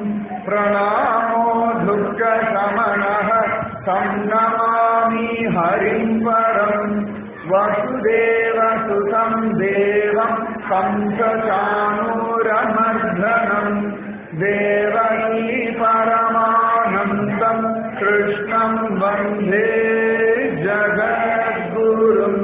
प्रणामो दुःखशमनः तं नमामि हरिं परम् वसुदेवसुतं देवं कंसचाणूरमर्दनम् देवकी परमानन्दम् कृष्णं वन्दे ஜகத்குரும்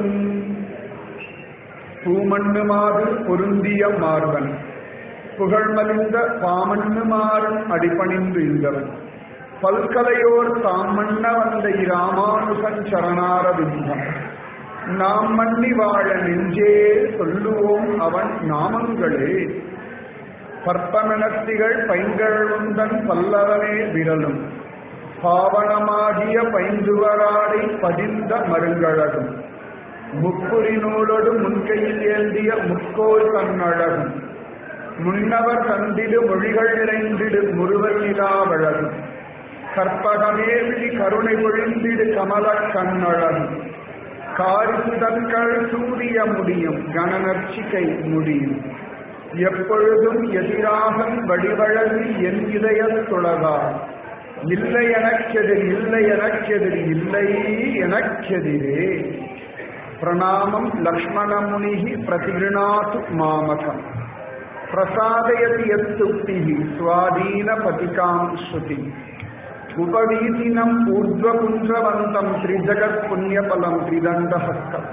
பூமண்ணுமாறு பொருந்திய மார்பன் புகழ்மலிந்த பாமண்ணுமாறும் அடிபணிந்து இந்தவன் பல்கலையோர் தாம் மன்ன வந்த இராமானுசன் சரணார விந்தம் நாம் மன்னி வாழ நெஞ்சே சொல்லுவோம் அவன் நாமங்களே பற்பமனத்திகள் பைங்கழுந்தன் பல்லவனே விரலும் பாவனமாகிய பைந்துவராடை பதிந்த மருங்கழகும் முப்புரி நூலோடு முன்கையில் ஏந்திய முக்கோல் தன்னழகும் முன்னவர் தந்திடு மொழிகள் நிறைந்திடு முருவலிலாவழகும் கற்பகமேவி கருணை பொழிந்திடு கமல கண்ணழகும் காரிசுதற்கள் சூரிய முடியும் கணநர்ச்சிகை முடியும் எப்பொழுதும் எதிராகன் வடிவழகி என் இதயத் துளகார் இல்லை எனக்கெதிர் இல்லை எனக்கெதிர் இல்லை எனக்கெதிரே பிரணாமம் லக்ஷ்மணமுனிः प्रतिगृणातु मामकम् प्रसादयति यत्तुक्तिः स्वाधीनपतिकां श्रुति उपवीतिनम् ऊर्ध्वपुञ्जवन्तम् त्रिजगत्पुण्यफलम् त्रिदण्डहस्तम्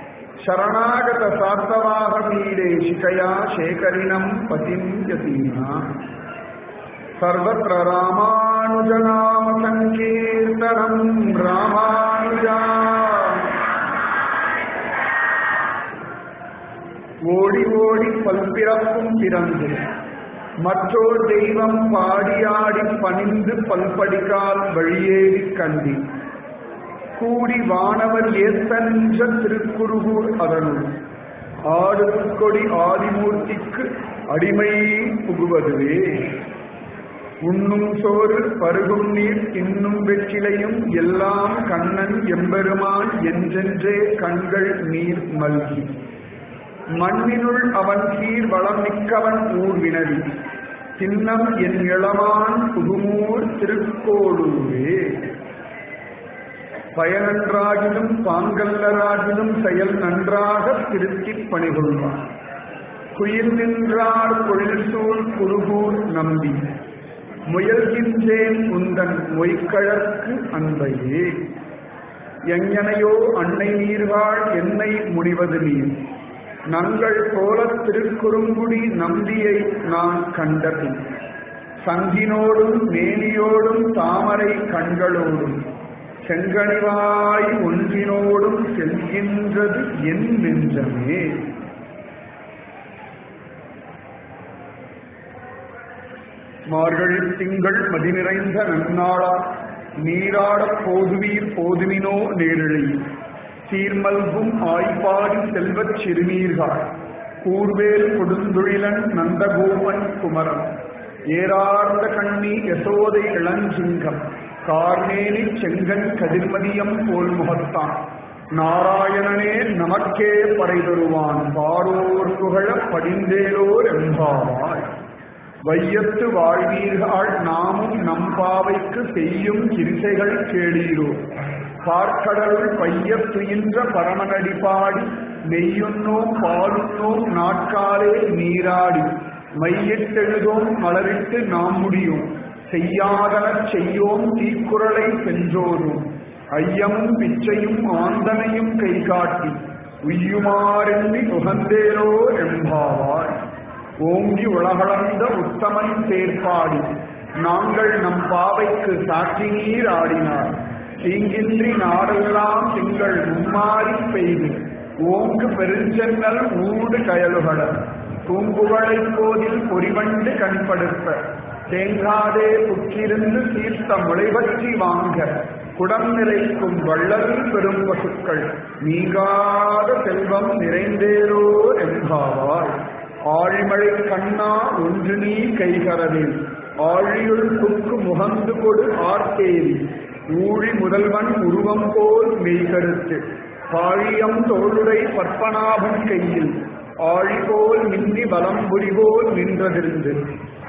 शरणागतसार्थवाहमीडे शिखया शेखरिणम् पतिम् यतीना सर्वत्र रामानुजनामसङ्कीर्तनम् रामानुजा ஓடி ஓடி பல்பிறப்பும் பிறந்து மற்றோர் தெய்வம் பாடியாடி பணிந்து பல்படிகால் வழியேறி கண்டி கூடி வானவர் ஏத்த நின்ற திருக்குருகூர் அதனுள் ஆடு கொடி ஆதிமூர்த்திக்கு அடிமை புகுவதுவே உண்ணும் சோறு பருகும் நீர் இன்னும் வெற்றிலையும் எல்லாம் கண்ணன் எம்பெருமான் என்றென்றே கண்கள் நீர் மல்கி மண்ணினுள் அவன் சீர் வளம் மிக்கவன் ஊர்வினரி சின்னம் என் இளமான் புகுமூர் திருக்கோளூரே பயனன்றாகிலும் பாங்கல்லராகிலும் செயல் நன்றாக திருத்திப் பணிகொள்வான் குயில் நின்றார் பொழில் சூழ் குருகூர் நம்பி முயல்கின்றேன் உந்தன் மொய்கழற்கு அன்பையே எங்கனையோ அன்னை நீர்வாள் என்னை முடிவது நீர் நங்கள் போல திருக்குறுங்குடி நம்பியை நான் கண்டபின் சங்கினோடும் மேனியோடும் தாமரை கண்களோடும் செங்கனிவாய் ஒன்றினோடும் செல்கின்றது என் நெஞ்சமே மார்கழி திங்கள் மதி நிறைந்த நன்னாளா நீராடப் போதுவீர் போதுமினோ நேரிழி சீர்மல்கும் ஆய்பாடி செல்வச் சிறுநீர்கள் கூர்வேல் கொடுந்தொழிலன் நந்தகோபன் குமரன் ஏறார்ந்த கண்ணி யசோதை இளஞ்சிங்கம் கார்மேனி செங்கன் கதிர்மதியம் போல் முகத்தான் நாராயணனே நமக்கே படை தருவான் பாரோர் புகழ படிந்தேலோர் எம்பாவாய் வையத்து வாழ்வீர்கள் நாமும் நம்பாவைக்கு செய்யும் கிரிசைகள் கேளீரோ பார்க்கடலுள் பையத் துயின்ற பரமனடி பாடி நெய்யுண்ணோம் பாலுண்ணோம் நாட்காலே நீராடி மையிட்டெழுதோம் மலரிட்டு நாம் முடியும் செய்யாதனச் செய்யோம் தீக்குறளை சென்றோரும் ஐயமும் பிச்சையும் ஆந்தனையும் கை காட்டி உய்யுமாறெண்ணி உகந்தேரோ எம்பாவாய் ஓங்கி உலகளந்த உத்தமன் தேர்ப்பாடி நாங்கள் நம் பாவைக்கு சாட்சி நீர் ஆடினார் தீங்கின்றி நாடெல்லாம் திங்கள் மும்மாறி பெய்து ஓங்கு பெருஞ்சென்னல் ஊடு கயலுகள பூங்குவளை போதில் பொறிவண்டு கண்படுத்த தேங்காதே புக்கிருந்து தீர்த்த முளைவற்றி வாங்க குடம் நிறைக்கும் வள்ளல் பெரும் பசுக்கள் நீங்காத செல்வம் நிறைந்தேரோ என்பாவாய் ஆழிமழை கண்ணா ஒன்று நீ கைகரவில் ஆழியுள் புக்கு முகந்து கொடு ஆர்த்தேரி ஊழி முதல்வன் உருவம் போல் மெய்கருத்து பாழியம் தோளுடை பற்பனாபன் கையில் ஆழி போல் மின்னி வலம் புரிபோல் நின்றதிருந்து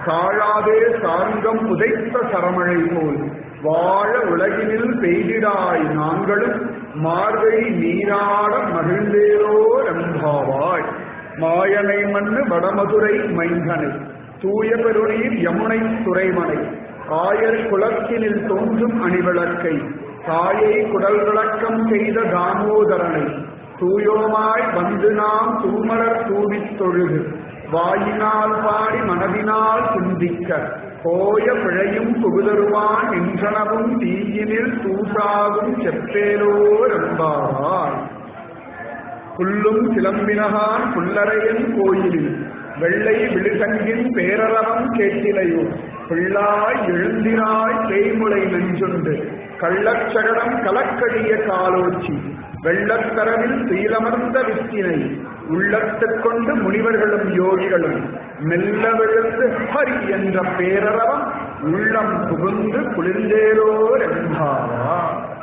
தாழாதே சார்ந்தம் புதைத்த சரமழை போல் வாழ உலகினில் பெய்திடாய் நாங்களும் மார்கழி நீராட மகிழ்ந்தேரோ ரம்பாவாய் மாயனை மண்ணு வடமதுரை மைந்தனை தூய பெருநீர் யமுனை துறைமனை ஆயர் குலத்தினில் தோன்றும் அணிவிளக்கை தாயை குடல் விளக்கம் செய்த தாமோதரனை தூயோமாய் வந்து நாம் தூமலர் தூவித் தொழுது வாயினால் பாடி மனதினால் சிந்திக்க போய பிழையும் புகுதருவான் நின்றனவும் தீயினில் தூசாகும் செப்பேலோ ரம்பாவாய் புல்லும் சிலம்பினகான் புல்லறையன் கோயிலில் வெள்ளை விழுசங்கின் பேரரவம் கேட்டிலையோ பிள்ளாய் எழுந்திராய் தேய்முளை நெஞ்சுண்டு கள்ளச்சகடம் கலக்கடிய காலோச்சி வெள்ளத்தரவில் துயிலமர்ந்த வித்தினை உள்ளத்துக் கொண்டு முனிவர்களும் யோகிகளும் மெல்ல விழுந்து ஹரி என்ற பேரரவம் உள்ளம் புகுந்து குளிர்ந்தேரோர் என்பாரா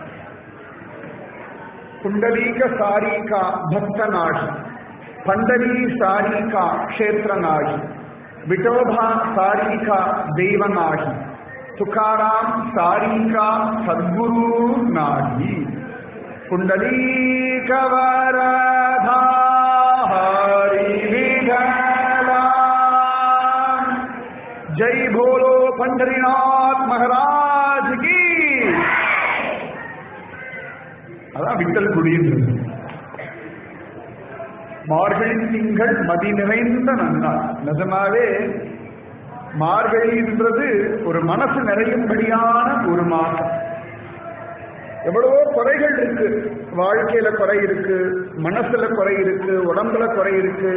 ಕುಂಡಲೀಕ ಸಾರೀಕಾ ಭಕ್ತನಾಗಿ ಪಂಡರೀ ಸಾರೀಕಾ ಕ್ಷೇತ್ರನಾಗಿ ವಿಠೋಬಾ ಸಾರೀಕಾ ದೇವನಾಗಿ ತುಕಾರಾಮ್ ಸಾರೀಕಾ ಸದ್ಗುರು ನಾಗಿ ಕುಂಡಲೀಕ ವರಧಾ ಹರಿ ವಿಠಲ ಜೈ ಭೋಲೋ ಪಂಡರಿನಾಥ್ ಮಹಾರಾಜ್ ಕಿ அதான் விட்டல் குடின்றது மார்கழி திங்கள் மதி நிறைந்த நன்னாள் நிஜமாவே மார்கழின்றது ஒரு மனசு நிறையும்படியான ஒரு மாதம் எவ்வளவோ குறைகள் இருக்கு வாழ்க்கையில குறை இருக்கு மனசுல குறை இருக்கு உடம்புல குறை இருக்கு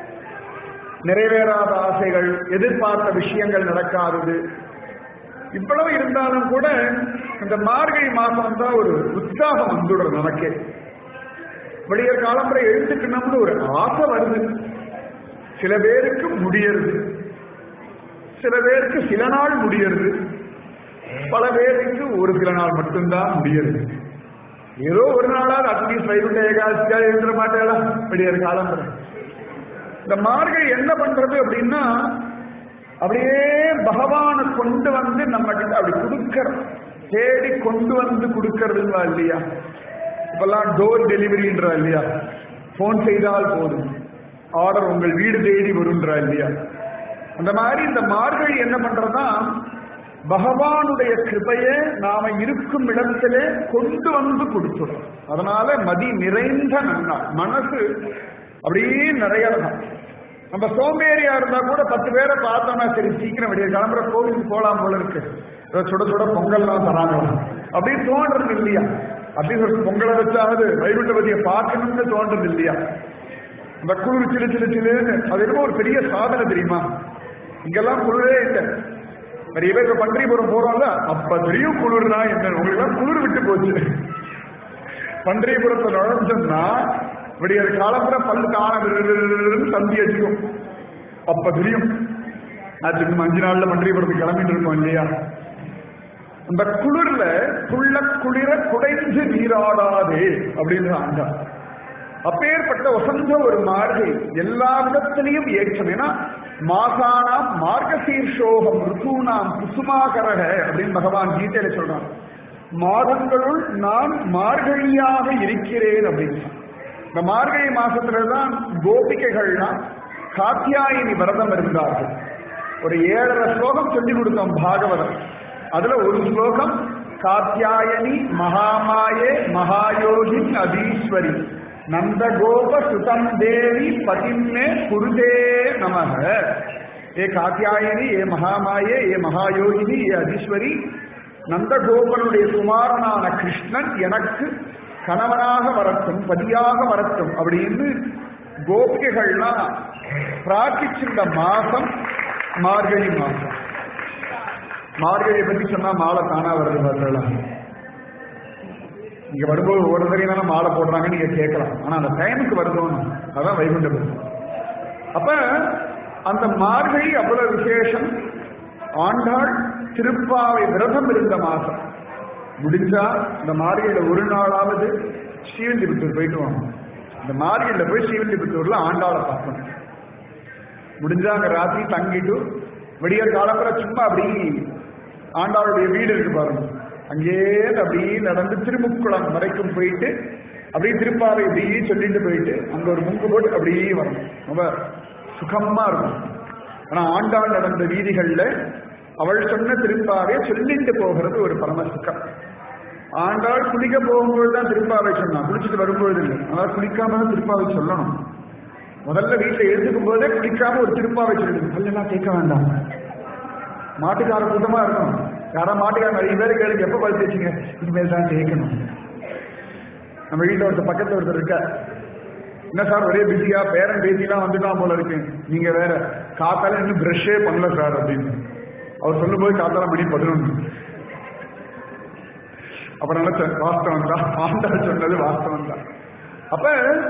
நிறைவேறாத ஆசைகள் எதிர்பார்த்த விஷயங்கள் நடக்காதது இவ்வளவு இருந்தாலும் கூட இந்த மார்கழி மாசம் தான் ஒரு உற்சாகம் வந்துடுறது நமக்கே வெளிய காலம்பரை எழுத்துக்கணும்னு ஒரு ஆசை வருது சில பேருக்கு முடியறது சில பேருக்கு சில நாள் முடியறது பல பேருக்கு ஒரு சில நாள் மட்டும்தான் முடியறது ஏதோ ஒரு நாளாவது அட்லீஸ்ட் வைகுண்ட ஏகாதசியா எழுந்துட மாட்டேடா விடியற் காலம்பரை இந்த மார்கழி என்ன பண்றது அப்படின்னா அப்படியே பகவானை கொண்டு வந்து நம்ம கிட்ட அப்படி கொடுக்கற தேடி கொண்டு வந்து கொடுக்கறதுங்களா இல்லையா இப்பெல்லாம் டோர் டெலிவரின்றா இல்லையா போன் செய்தால் போதும் ஆர்டர் உங்கள் வீடு தேடி வருன்றா இல்லையா அந்த மாதிரி இந்த மார்கழி என்ன பண்றதா பகவானுடைய கிருபையை நாம இருக்கும் இடத்திலே கொண்டு வந்து கொடுத்துடும் அதனால மதி நிறைந்த நன்னாள் மனசு அப்படியே நிறையறதான் நம்ம சோம்பேறியா இருந்தா கூட பத்து பேரை பார்த்தோம்னா சரி சீக்கிரம் வெளியே கிளம்புற கோவிலுக்கு போலாம் போல இருக்கு ஏதோ சுட சுட பொங்கல்லாம் தராங்க அப்படி தோன்றது இல்லையா அப்படி ஒரு பொங்கலை வச்சாவது வைகுண்டபதியை பார்க்கணும்னு தோன்றது இல்லையா அந்த குளிர் சிலு சிலு சிலுன்னு அது என்னமோ ஒரு பெரிய சாதனை தெரியுமா இங்கெல்லாம் குளிரே இல்லை நிறைய பேர் இப்ப பன்றிபுரம் போறோம்ல அப்ப தெரியும் குளிர்னா என்ன உங்களுக்கு எல்லாம் குளிர் விட்டு போச்சு பன்றிபுரத்தை நுழைஞ்சோம்னா இப்படி அது காலம்புற பல்லு காண தந்தி அடிக்கும் அப்ப தெரியும் அதுக்கு அஞ்சு நாள்ல பன்றிபுரத்துக்கு கிளம்பிட்டு இருக்கோம் இல்லையா அந்த குளிர்ல குள்ள குளிர குடைஞ்சு நீராடாதே அப்படின்னு ஆண்டா அப்பேற்பட்ட வசந்த ஒரு மார்கை எல்லா விதத்திலையும் ஏற்றம் ஏன்னா மாசானாம் மார்கசீர்ஷோகம் ருசூனாம் குசுமாகரக அப்படின்னு பகவான் கீதையில சொல்றான் மாதங்களுள் நான் மார்கழியாக இருக்கிறேன் அப்படின்னு இந்த மார்கழி மாசத்துல தான் கோபிகைகள்லாம் காத்தியாயினி விரதம் இருந்தார்கள் ஒரு ஏழரை ஸ்லோகம் சொல்லி கொடுத்தோம் பாகவதம் அதுல ஒரு ஸ்லோகம் காத்தியாயனி மகாமாயே மகாயோகி அதீஸ்வரி நந்தகோப சுதம் தேவி பதிமே குருதே நமக ஏ காத்தியாயனி ஏ மகாமாயே ஏ மகாயோகினி ஏ அதீஸ்வரி நந்தகோபனுடைய குமாரனான கிருஷ்ணன் எனக்கு கணவனாக வரட்டும் பதியாக வரட்டும் அப்படின்னு கோபிகைகள்லாம் பிரார்த்திச்சிருந்த மாசம் மார்கழி மாசம் மார்கழியை பத்தி சொன்னா மாலை தானா வருது பார்த்தா இங்க வரும்போது ஒரு தடவை மாலை போடுறாங்க நீங்க கேட்கலாம் ஆனா அந்த டைமுக்கு வருதோன்னு அதான் வைகுண்டம் அப்ப அந்த மார்கழி அவ்வளவு விசேஷம் ஆண்டாள் திருப்பாவை விரதம் இருந்த மாசம் முடிஞ்சா இந்த மார்கழியில ஒரு நாளாவது ஸ்ரீவில்லிபுத்தூர் போயிட்டு வாங்க இந்த மார்கழியில போய் ஸ்ரீவில்லிபுத்தூர்ல ஆண்டாளை பார்க்கணும் முடிஞ்சா அங்க ராத்திரி தங்கிட்டு விடியற் காலத்துல சும்மா அப்படி ஆண்டாளுடைய வீடு இருக்கு பாருங்க அங்கேயே அப்படியே நடந்து திருமுக்குளம் வரைக்கும் போயிட்டு அப்படியே திருப்பாவை இப்படியே சொல்லிட்டு போயிட்டு அங்க ஒரு முங்கு போட்டு அப்படியே வரணும் ரொம்ப சுகமா இருக்கும் ஆனா ஆண்டாள் நடந்த வீதிகள்ல அவள் சொன்ன திருப்பாவை சொல்லிட்டு போகிறது ஒரு பரம சுகம் ஆண்டாள் குளிக்க போகும்போது தான் திருப்பாவை சொன்னான் குளிச்சுட்டு வரும்பொழுது இல்லை அதனால குளிக்காம தான் திருப்பாவை சொல்லணும் முதல்ல வீட்டுல எழுதுக்கும் போதே குளிக்காம ஒரு திருப்பாவை சொல்லிடுது பல்லெல்லாம் தேய்க்க வேண்டாம் மாட்டுக்கார கூட்டமா இருக்கும் யாரா மாட்டுக்கார நிறைய பேர் கேளுங்க எப்ப பல் தேய்ச்சிங்க இனிமேல் தான் தேய்க்கணும் நம்ம வீட்டுல ஒருத்தர் பக்கத்துல ஒருத்தர் இருக்க என்ன சார் ஒரே பிஸியா பேரன் பேசிலாம் வந்துட்டான் போல இருக்கு நீங்க வேற காத்தால இன்னும் பிரஷ்ஷே பண்ணல சார் அப்படின்னு அவர் சொல்லும்போது காத்தால மணி பதினொன்று அப்ப நினைச்சேன் வாஸ்தவம் தான் ஆண்டாள் சொன்னது வாஸ்தவம் தான் அப்ப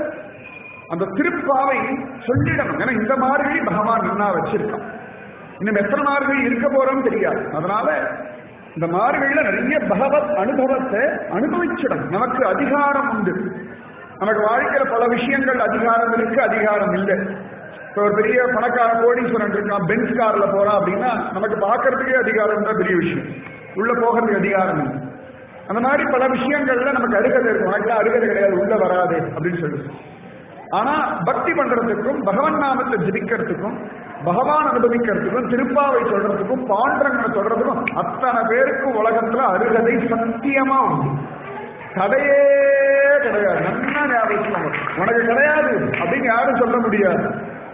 அந்த திருப்பாவை சொல்லிடணும் ஏன்னா இந்த மாதிரி பகவான் நன்னா வச்சிருக்கான் இன்னும் எத்தனை மார்கழி இருக்க போறோம் தெரியாது அதனால இந்த மார்கழியில நிறைய பகவத் அனுபவத்தை அனுபவிச்சிடணும் நமக்கு அதிகாரம் உண்டு நமக்கு வாழ்க்கையில பல விஷயங்கள் அதிகாரம் இருக்கு அதிகாரம் இல்லை இப்போ ஒரு பெரிய பணக்கார கோடீஸ்வரன் இருக்கான் பென்ஸ் கார்ல போறான் அப்படின்னா நமக்கு பார்க்கறதுக்கே அதிகாரம் தான் பெரிய விஷயம் உள்ள போகிறதுக்கு அதிகாரம் இல்லை அந்த மாதிரி பல விஷயங்கள்ல நமக்கு அருகதை இருக்கும் உனக்கு அருகதை கிடையாது உள்ள வராது அப்படின்னு சொல்லுது ஆனா பக்தி பண்றதுக்கும் பகவன் நாமத்தை ஜபிக்கிறதுக்கும் பகவான் அனுபவிக்கிறதுக்கும் திருப்பாவை சொல்றதுக்கும் பாண்டங்களை சொல்றதுக்கும் அத்தனை பேருக்கும் உலகத்துல அருகதை சத்தியமா உண்டு கதையே கிடையாது நல்லா ஞாபகம் உனக்கு கிடையாது அப்படின்னு யாரும் சொல்ல முடியாது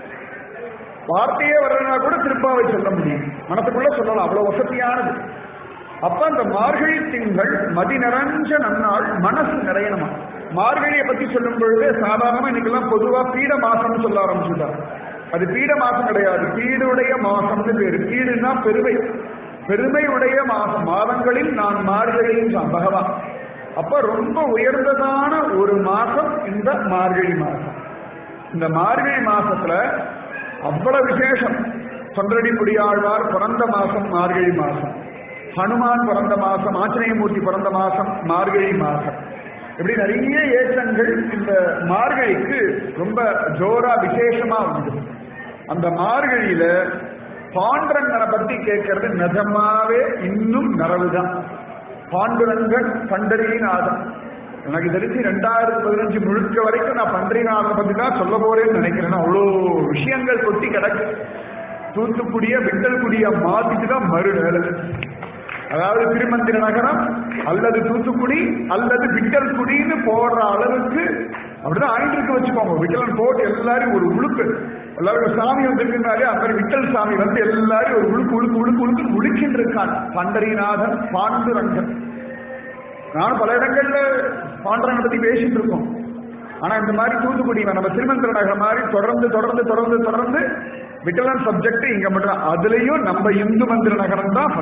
வார்த்தையே வரலனா கூட திருப்பாவை சொல்ல முடியும் மனத்துக்குள்ள சொல்லலாம் அவ்வளவு வசதியானது அப்ப அந்த மார்கழி திங்கள் மதி நிறைஞ்ச நன்னாள் மனசு நிறையணுமா மார்கழியை பத்தி சொல்லும் பொழுது சாதாரணமா இன்னைக்கெல்லாம் பொதுவா பீட மாசம்னு சொல்ல ஆரம்பிச்சுட்டார் அது பீட மாசம் கிடையாது பீடுடைய மாசம்னு பேரு பீடுனா பெருமை பெருமை உடைய மாசம் மாதங்களில் நான் மார்கழியும் பகவான் அப்ப ரொம்ப உயர்ந்ததான ஒரு மாசம் இந்த மார்கழி மாசம் இந்த மார்கழி மாசத்துல அவ்வளவு விசேஷம் சந்திரடி புடியாழ்வார் பிறந்த மாசம் மார்கழி மாசம் ஹனுமான் பிறந்த மாசம் ஆஞ்சநேயமூர்த்தி பிறந்த மாசம் மார்கழி மாசம் இப்படி நிறைய ஏற்றங்கள் இந்த மார்கழிக்கு ரொம்ப ஜோரா விசேஷமா உண்டு அந்த மார்கழியில பாண்டரங்கனை பத்தி கேட்கறது நிஜமாவே இன்னும் நரவுதான் பாண்டுரங்கன் பண்டரிநாதன் எனக்கு தெரிஞ்சு ரெண்டாயிரத்தி பதினஞ்சு முழுக்க வரைக்கும் நான் பண்டரிநாதனை பத்தி தான் சொல்ல போறேன்னு நினைக்கிறேன் அவ்வளோ விஷயங்கள் கொட்டி கிடக்கு தூத்துக்குடிய விட்டல்குடிய மாத்திட்டு தான் மறு வேலை அதாவது திருமந்திர நகரம் அல்லது தூத்துக்குடி அல்லது விட்டல்குடின்னு போடுற அளவுக்கு அப்படிதான் ஆயிட்டு இருக்கு வச்சுக்கோங்க விட்டலன் போட்டு எல்லாரும் ஒரு உழுக்கு எல்லாரும் சாமி வந்திருக்கிறாரு அந்த மாதிரி விட்டல் சாமி வந்து எல்லாரும் ஒரு உழுக்கு உழுக்கு உழுக்கு உழுக்கு உழுக்கின்னு இருக்கான் பண்டரிநாதன் பாண்டுரங்கன் நானும் பல இடங்கள்ல பாண்டரங்கனை பத்தி பேசிட்டு இருக்கோம் ஆனா இந்த மாதிரி தூத்துக்குடி நம்ம திருமந்திர நகரம் மாதிரி தொடர்ந்து தொடர்ந்து தொடர்ந்து தொடர்ந்து விட்டலன் சப்ஜெக்ட் இங்க மட்டும் அதுலயும் நம்ம இந்து மந்திர நகரம் தான்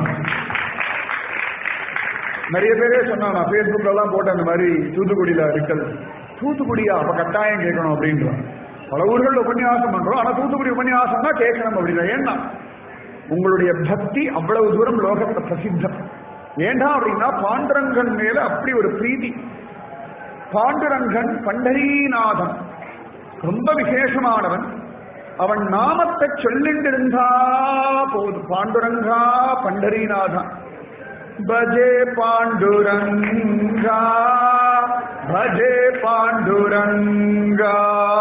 நிறைய பேரே சொன்னாங்க பேஸ்புக்ல எல்லாம் போட்டு அந்த மாதிரி தூத்துக்குடியில விட்டல் தூத்துக்குடியா அப்ப கட்டாயம் கேட்கணும் அப்படின்றான் பல ஊர்கள் உபன்யாசம் பண்றோம் ஆனா தூத்துக்குடி உபன்யாசம் தான் கேட்கணும் அப்படின்னா ஏன்னா உங்களுடைய பக்தி அவ்வளவு தூரம் லோகத்தை பிரசித்தம் ஏண்டா அப்படின்னா பாண்டுரங்கன் மேல அப்படி ஒரு பிரீதி பாண்டுரங்கன் பண்டரீநாதன் ரொம்ப விசேஷமானவன் அவன் நாமத்தை சொல்லிட்டு இருந்தா போதும் பாண்டுரங்கா பண்டரீநாதன் भजे पाण्डुरङ्गा भजे पाण्डुरङ्गा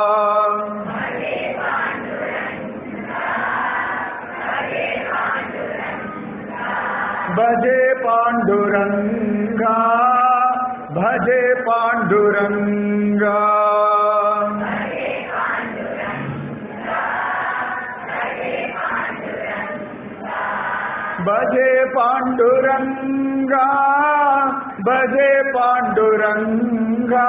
भजे पाण्डुरङ्गा भजे पाण्डुरङ्गा भजे पाण्डुरङ्गा भजे पाण्डुरङ्गा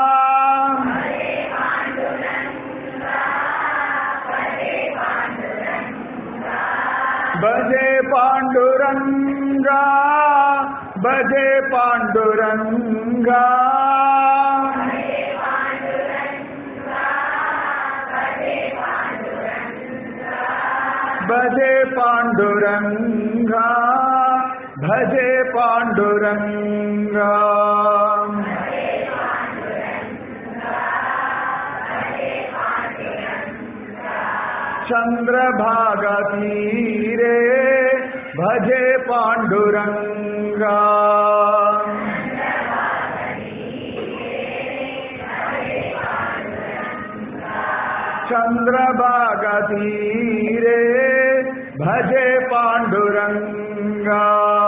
भजे पाण्डुरङ्गा भजे पाण्डुरङ्गा भजे पाण्डुरङ्गा भजे पाण्डुरङ्गा चन्द्रभागा तीरे भजे पाण्डुरङ्गा चन्द्रभागा तीरे भजे पाण्डुरङ्गा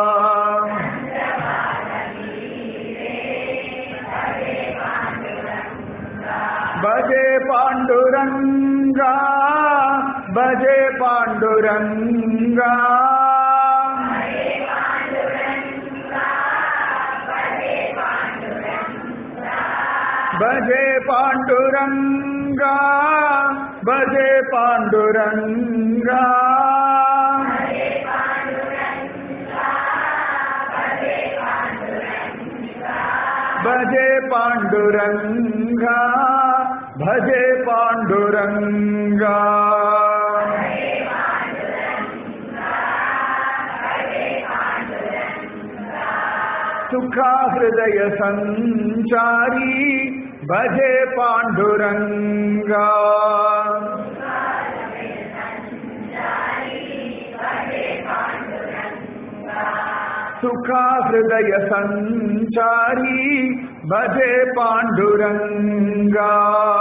भजे पाण्डुरङ्गा भजे पाण्डुरङ्गा भजे पाण्डुरङ्गा भजे पाण्डुरङ्गा भजे पाण्डुरङ्गा भजे पाण्डुरङ्गा सुखा हृदय सञ्चारी भजे पाण्डुरङ्गा सुखा हृदय सञ्चारी भजे पाण्डुरङ्गा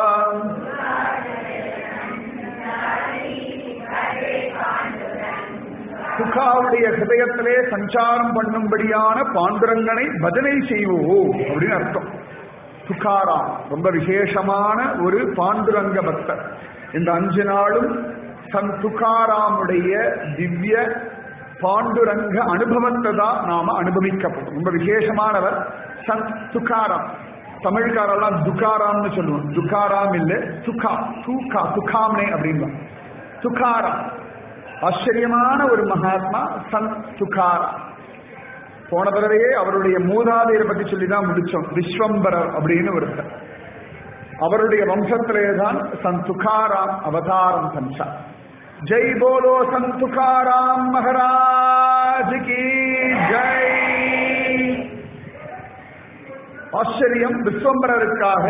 சுகாவுடைய ஹிருதயத்திலே சஞ்சாரம் பண்ணும்படியான பாண்டுரங்கனை பஜனை செய்வோம் அப்படின்னு அர்த்தம் துக்காராம் ரொம்ப விசேஷமான ஒரு பாண்டுரங்க பக்தர் இந்த அஞ்சு நாளும் சன் துக்காராமுடைய திவ்ய பாண்டுரங்க அனுபவத்தை தான் நாம அனுபவிக்கப்படும் ரொம்ப விசேஷமானவர் சன் துக்காராம் தமிழ்காரெல்லாம் துக்காராம்னு சொல்லுவோம் துக்காராம் இல்ல துக்கா தூக்கா துக்காம்னே அப்படின்லாம் துக்காராம் ஆச்சரியமான ஒரு மகாத்மா சன் துக்காரா போன தடவையே அவருடைய மூதாதையரை பத்தி சொல்லி தான் முடிச்சோம் விஸ்வம்பரர் அப்படின்னு ஒருத்தர் அவருடைய வம்சத்திலே தான் சன் துக்காராம் அவதாரம் சஞ்சா ஜெய் போலோ சன் துக்காராம் மகராஜ் கி ஜெய் ஆச்சரியம் விஸ்வம்பரருக்காக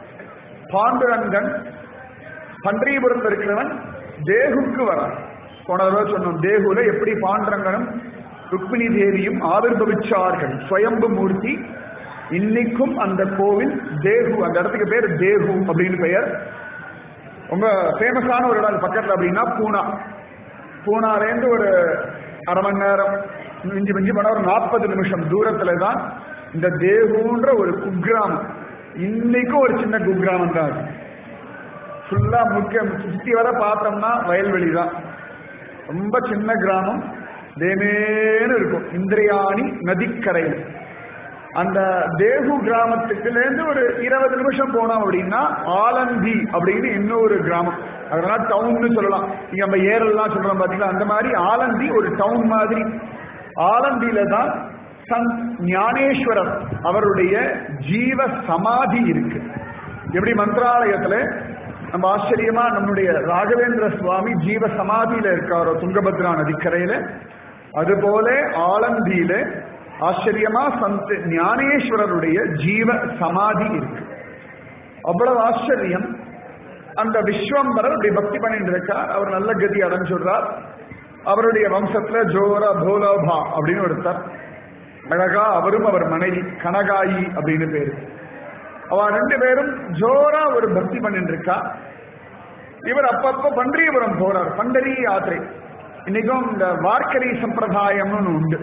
பாண்டுரங்கன் பன்றியபுரத்தில் இருக்கிறவன் தேகுக்கு வரான் போன தடவை சொன்னோம் தேகுல எப்படி பாண்டரங்கனும் ருக்மிணி தேவியும் ஆவிர்வவிச்சார்கள் ஸ்வயம்பு மூர்த்தி இன்னைக்கும் அந்த கோவில் தேகு அந்த இடத்துக்கு பேர் தேகு அப்படின்னு பெயர் ரொம்ப ஃபேமஸான ஒரு இடம் பக்கத்துல அப்படின்னா பூனா பூனாலேருந்து ஒரு அரை மணி நேரம் மிஞ்சி மிஞ்சி போன ஒரு நாற்பது நிமிஷம் தூரத்துல தான் இந்த தேகுன்ற ஒரு குக்கிராமம் இன்னைக்கும் ஒரு சின்ன குக்கிராமம் தான் அது ஃபுல்லா முக்கிய சுத்தி வர பார்த்தோம்னா வயல்வெளி தான் ரொம்ப சின்ன கிராமம் தேமேன்னு இருக்கும் இந்திரியாணி நதிக்கரையில் அந்த தேகு கிராமத்துக்குலேருந்து ஒரு இருபது நிமிஷம் போனோம் அப்படின்னா ஆலந்தி அப்படின்னு இன்னொரு கிராமம் அதனால டவுன்னு சொல்லலாம் இங்க நம்ம ஏரெல்லாம் சொல்றோம் பாத்தீங்களா அந்த மாதிரி ஆலந்தி ஒரு டவுன் மாதிரி ஆலந்தியில தான் சந்த் ஞானேஸ்வரர் அவருடைய ஜீவ சமாதி இருக்கு எப்படி மந்திராலயத்துல நம்ம ஆச்சரியமா நம்முடைய ராகவேந்திர சுவாமி ஜீவ சமாதியில இருக்காரோ துங்கபத்ரா நதிக்கரையில அதுபோல ஆலந்தியில ஆச்சரியமா சந்த் ஞானேஸ்வரருடைய ஜீவ சமாதி இருக்கு அவ்வளவு ஆச்சரியம் அந்த விஸ்வம்பரர் அப்படி பக்தி பண்ணிட்டு இருக்கார் அவர் நல்ல கதி அடைஞ்சுடுறார் அவருடைய வம்சத்துல ஜோரா போலோபா அப்படின்னு ஒருத்தர் அழகா அவரும் அவர் மனைவி கனகாயி அப்படின்னு பேரு அவ ரெண்டு பேரும் ஜோரா ஒரு பக்தி பண்ணிட்டு இருக்கா இவர் அப்பப்ப பன்றியபுரம் போறார் பண்டரி யாத்திரை இன்னைக்கும் இந்த வார்க்கரி சம்பிரதாயம்னு ஒண்ணு உண்டு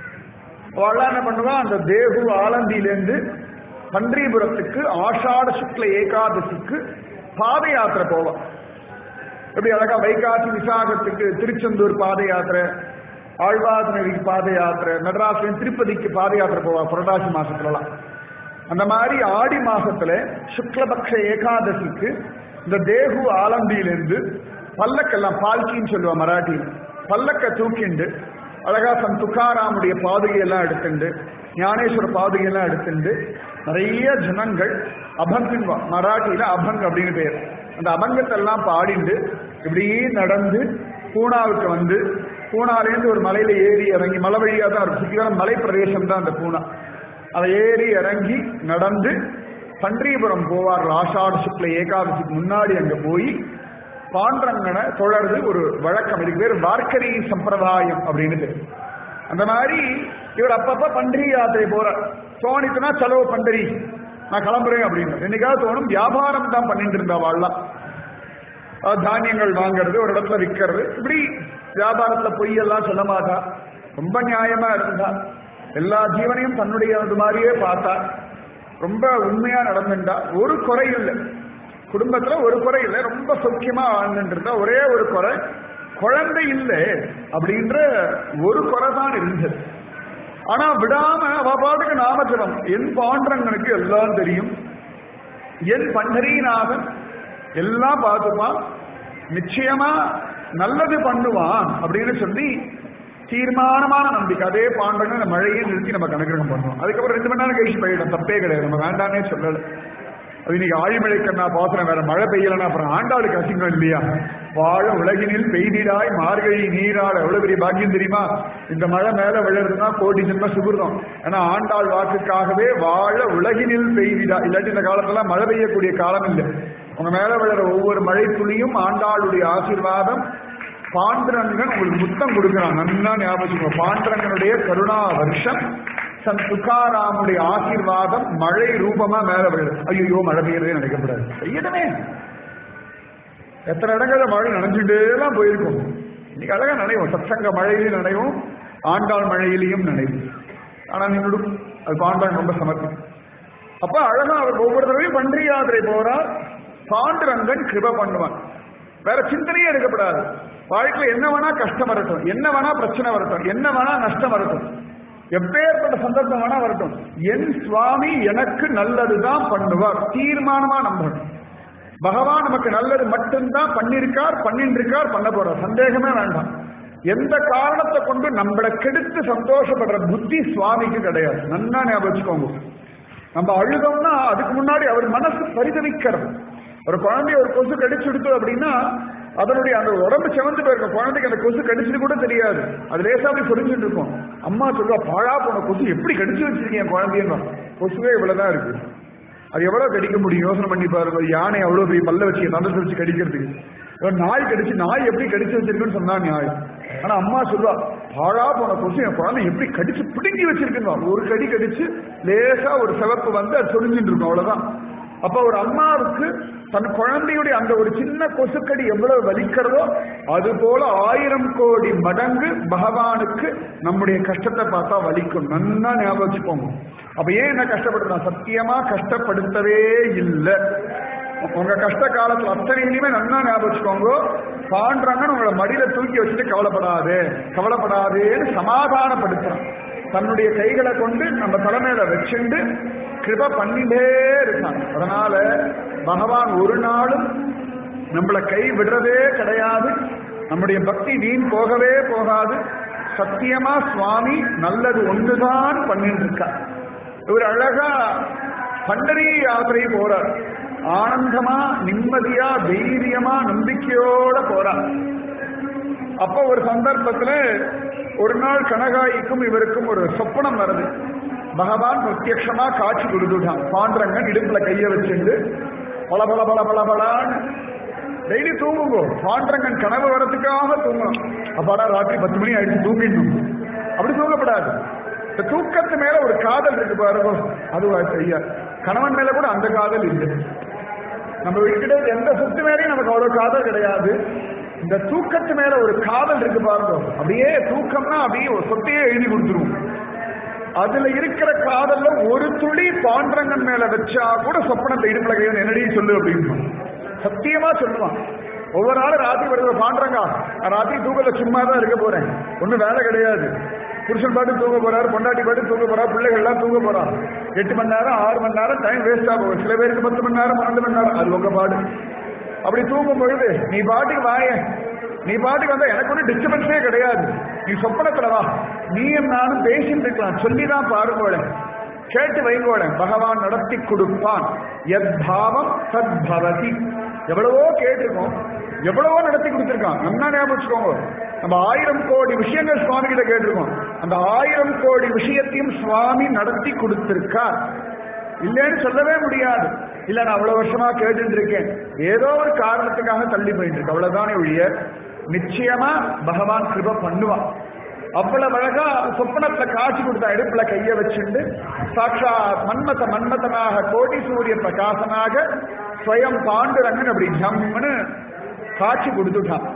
அவள் என்ன பண்ணுவா அந்த தேகு ஆலந்தியிலேருந்து பன்றிபுரத்துக்கு ஆஷாட சுக்ல ஏகாதசிக்கு பாத யாத்திரை போவான் எப்படி அழகா வைகாசி விசாகத்துக்கு திருச்செந்தூர் பாத யாத்திரை ஆழ்வார்நதிக்கு பாத யாத்திரை மெட்ராஸ்ல திருப்பதிக்கு பாத யாத்திரை போவா புரட்டாசி மாசத்துலலாம் அந்த மாதிரி ஆடி மாசத்துல சுக்லபக்ஷ ஏகாதசிக்கு இந்த தேகு ஆலம்பியிலிருந்து பல்லக்கெல்லாம் பால்கின்னு சொல்லுவா மராட்டியில் பல்லக்க தூக்கிண்டு அழகா சன் துக்காராமுடைய பாதுகையெல்லாம் எடுத்துண்டு ஞானேஸ்வர பாதுகையெல்லாம் எடுத்துண்டு நிறைய ஜனங்கள் அபங்கின் மராட்டியில அபங் அப்படின்னு பேர் அந்த அபங்கத்தெல்லாம் பாடிண்டு இப்படியே நடந்து பூனாவுக்கு வந்து பூனாலேருந்து ஒரு மலையில ஏறி இறங்கி மலை வழியா தான் இருக்கும் சுற்றியான மலை பிரதேசம் தான் அந்த பூனா அதை ஏறி இறங்கி நடந்து பன்றியபுரம் போவார்கள் ஆஷாட சுக்ல ஏகாதசிக்கு முன்னாடி அங்க போய் பாண்டரங்கனை தொடர்ந்து ஒரு வழக்கம் இதுக்கு பேர் வார்க்கரி சம்பிரதாயம் அப்படின்னு பேரு. அந்த மாதிரி இவர் அப்பப்ப பண்டரி யாத்திரை போறார் தோணித்துனா செலவு பண்டரி நான் கிளம்புறேன் அப்படின்னு என்னைக்காவது தோணும் வியாபாரம் தான் பண்ணிட்டு இருந்தா வாழலாம் அஹ் தானியங்கள் வாங்குறது ஒரு இடத்துல விற்கிறது இப்படி வியாபாரத்துல பொய்யெல்லாம் சொல்ல மாட்டா ரொம்ப நியாயமா இருந்தா எல்லா ஜீவனையும் தன்னுடைய அது மாதிரியே பார்த்தா ரொம்ப உண்மையா நடந்துட்டா ஒரு குறை இல்லை குடும்பத்துல ஒரு குறை இல்லை ரொம்ப சௌக்கியமா வாழ்ந்துட்டு இருந்தா ஒரே ஒரு குறை குழந்தை இல்லை அப்படின்ற ஒரு குறை தான் இருந்தது ஆனா விடாம அவ பாட்டுக்கு நாமஜபம் என் பாண்டரங்கனுக்கு எல்லாம் தெரியும் என் பண்டரீநாதன் எல்லாம் பார்த்துப்பான் நிச்சயமா நல்லது பண்ணுவான் அப்படின்னு சொல்லி தீர்மானமான நம்பிக்கை அதே பாண்டங்க இந்த மழையை நிறுத்தி நம்ம கணக்கிடம் பண்ணுவோம் அதுக்கப்புறம் ரெண்டு மணி நேரம் கழிச்சு போயிடும் தப்பே கிடையாது நம்ம வேண்டானே சொல்லல அது இன்னைக்கு ஆழிமழை கண்ணா பாசனம் வேற மழை பெய்யலன்னா அப்புறம் ஆண்டாளுக்கு அசிங்கம் இல்லையா வாழ உலகினில் பெய்திடாய் மார்கழி நீராட எவ்வளவு பெரிய பாக்கியம் தெரியுமா இந்த மழை மேல விழுறதுன்னா கோடி ஜென்ம சுகிருதம் ஏன்னா ஆண்டாள் வாக்குக்காகவே வாழ உலகினில் பெய்திடா இல்லாட்டி இந்த காலத்துல மழை பெய்யக்கூடிய காலம் இல்லை உங்க மேல விழுற ஒவ்வொரு மழை துளியும் ஆண்டாளுடைய ஆசீர்வாதம் பாண்டரங்கன் உங்களுக்கு முத்தம் கொடுக்கிறான் நல்லா ஞாபகம் வச்சுக்கோங்க. பாண்டரங்கனுடைய கருணா வருஷம் சன் துக்காராமுடைய ஆசீர்வாதம் மழை ரூபமா மேல விழுது ஐயோ மழை பெய்யறதே நினைக்கப்படாது பெய்யணுமே எத்தனை இடங்கள்ல மழை நனைஞ்சுட்டே எல்லாம் போயிருக்கும் இன்னைக்கு அழகா நினைவோம் சத்சங்க மழையிலையும் நினைவோம் ஆண்டாள் மழையிலையும் நினைவும் ஆனா நின்றுடும் அது பாண்டான் ரொம்ப சமர்ப்பம் அப்ப அழகா அவர் ஒவ்வொரு தடவையும் பன்றி யாத்திரை போறார் பாண்டுரங்கன் கிருப பண்ணுவான் வேற சிந்தனையே எடுக்கப்படாது வாழ்க்கையில என்ன வேணா கஷ்டம் வரட்டும் என்ன வேணா பிரச்சனை வரட்டும் என்ன வேணா நஷ்டம் வரட்டும் எப்பேற்பட்ட சந்தர்ப்பம் வேணா வரட்டும் என் சுவாமி எனக்கு நல்லதுதான் பண்ணுவார் தீர்மானமா நம்பணும் பகவான் நமக்கு நல்லது மட்டும்தான் பண்ணிருக்கார் பண்ணிட்டு இருக்கார் பண்ண போறார் சந்தேகமே வேண்டாம் எந்த காரணத்தை கொண்டு நம்மளை கெடுத்து சந்தோஷப்படுற புத்தி சுவாமிக்கு கிடையாது நன்னா ஞாபகம் வச்சுக்கோங்க நம்ம அழுதோம்னா அதுக்கு முன்னாடி அவர் மனசு பரிதவிக்கிறது ஒரு குழந்தைய ஒரு கொசு கடிச்சு விடுத்து அப்படின்னா அதனுடைய அந்த உடம்பு செவந்து போயிருக்க குழந்தைக்கு அந்த கொசு கடிச்சது கூட தெரியாது அது லேசா அப்படி சொரிஞ்சுட்டு இருக்கும் அம்மா சொல்லுவா பாழா போன கொசு எப்படி கடிச்சு வச்சிருக்கீங்க குழந்தையன்னு கொசுவே இவ்வளவுதான் இருக்கு அது எவ்வளவு கடிக்க முடியும் யோசனை பண்ணி பாருங்க ஒரு யானை எவ்வளவு பெரிய பல்ல வச்சு தந்தத்தை வச்சு கடிக்கிறதுக்கு ஒரு நாய் கடிச்சு நாய் எப்படி கடிச்சு வச்சிருக்குன்னு சொன்னா நியாயம் ஆனா அம்மா சொல்லுவா பாழா போன கொசு என் குழந்தை எப்படி கடிச்சு பிடுங்கி வச்சிருக்குன்னு ஒரு கடி கடிச்சு லேசா ஒரு சிவப்பு வந்து அது சொரிஞ்சுட்டு இருக்கும் அவ்வளவுதான் அப்ப ஒரு அம்மாவுக்கு தன் குழந்தையுடைய அந்த ஒரு சின்ன கொசுக்கடி எவ்வளவு வலிக்கிறதோ அது போல ஆயிரம் கோடி மடங்கு பகவானுக்கு நம்முடைய கஷ்டத்தை பார்த்தா வலிக்கும் நன்னா ஞாபகம் வச்சுக்கோங்க அப்ப ஏன் என்ன கஷ்டப்படுறான் சத்தியமா கஷ்டப்படுத்தவே இல்லை உங்க கஷ்ட காலத்துல அத்தனையிலுமே நன்னா ஞாபகம் வச்சுக்கோங்க பாண்டுறாங்கன்னு உங்களை மடியில தூக்கி வச்சுட்டு கவலைப்படாது கவலைப்படாதேன்னு சமாதானப்படுத்துறான் தன்னுடைய கைகளை கொண்டு நம்ம தலைமையில வச்சுண்டு கிருப பண்ணிட்டே இருக்கான் அதனால பகவான் ஒரு நாளும் நம்மளை கை விடுறதே கிடையாது நம்முடைய பக்தி வீண் போகவே போகாது சத்தியமா சுவாமி நல்லது ஒன்றுதான் பண்ணிட்டு இருக்கார் இவர் அழகா பண்டரி யாத்திரை போறார் ஆனந்தமா நிம்மதியா தைரியமா நம்பிக்கையோட போறார் அப்ப ஒரு சந்தர்ப்பத்துல ஒரு நாள் கனகாய்க்கும் இவருக்கும் ஒரு சொப்பனம் வருது பகவான் பிரத்யக்ஷமா காட்சி கொடுத்துட்டான் பாண்டரங்கன் இடுப்புல கைய வச்சுட்டு பல பல பல பல பலான்னு டெய்லி தூங்குங்கோ பாண்டரங்கன் கனவு வரதுக்காக தூங்கணும் அப்பாடா ராத்திரி பத்து மணி ஆயிடுச்சு தூங்கிடணும் அப்படி தூங்கப்படாது இந்த தூக்கத்து மேல ஒரு காதல் இருக்கு பாருங்க அது சரியா கணவன் மேல கூட அந்த காதல் இல்லை நம்ம வீட்டுக்கிட்ட எந்த சொத்து மேலேயும் நமக்கு அவ்வளவு காதல் கிடையாது இந்த தூக்கத்து மேல ஒரு காதல் இருக்கு பாருங்க அப்படியே தூக்கம்னா அப்படியே ஒரு சொத்தையே எழுதி கொடுத்துருவோம் அதுல இருக்கிற காதல்ல ஒரு துளி பாண்டரங்கன் மேல வச்சா கூட சொப்பனத்தை இடுப்புல கையன் என்னடி சொல்லு அப்படின்னு சத்தியமா சொல்லுவான் ஒவ்வொரு நாளும் ராத்திரி வருகிற பாண்டரங்கா நான் ராத்திரி தூக்கல சும்மா தான் இருக்க போறேன் ஒன்றும் வேலை கிடையாது புருஷன் பாட்டு தூங்க போறாரு பொண்டாட்டி பாட்டு தூங்க போறா பிள்ளைகள் எல்லாம் தூங்க போறா எட்டு மணி நேரம் ஆறு மணி நேரம் டைம் வேஸ்ட் ஆகும் சில பேருக்கு பத்து மணி நேரம் பன்னெண்டு மணி நேரம் அது உங்க பாடு அப்படி தூங்கும் பொழுது நீ பாட்டுக்கு வாய நீ பாட்டுக்கு வந்தா எனக்கு ஒன்றும் டிஸ்டர்பன்ஸே கிடையாது நீ சொப்பனத்துல வா நீயும் நானும் பேசிட்டு இருக்கலாம் சொல்லிதான் பாருங்கோட கேட்டு வைங்கோட பகவான் நடத்தி கொடுப்பான் எத் பாவம் சத் பவதி எவ்வளவோ கேட்டிருக்கோம் எவ்வளவோ நடத்தி கொடுத்திருக்கான் நல்லா ஞாபகம் வச்சுக்கோங்க நம்ம ஆயிரம் கோடி விஷயங்கள் சுவாமி கிட்ட கேட்டிருக்கோம் அந்த ஆயிரம் கோடி விஷயத்தையும் சுவாமி நடத்தி கொடுத்திருக்கார் இல்லைன்னு சொல்லவே முடியாது இல்ல நான் அவ்வளவு வருஷமா கேட்டுட்டு இருக்கேன் ஏதோ ஒரு காரணத்துக்காக தள்ளி போயிட்டு இருக்கு அவ்வளவுதானே ஒழிய நிச்சயமா பகவான் கிருப பண்ணுவான் அவ்வளவு அழகா சொப்பனத்துல காட்சி கொடுத்தா இடுப்புல கைய வச்சுண்டு சாட்சா மன்மத மன்மதனாக கோடி சூரிய பிரகாசனாக ஸ்வயம் பாண்டுரங்கன் அப்படி ஜம்முன்னு காட்சி கொடுத்துட்டான்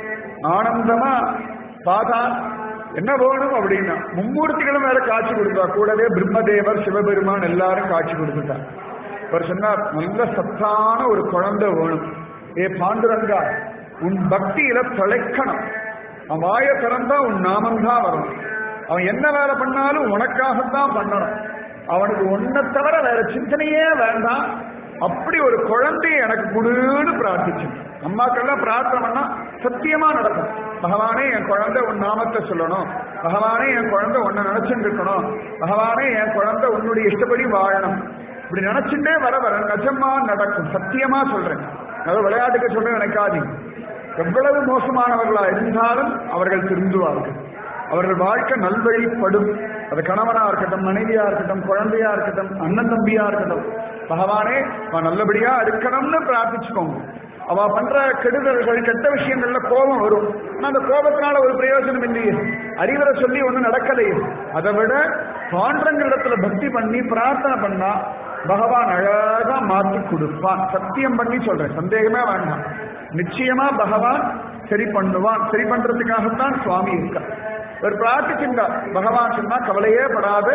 ஆனந்தமா பார்த்தா என்ன வேணும் அப்படின்னா மும்மூர்த்திகளும் வேற காட்சி கொடுத்தா கூடவே பிரம்மதேவர் சிவபெருமான் எல்லாரும் காட்சி கொடுத்துட்டா அவர் சொன்னார் நல்ல சத்தான ஒரு குழந்தை வேணும் ஏ பாண்டுரங்கா உன் பக்தியில தொலைக்கணும் அவன் வாய திறந்தா உன் நாமந்தான் வரும் அவன் என்ன வேலை பண்ணாலும் உனக்காகத்தான் பண்ணணும் அவனுக்கு ஒன்ன தவிர வேற சிந்தனையே வேண்டாம் அப்படி ஒரு குழந்தைய எனக்கு கொடுன்னு பிரார்த்திச்சு அம்மாக்கெல்லாம் பிரார்த்தனை பண்ணா சத்தியமா நடக்கும் பகவானே என் குழந்தை உன் நாமத்தை சொல்லணும் பகவானே என் குழந்தை உன்னை நினைச்சுட்டு இருக்கணும் பகவானே என் குழந்தை உன்னுடைய இஷ்டப்படி வாழணும் இப்படி நினைச்சுட்டே வர வர நிஜமா நடக்கும் சத்தியமா சொல்றேன் அதாவது விளையாட்டுக்கு சொல்றேன் நினைக்காதீங்க எவ்வளவு மோசமானவர்களா இருந்தாலும் அவர்கள் திருந்துவார்கள் அவர்கள் வாழ்க்கை நல்வழிப்படும் அது கணவனா இருக்கட்டும் மனைவியா இருக்கட்டும் குழந்தையா இருக்கட்டும் அண்ணன் தம்பியா இருக்கட்டும் பகவானே அவன் நல்லபடியா இருக்கணும்னு பிரார்த்திச்சுக்கோங்க அவ பண்ற கெடுதல்கள் கெட்ட விஷயங்கள்ல கோபம் வரும் ஆனா அந்த கோபத்தினால ஒரு பிரயோஜனம் இல்லையே அறிவுரை சொல்லி ஒண்ணும் நடக்கலையே அதை விட பாண்டங்களிடத்துல பக்தி பண்ணி பிரார்த்தனை பண்ணா பகவான் அழகா மாற்றி கொடுப்பான் சத்தியம் பண்ணி சொல்றேன் சந்தேகமே வேண்டாம் நிச்சயமா பகவான் சரி பண்ணுவான் சரி பண்றதுக்காகத்தான் சுவாமி இருக்கார் ஒரு பிரார்த்திச்சிருந்தார் பகவான் சொன்னா கவலையே படாத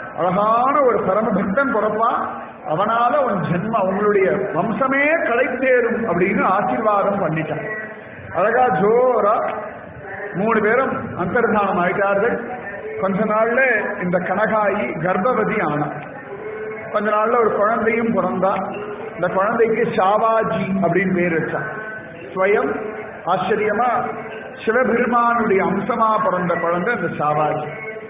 அழகான ஒரு பரம பக்தன் பிறப்பான் அவனால உன் ஜென்ம அவங்களுடைய வம்சமே களைத்தேறும் அப்படின்னு ஆசீர்வாதம் பண்ணிட்டான் அழகா ஜோரா மூணு பேரும் அந்தர்தானம் ஆயிட்டார்கள் கொஞ்ச நாள்ல இந்த கனகாயி கர்ப்பவதி ஆனான் கொஞ்ச நாள்ல ஒரு குழந்தையும் பிறந்தா இந்த குழந்தைக்கு ஷாவாஜி அப்படின்னு பேர் வச்சான் ஸ்வயம் ஆச்சரியமா சிவபெருமானுடைய அம்சமா பிறந்த குழந்தை இந்த ஷாவாஜி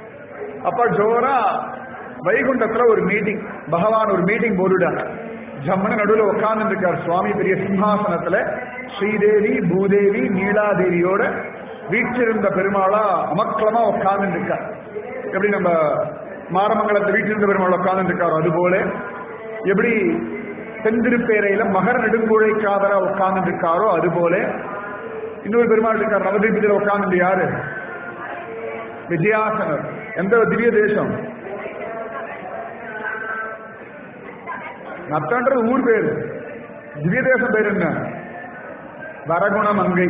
அப்ப ஜோரா வைகுண்டத்துல ஒரு மீட்டிங் பகவான் ஒரு மீட்டிங் போட்டுட்டார் ஜம்முன்னு நடுவில் உட்கார்ந்து இருக்கார் சுவாமி பெரிய சிம்ஹாசனத்துல ஸ்ரீதேவி பூதேவி நீலாதேவியோட வீற்றிருந்த பெருமாளா அமக்களமா உட்கார்ந்து இருக்கார் எப்படி நம்ம மாரமங்கலத்தை வீட்டிலிருந்த பெருமாள் உட்கார்ந்து இருக்காரோ அது போல எப்படி தென்திருப்பேரையில மகர நெடுங்குழை காதரா உட்கார்ந்து இருக்காரோ அது போல இன்னொரு பெருமாள் இருக்கார் நவதீபத்தில் உட்கார்ந்து யாரு விஜயாசனர் எந்த திவ்ய தேசம் நத்தன்றது ஊர் பேரு திவ்ய தேசம் பேர் என்ன வரகுண மங்கை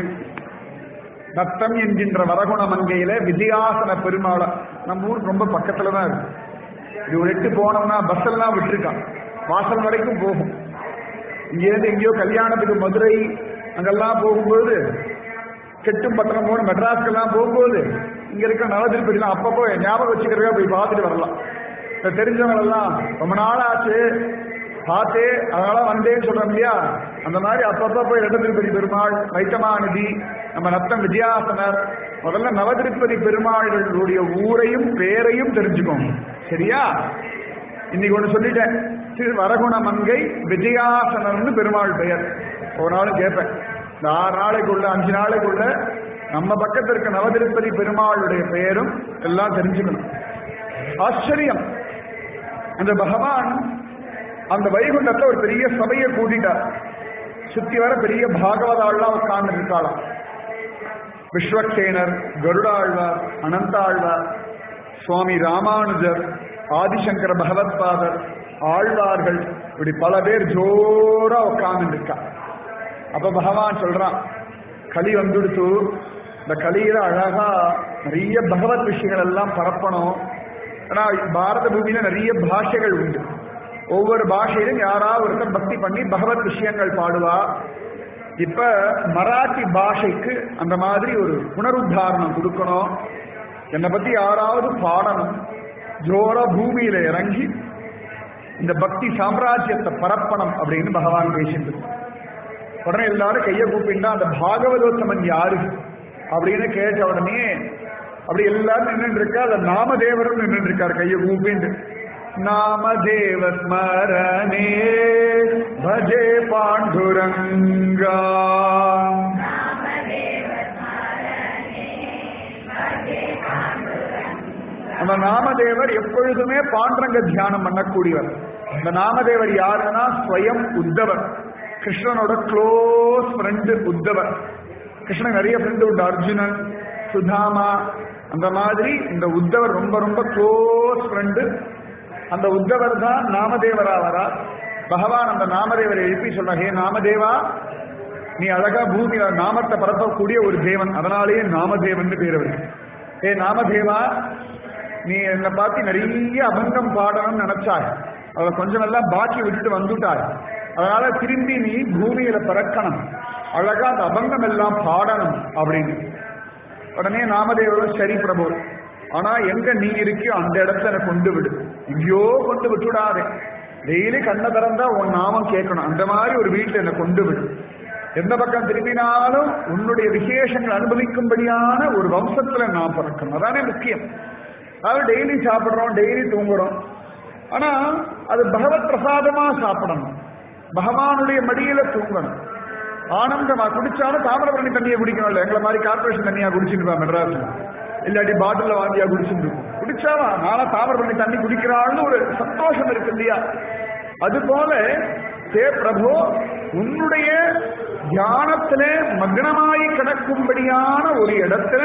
நத்தம் என்கின்ற வரகுண மங்கையில விஜயாசன பெருமாள நம்ம ஊர் ரொம்ப பக்கத்துல தான் இருக்கு இது ஒரு எட்டு போனோம்னா பஸ் எல்லாம் விட்டுருக்கான் வாசல் வரைக்கும் போகும் இங்கேருந்து எங்கேயோ கல்யாணத்துக்கு மதுரை அங்கெல்லாம் போகும்போது கெட்டும் பத்திரம் போன மெட்ராஸ்க்கெல்லாம் போகும்போது இங்க இருக்க நவதிருப்பதிலாம் அப்பப்போ ஞாபகம் வச்சுக்கிறதா போய் பார்த்துட்டு வரலாம் இப்ப தெரிஞ்சவங்க எல்லாம் ரொம்ப நாள் ஆச்சு பார்த்தே அதனால வந்தேன்னு சொல்றோம் இல்லையா அந்த மாதிரி அப்பப்போ போய் ரெட்டதிருப்பதி பெருமாள் வைத்தமாநிதி நம்ம நத்தம் விஜயாசனர் முதல்ல நவதிருப்பதி பெருமாளுடைய ஊரையும் பேரையும் தெரிஞ்சுக்கோங்க சரியா இன்னைக்கு ஒண்ணு சொல்லிட்டேன் திரு வரகுண மங்கை விஜயாசனர்னு பெருமாள் பெயர் ஒரு நாளும் கேட்பேன் இந்த ஆறு நாளைக்குள்ள அஞ்சு நாளைக்குள்ள நம்ம பக்கத்துல இருக்க நவதிருப்பதி பெருமாளுடைய பெயரும் எல்லாம் தெரிஞ்சுக்கணும் ஆச்சரியம் அந்த பகவான் அந்த வைகுண்டத்துல ஒரு பெரிய சபையை கூட்டிட்டார் சுத்தி வர பெரிய பாகவதாள்லாம் உட்கார்ந்து இருக்காளாம் விஸ்வக்சேனர் கருடாழ்வார் அனந்தாழ்வார் சுவாமி ராமானுஜர் ஆதிசங்கர பகவத்பாதர் ஆழ்வார்கள் இப்படி பல பேர் ஜோரா உட்கார்ந்து இருக்கா அப்ப பகவான் சொல்றான் களி வந்துடுத்து இந்த கலியில அழகா நிறைய பகவத் விஷயங்கள் எல்லாம் பரப்பணும் ஆனா பாரத பூமியில நிறைய பாஷைகள் உண்டு ஒவ்வொரு பாஷையிலும் யாராவது ஒருத்தர் பக்தி பண்ணி பகவத் விஷயங்கள் பாடுவா இப்ப மராத்தி பாஷைக்கு அந்த மாதிரி ஒரு புனருத்தாரணம் கொடுக்கணும் என்னை பத்தி யாராவது பாடணும் ஜோர பூமியில இறங்கி இந்த பக்தி சாம்ராஜ்யத்தை பரப்பணும் அப்படின்னு பகவான் பேசிட்டு உடனே எல்லாரும் கையை கூப்பிண்டா அந்த பாகவதோத்தமன் யாரு அப்படின்னு கேட்ட உடனே அப்படி எல்லாரும் நின்று இருக்கா அந்த நாமதேவரும் நின்று இருக்காரு கையை கூப்பிண்டு நாமதேவ ஸ்மரணே பஜே பாண்டுரங்கா அந்த நாமதேவர் எப்பொழுதுமே பாண்டரங்க தியானம் பண்ணக்கூடியவர் இந்த நாமதேவர் யாருன்னா ஸ்வயம் உத்தவர் கிருஷ்ணனோட க்ளோஸ் ஃப்ரெண்டு உத்தவர் கிருஷ்ணன் நிறைய ஃப்ரெண்டு உண்டு அர்ஜுனன் சுதாமா அந்த மாதிரி இந்த உத்தவர் ரொம்ப ரொம்ப க்ளோஸ் ஃப்ரெண்டு அந்த உத்தவர் தான் நாமதேவரா வரா பகவான் அந்த நாமதேவரை எழுப்பி சொல்ற ஹே நாமதேவா நீ அழகா பூமியில நாமத்தை பரப்பக்கூடிய ஒரு தேவன் அதனாலேயே நாமதேவன் பேர் அவருக்கு ஏ நாமதேவா நீ என்னை பார்த்து நிறைய அபங்கம் பாடணும்னு நினைச்சாய் அவளை கொஞ்சம் எல்லாம் பாக்கி விட்டுட்டு வந்துட்டாய் அதனால திரும்பி நீ பூமியில பிறக்கணும் அழகா அந்த அபங்கம் எல்லாம் பாடணும் அப்படின்னு உடனே நாமதேவரும் சரி பிரபு ஆனா எங்க நீ இருக்கியோ அந்த இடத்துல என்னை கொண்டு விடு எங்கேயோ கொண்டு விட்டுடாதே டெய்லி கண்ணை திறந்தா உன் நாமம் கேட்கணும் அந்த மாதிரி ஒரு வீட்டுல என்னை கொண்டு விடு எந்த பக்கம் திரும்பினாலும் உன்னுடைய விசேஷங்கள் அனுபவிக்கும்படியான ஒரு வம்சத்துல நான் பிறக்கணும் அதானே முக்கியம் அதாவது டெய்லி சாப்பிடுறோம் டெய்லி தூங்குறோம் ஆனா அது பகவத் பிரசாதமா சாப்பிடணும் பகவானுடைய மடியில தூங்கணும் ஆனந்தமா குடிச்சாலும் தாமிரபரணி தண்ணியை குடிக்கணும்ல எங்களை மாதிரி கார்பரேஷன் தண்ணியா குடிச்சுட்டு மெட்ராஸ்ல இல்லாட்டி பாட்டில வாங்கியா குடிச்சுட்டு இருக்கும் குடிச்சாவா நானா தாமிரபரணி தண்ணி குடிக்கிறாள்னு ஒரு சந்தோஷம் இருக்கு இல்லையா அது போல தே பிரபு உன்னுடைய தியானத்திலே மக்னமாய் கிடக்கும்படியான ஒரு இடத்துல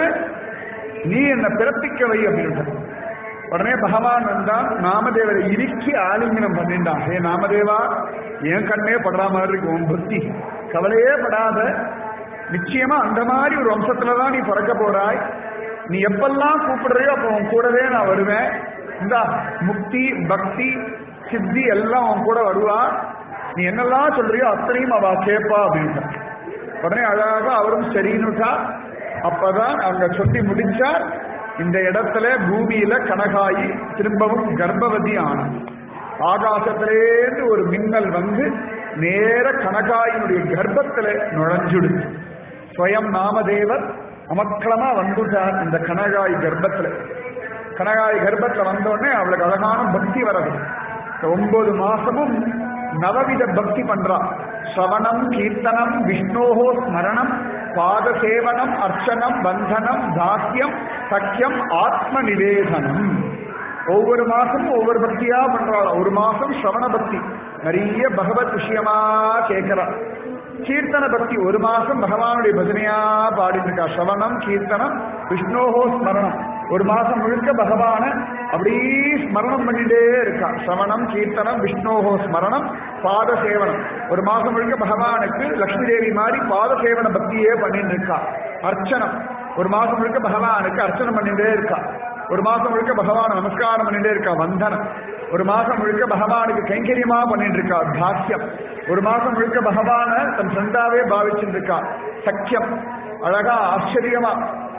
நீ என்ன பிறப்பிக்க வை அப்படின்னு உடனே பகவான் வந்தான் நாமதேவரை இறுக்கி ஆலிங்கனம் பண்ணிட்டான் ஹே நாமதேவா என் கண்ணே படுற மாதிரி இருக்கு உன் பக்தி கவலையே படாத நிச்சயமா அந்த மாதிரி ஒரு வம்சத்துலதான் நீ பிறக்க போறாய் நீ எப்பெல்லாம் கூப்பிடுறியோ அப்போ உன் கூடவே நான் வருவேன் இந்த முக்தி பக்தி சித்தி எல்லாம் உன் கூட வருவா நீ என்னெல்லாம் சொல்றியோ அத்தனையும் அவ கேட்பா அப்படின்ட்டு உடனே அழகாக அவரும் சரின்னுட்டா அப்பதான் அங்க சொல்லி முடிச்சார் இந்த இடத்துல பூமியில கனகாயி திரும்பவும் கர்ப்பவதி ஆனான் ஆகாசத்திலேருந்து ஒரு மின்னல் வந்து நேர கனகாயினுடைய கர்ப்பத்துல நுழைஞ்சுடுச்சு ஸ்வயம் நாமதேவர் அமக்களமா வந்துட்டார் இந்த கனகாய் கர்ப்பத்துல கனகாய் கர்ப்பத்துல வந்தோடனே அவளுக்கு அழகான பக்தி வரது இந்த ஒன்பது மாசமும் நவவித பக்தி பண்றா ஸ்ரவணம் கீர்த்தனம் விஷ்ணோஹோ ஸ்மரணம் பாத சேவனம் அர்ச்சனம் பந்தனம் தாக்கியம் சக்கியம் ஆத்ம நிவேதனம் ஒவ்வொரு மாசமும் ஒவ்வொரு பக்தியா பண்றாள் ஒரு மாசம் ஸ்ரவண பக்தி நிறைய பகவத் விஷயமா கேட்கிறா கீர்த்தன பக்தி ஒரு மாசம் பகவானுடைய பஜனையா பாடிட்டு இருக்கா ஸ்ரவணம் கீர்த்தனம் விஷ்ணோஹோ ஸ்மரணம் ஒரு மாசம் முழுக்க பகவான அப்படியே ஸ்மரணம் பண்ணிட்டே இருக்கா ஸ்ரவணம் கீர்த்தனம் விஷ்ணோஹோ ஸ்மரணம் பாத சேவனம் ஒரு மாசம் முழுக்க பகவானுக்கு லக்ஷ்மி தேவி மாதிரி பாத சேவன பக்தியே பண்ணிட்டு இருக்கா அர்ச்சனம் ஒரு மாசம் முழுக்க பகவானுக்கு அர்ச்சனை பண்ணிட்டே இருக்கா ஒரு மாசம் முழுக்க பகவான் நமஸ்காரம் பண்ணிட்டே இருக்கா வந்தனம் ஒரு மாசம் முழுக்க பகவானுக்கு கைங்கரியமா பண்ணிட்டு இருக்கா தாக்கியம் ஒரு மாசம் முழுக்க பகவான தன் ஃப்ரெண்டாவே பாவிச்சுட்டு இருக்கா சக்கியம் அழகா ஆச்சரியமா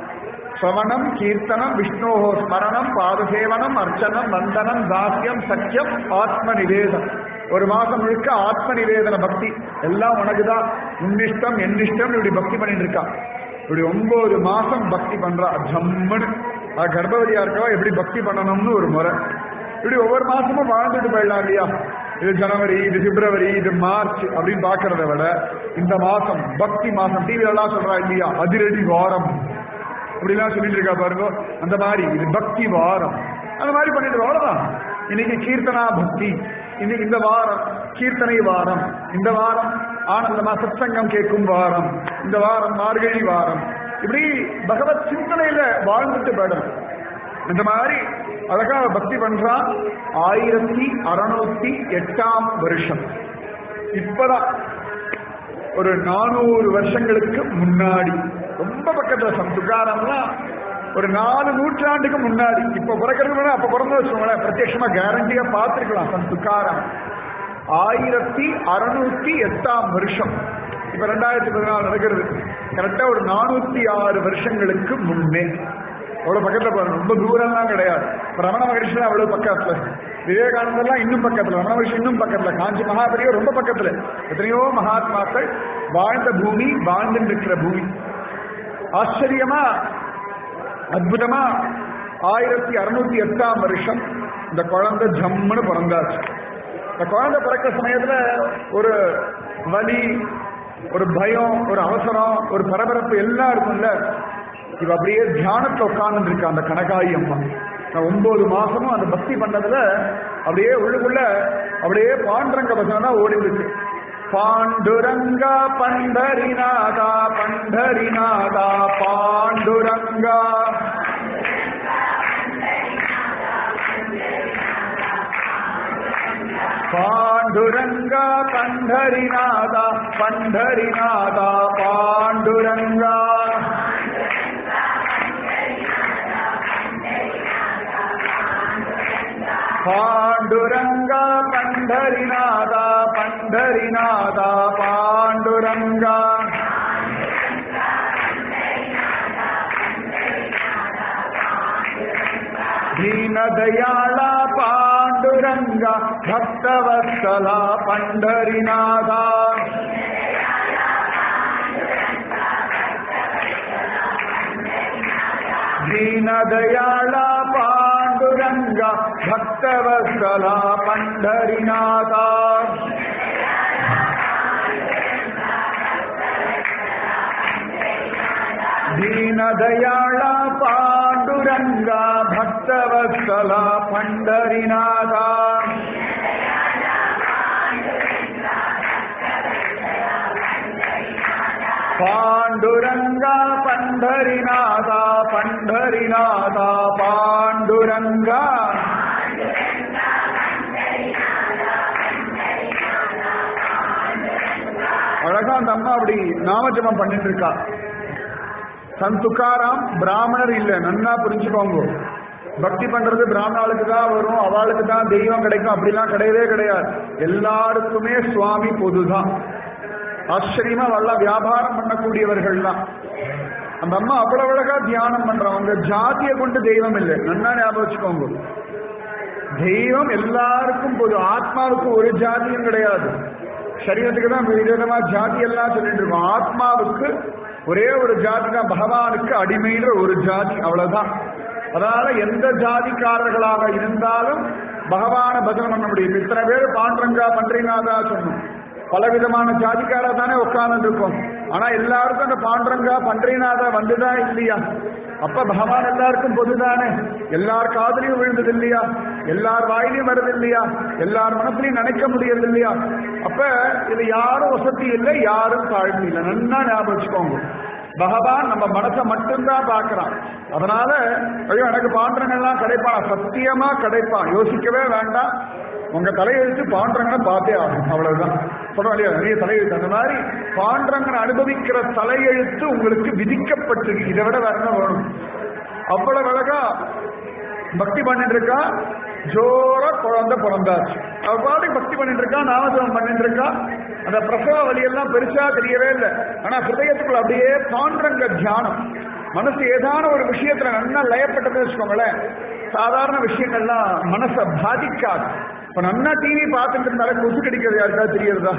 ஸ்ரவணம் கீர்த்தனம் விஷ்ணோஹோ ஸ்மரணம் பாதசேவனம் அர்ச்சனம் வந்தனம் தாக்கியம் சக்கியம் ஆத்ம நிவேதனம் ஒரு மாசம் முழுக்க ஆத்ம நிவேதன பக்தி எல்லாம் உனக்குதான் உன்னிஷ்டம் என்னிஷ்டம் இப்படி பக்தி பண்ணிட்டு இருக்கா இப்படி ஒன்பது மாசம் பக்தி பண்றா ஜம்முன்னு அது கர்ப்பவதியா இருக்கவா எப்படி பக்தி பண்ணணும்னு ஒரு முறை இப்படி ஒவ்வொரு மாசமும் வாழ்ந்துட்டு போயிடலாம் இல்லையா இது ஜனவரி இது பிப்ரவரி இது மார்ச் அப்படின்னு பாக்குறத விட இந்த மாசம் பக்தி மாசம் டிவில எல்லாம் சொல்றா இல்லையா அதிரடி வாரம் அப்படிலாம் சொல்லிட்டு இருக்கா பாருங்க அந்த மாதிரி இது பக்தி வாரம் அந்த மாதிரி பண்ணிட்டு அவ்வளவுதான் இன்னைக்கு கீர்த்தனா பக்தி இன்னைக்கு இந்த வாரம் கீர்த்தனை வாரம் இந்த வாரம் ஆனந்தமா சத்சங்கம் கேட்கும் வாரம் இந்த வாரம் மார்கழி வாரம் இப்படி பகவத் சிந்தனையில வாழ்ந்துட்டு போயிடணும் இந்த மாதிரி அழகா பக்தி பண்றான் ஆயிரத்தி அறுநூத்தி எட்டாம் வருஷம் இப்பதான் ஒரு நானூறு வருஷங்களுக்கு முன்னாடி ரொம்ப பக்கத்துல சந்துகாரம்லாம் ஒரு நாலு நூற்றாண்டுக்கு முன்னாடி இப்ப பிறக்கிறது அப்ப பிறந்த வச்சுக்கோங்களேன் பிரத்யட்சமா கேரண்டியா பார்த்திருக்கலாம் சந்துகாரம் ஆயிரத்தி அறுநூத்தி எட்டாம் வருஷம் இப்ப ரெண்டாயிரத்தி பதினாலு நடக்கிறது கரெக்டா ஒரு நானூத்தி ஆறு வருஷங்களுக்கு முன்னே அவ்வளவு பக்கத்துல பாருங்க ரொம்ப தூரம்லாம் கிடையாது இப்ப ரமண மகரிஷி அவ்வளவு பக்கத்துல விவேகானந்தர்லாம் இன்னும் பக்கத்துல ரமண மகரிஷி இன்னும் பக்கத்துல காஞ்சி மகாபெரியோ ரொம்ப பக்கத்துல எத்தனையோ மகாத்மாக்கள் வாழ்ந்த பூமி வாழ்ந்துட்டு இருக்கிற பூமி ஆச்சரியமா அற்புதமா ஆயிரத்தி அறுநூத்தி எட்டாம் வருஷம் இந்த குழந்தை ஜம்முன்னு பிறந்தாச்சு இந்த குழந்தை பிறக்கிற சமயத்துல ஒரு வலி ஒரு பயம் ஒரு அவசரம் ஒரு பரபரப்பு எல்லாம் இருக்கும்ல இவ அப்படியே தியானத்துல உட்கார்ந்து இருக்கா அந்த கனகாயி அம்மா நான் ஒன்பது மாசமும் அந்த பக்தி பண்ணதுல அப்படியே உள்ளுக்குள்ள அப்படியே பாண்டரங்க பசங்க தான் ஓடிந்துச்சு பாண்டுரங்கா பண்டரிநாதா பண்டரிநாதா பாண்டுரங்கா பாண்டுரங்கா பண்டரிநாதா பண்டரிநாதா பாண்டுரங்கா பாண்டுரங்கா பண்டரிநாதா பண்டரிநாதா பாண்டுரங்கா ದೀನದಯಾಳ ಪಾಂಡುರಂಗ ಭಕ್ತವತ್ಸಲ ಪಂಡರಿನಾಥ ದೀನದಯಾಳ ಪಾಂಡುರಂಗ ಭಕ್ತವತ್ಸಲ ಪಂಡರಿನಾಥ ದೀನದಯಾಳ ಪಾಂಡುರಂಗ ಭಕ್ತವತ್ಸಲ ಪಂಡರಿನಾಥ ಪಾಂಡುರಂಗ ಪಂಡರಿನಾಥ ಪಂಡರಿನಾಥ ಪಾಂಡುರಂಗ அழகா அந்த அம்மா அப்படி நாமஜபம் பண்ணிட்டு இருக்கா சந்த் துக்காராம் பிராமணர் இல்ல நன்னா புரிஞ்சுக்கோங்க பக்தி பண்றது பிராமணாளுக்கு தான் வரும் அவளுக்கு தான் தெய்வம் கிடைக்கும் அப்படிலாம் கிடையவே கிடையாது எல்லாருக்குமே சுவாமி பொதுதான் ஆச்சரியமா வல்ல வியாபாரம் பண்ணக்கூடியவர்கள் தான் அந்த அம்மா அவ்வளவு அழகா தியானம் பண்றவங்க ஜாதியை கொண்டு தெய்வம் இல்லை நன்னா ஞாபகம் வச்சுக்கோங்க தெய்வம் எல்லாருக்கும் பொது ஆத்மாவுக்கு ஒரு ஜாதியும் கிடையாது சரீரத்துக்கு தான் விதமா ஜாதி எல்லாம் சொல்லிட்டு இருக்கோம் ஆத்மாவுக்கு ஒரே ஒரு ஜாதி தான் பகவானுக்கு அடிமைன்ற ஒரு ஜாதி அவ்வளவுதான் அதனால எந்த ஜாதிக்காரர்களாக இருந்தாலும் பகவான பஜனை பண்ண முடியும் இத்தனை பேர் பாண்டரங்கா பன்றினாதா சொன்னோம் பலவிதமான ஜாதிக்காரா தானே உட்கார்ந்து இருக்கோம் ஆனா எல்லாருக்கும் அந்த பாண்டரங்கா பன்றினாதா வந்துதான் இல்லையா அப்ப பகவான் எல்லாருக்கும் பொதுதானே எல்லார் காதலையும் விழுந்தது இல்லையா எல்லார் வாயிலையும் வருது இல்லையா எல்லார் மனசுலையும் நினைக்க முடியறது இல்லையா அப்ப இது யாரும் வசதி இல்லை யாரும் தாழ்வு இல்லை நன்னா ஞாபகம் வச்சுக்கோங்க பகவான் நம்ம மனசை மட்டும்தான் பார்க்கறான் அதனால ஐயோ எனக்கு பாண்டரங்கள்லாம் கிடைப்பான் சத்தியமா கிடைப்பான் யோசிக்கவே வேண்டாம் உங்க தலையெழுத்து பாண்டரங்கனை பார்த்தே ஆகும் அவ்வளவுதான் சொல்றோம் இல்லையா நிறைய தலையெழுத்து அந்த மாதிரி பாண்டரங்கனை அனுபவிக்கிற தலையெழுத்து உங்களுக்கு விதிக்கப்பட்டிருக்கு இதை விட வேற என்ன வேணும் அவ்வளவு அழகா பக்தி பண்ணிட்டு இருக்கா ஜோர குழந்தை பிறந்தாச்சு அவ பாட்டுக்கு பக்தி பண்ணிட்டு இருக்கா நாமஜபம் பண்ணிட்டு இருக்கா அந்த பிரசவ வழியெல்லாம் பெருசா தெரியவே இல்லை ஆனா ஹிருதயத்துக்குள்ள அப்படியே பாண்டரங்க தியானம் மனசு ஏதான ஒரு விஷயத்துல நல்லா லயப்பட்டது வச்சுக்கோங்களேன் சாதாரண விஷயங்கள்லாம் மனசை பாதிக்காது இப்ப நன்னா டிவி பார்த்துட்டு இருந்தாலே கொசு கடிக்கிறது யாருக்காவது தெரியறதா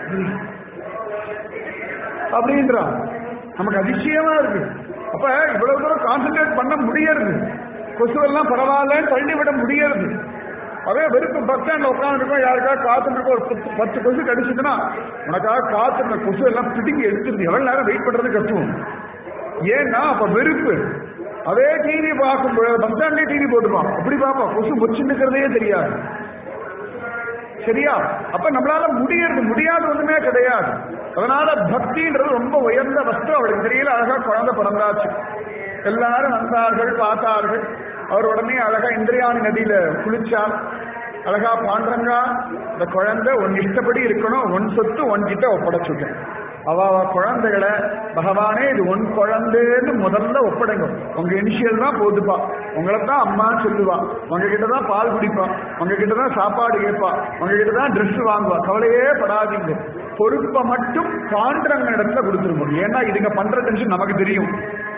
அப்படின்றான் நமக்கு அதிசயமா இருக்கு அப்ப இவ்வளவு தூரம் கான்சென்ட்ரேட் பண்ண முடியறது கொசுவெல்லாம் பரவாயில்லன்னு தள்ளி விட முடியறது அதே வெறுப்பு பஸ் ஸ்டாண்ட்ல உட்காந்துருக்கோம் யாருக்காவது காத்துட்டு இருக்கோம் ஒரு பத்து பத்து கொசு கடிச்சுதுன்னா உனக்காக காத்துருந்த கொசு எல்லாம் பிடிங்கி எடுத்துருது எவ்வளவு நேரம் வெயிட் பண்றது கஷ்டம் ஏன்னா அப்ப வெறுப்பு அதே டிவி பார்க்கும்போது பஸ் ஸ்டாண்ட்லயே டிவி போட்டுப்பான் அப்படி பார்ப்பான் கொசு முச்சுன்னுக்கிறதே தெரியாது சரியா அப்ப நம்மளால முடியறது முடியாது ஒண்ணுமே கிடையாது அதனால பக்தின்றது ரொம்ப உயர்ந்த வஸ்து அவளுக்கு தெரியல அழகா குழந்தை பிறந்தாச்சு எல்லாரும் வந்தார்கள் பார்த்தார்கள் அவர் உடனே அழகா இந்திரியாணி நதியில குளிச்சார் அழகா பாண்டரங்கா இந்த குழந்தை உன் இஷ்டப்படி இருக்கணும் உன் சொத்து உன்கிட்ட ஒப்படைச்சுட்டேன் அவ அவ குழந்தைகளை பகவானே இது உன் குழந்தைன்னு முதல்ல ஒப்படைங்க உங்க இனிஷியல் தான் போதுப்பா உங்களை தான் அம்மா சொல்லுவா உங்ககிட்ட தான் பால் குடிப்பா உங்ககிட்ட தான் சாப்பாடு கேட்பா உங்ககிட்ட தான் ட்ரெஸ் வாங்குவா கவலையே படாதீங்க பொறுப்பை மட்டும் பாண்டரங்க இடத்துல கொடுத்துருவோம் ஏன்னா இதுங்க பண்ற டென்ஷன் நமக்கு தெரியும்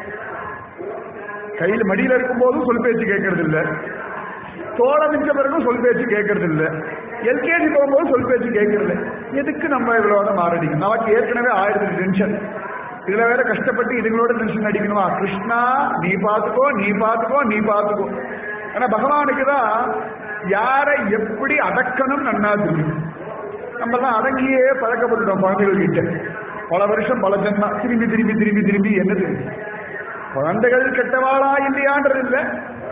கையில் மடியில இருக்கும் போதும் சொல் பேச்சு கேட்கறது இல்ல தோலை மிஞ்ச பிறகும் சொல் பேச்சு கேட்கறது இல்ல எல்கேஜி போகும்போது சொல் பேச்சு கேட்கறது எதுக்கு நம்ம இவ்வளவு மாரடிக்கணும் நமக்கு ஏற்கனவே ஆயிரத்தி டென்ஷன் இதுல வேற கஷ்டப்பட்டு இதுங்களோட டென்ஷன் அடிக்கணுமா கிருஷ்ணா நீ பாத்துக்கோ நீ பாத்துக்கோ நீ பாத்துக்கோ ஆனா பகவானுக்கு தான் யாரை எப்படி அடக்கணும் நன்னா தெரியும் நம்ம தான் அடங்கியே பழக்கப்பட்டுட்டோம் குழந்தைகள் கிட்ட பல வருஷம் பல ஜன்மா திரும்பி திரும்பி திரும்பி திரும்பி என்னது குழந்தைகள் கெட்டவாளா இல்லையான்றது இல்ல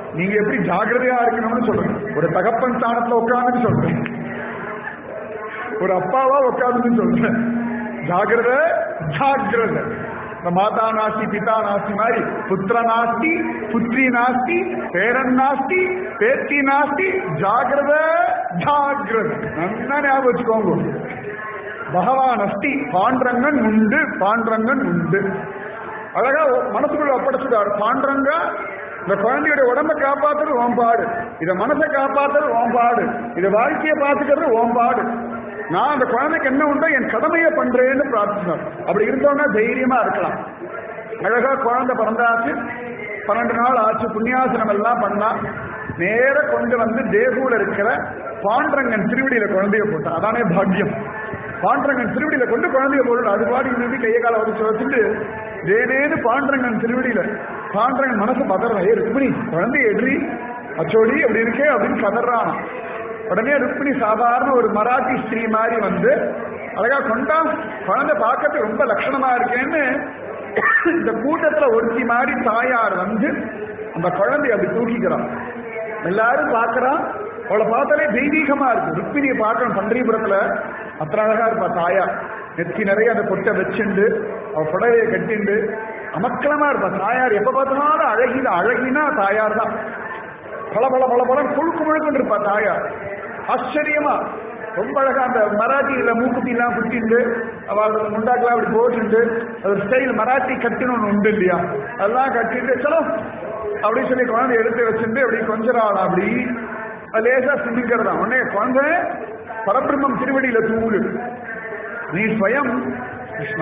நீங்க எப்படி ஜாக்கிரதையா இருக்கணும்னு சொல்றேன் ஒரு தகப்பன் ஸ்தானத்துல உட்கார்ந்துன்னு சொல்றேன் ஒரு அப்பாவா உட்கார்ந்துன்னு சொல்றேன் ஜாகிரத ஜாகிரத இந்த மாதா நாஸ்தி பிதா நாஸ்தி மாதிரி புத்திர நாஸ்தி புத்திரி நாஸ்தி பேரன் நாஸ்தி பேத்தி நாஸ்தி ஜாகிரத ஜாகிரத நல்லா ஞாபகம் வச்சுக்கோங்க பகவான் அஸ்தி பாண்டரங்கன் உண்டு பாண்டரங்கன் உண்டு அழகா மனசுக்குள்ள ஒப்படைச்சுட்டாரு பாண்டரங்க இந்த குழந்தையோட உடம்ப காப்பாத்துறது ஓம்பாடு இத மனசை காப்பாத்துறது ஓம்பாடு இத வாழ்க்கையை பார்த்துக்கிறது ஓம்பாடு நான் அந்த குழந்தைக்கு என்ன உண்டோ என் கடமையை பண்றேன்னு பிரார்த்திச்சார் அப்படி இருந்தோம்னா தைரியமா இருக்கலாம் அழகா குழந்தை பிறந்தாச்சு பன்னெண்டு நாள் ஆச்சு புண்ணியாசனம் எல்லாம் பண்ணா நேர கொண்டு வந்து தேகூல இருக்கிற பாண்டரங்கன் திருவடியில குழந்தைய போட்டான் அதானே பாக்கியம் பாண்டரங்கன் திருவடியில கொண்டு குழந்தைய போட்டு அது பாடி நிறுத்தி கையை காலை வச்சு வச்சுட்டு தேனேன்னு பாண்டரங்கன் திருவடியில பாண்டரங்கன் மனசு பதறான் ஏ ருக்மிணி குழந்தைய எட்ரி அச்சோடி அப்படி இருக்கே அப்படின்னு கதறான் உடனே ருக்மிணி சாதாரண ஒரு மராட்டி ஸ்திரீ மாதிரி வந்து அழகா கொண்டா குழந்தை பார்க்கறதுக்கு ரொம்ப லட்சணமா இருக்கேன்னு இந்த கூட்டத்துல ஒருத்தி மாதிரி தாயார் வந்து அந்த குழந்தைய அப்படி தூக்கிக்கிறான் எல்லாரும் பார்க்கறான் அவளை பார்த்தாலே தெய்வீகமா இருக்கு ருக்மிணியை பார்க்கணும் பன்றிபுரத்துல அத்தனை அழகா இருப்பா தாயார் நெத்தி நிறைய அந்த பொட்டை வச்சுண்டு அவ புடவையை கட்டிண்டு அமக்கலமா இருப்பா தாயார் எப்ப பார்த்தாலும் அழகின அழகினா தாயார் தான் பல பல பல பலம் கொழுக்கு முழுக்குன்னு இருப்பா தாயார் ஆச்சரியமா ரொம்ப அழகா அந்த மராட்டியில மூக்குத்தி எல்லாம் குத்திண்டு அவள் முண்டாக்கெல்லாம் அப்படி போட்டுண்டு அது ஸ்டைல் மராட்டி கட்டுன்னு ஒண்ணு உண்டு இல்லையா அதெல்லாம் கட்டிட்டு சலோ அப்படின்னு சொல்லி குழந்தை எடுத்து வச்சுட்டு அப்படி கொஞ்ச நாள் அப்படி அது லேசா சிந்திக்கிறதா உடனே குழந்தை பரபிரம்மம் திருவடியில தூங்கு நீ ஸ்வயம் கிருஷ்ணா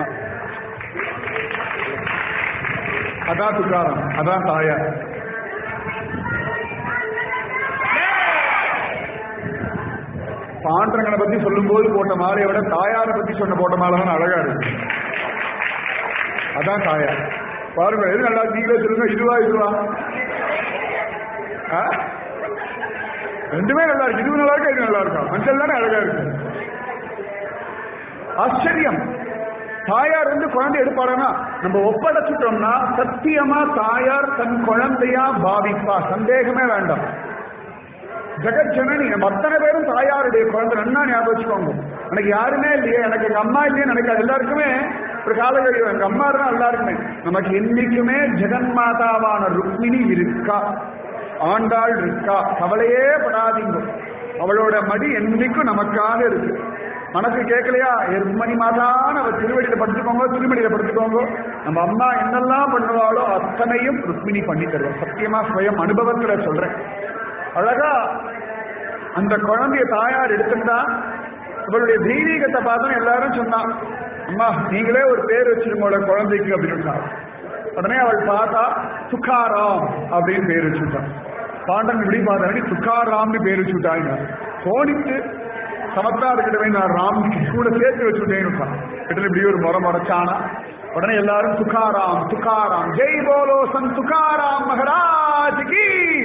அதான் துக்காரம் அதான் தாயார் பாண்டரங்கனை பத்தி சொல்லும்போது போட்ட மாலையை விட தாயாரை பத்தி சொன்ன போட்ட மாலை தான் அழகா இருக்கு அதான் தாயார் பாருங்க எது நல்லா நீங்களே சொல்லுங்க இதுவா இதுவா ஆ? ரெண்டுமே நல்லா இருக்கு இதுவும் நல்லா இருக்கு இது நல்லா இருக்கா மஞ்சள் தானே அழகா இருக்கு ஆச்சரியம் தாயார் வந்து குழந்தை எடுப்பாருன்னா நம்ம ஒப்படைச்சிட்டோம்னா சத்தியமா தாயார் தன் குழந்தையா பாவிப்பா சந்தேகமே வேண்டாம் ஜெகத் ஜனனி நம்ம அத்தனை பேரும் தாயாருடைய குழந்தை நன்னா ஞாபகம் வச்சுக்கோங்க எனக்கு யாருமே இல்லையே எனக்கு எங்க அம்மா இல்லையே நினைக்காது எல்லாருக்குமே ஒரு காலகழிவு எங்க அம்மா தான் எல்லாருக்குமே நமக்கு என்னைக்குமே ஜெகன்மாதாவான ருக்மிணி இருக்கா ஆண்டாள் இருக்கா கவலையே படாதீங்க அவளோட மடி என்னைக்கும் நமக்காக இருக்கு மனசு கேட்கலையா எருமணி மாதான்னு அவர் திருவடியில படுத்துக்கோங்க திருமடியில படுத்துக்கோங்க நம்ம அம்மா என்னெல்லாம் பண்ணுவாளோ அத்தனையும் ருக்மிணி பண்ணி தருவோம் சத்தியமா சுயம் அனுபவத்துல சொல்றேன் அழகா அந்த குழந்தைய தாயார் எடுத்துட்டா இவளுடைய தெய்வீகத்தை பார்த்தா எல்லாரும் சொன்னான் அம்மா நீங்களே ஒரு பேர் வச்சிருக்கோட குழந்தைக்கு அப்படின்னு உடனே அவள் பார்த்தா துக்காராம் அப்படின்னு பேர் வச்சுட்டான் பாண்டன் இப்படி பார்த்தா துக்காராம்னு பேர் வச்சுட்டாங்க தோணித்து சமத்தா இருக்கட்டவே நான் ராம் கூட சேர்த்து வச்சுட்டேன்னு கிட்ட இப்படி ஒரு முறை முறைச்சானா உடனே எல்லாரும் துக்காராம் துக்காராம் ஜெய் போலோ சன் துக்காராம் மகராஜ் கி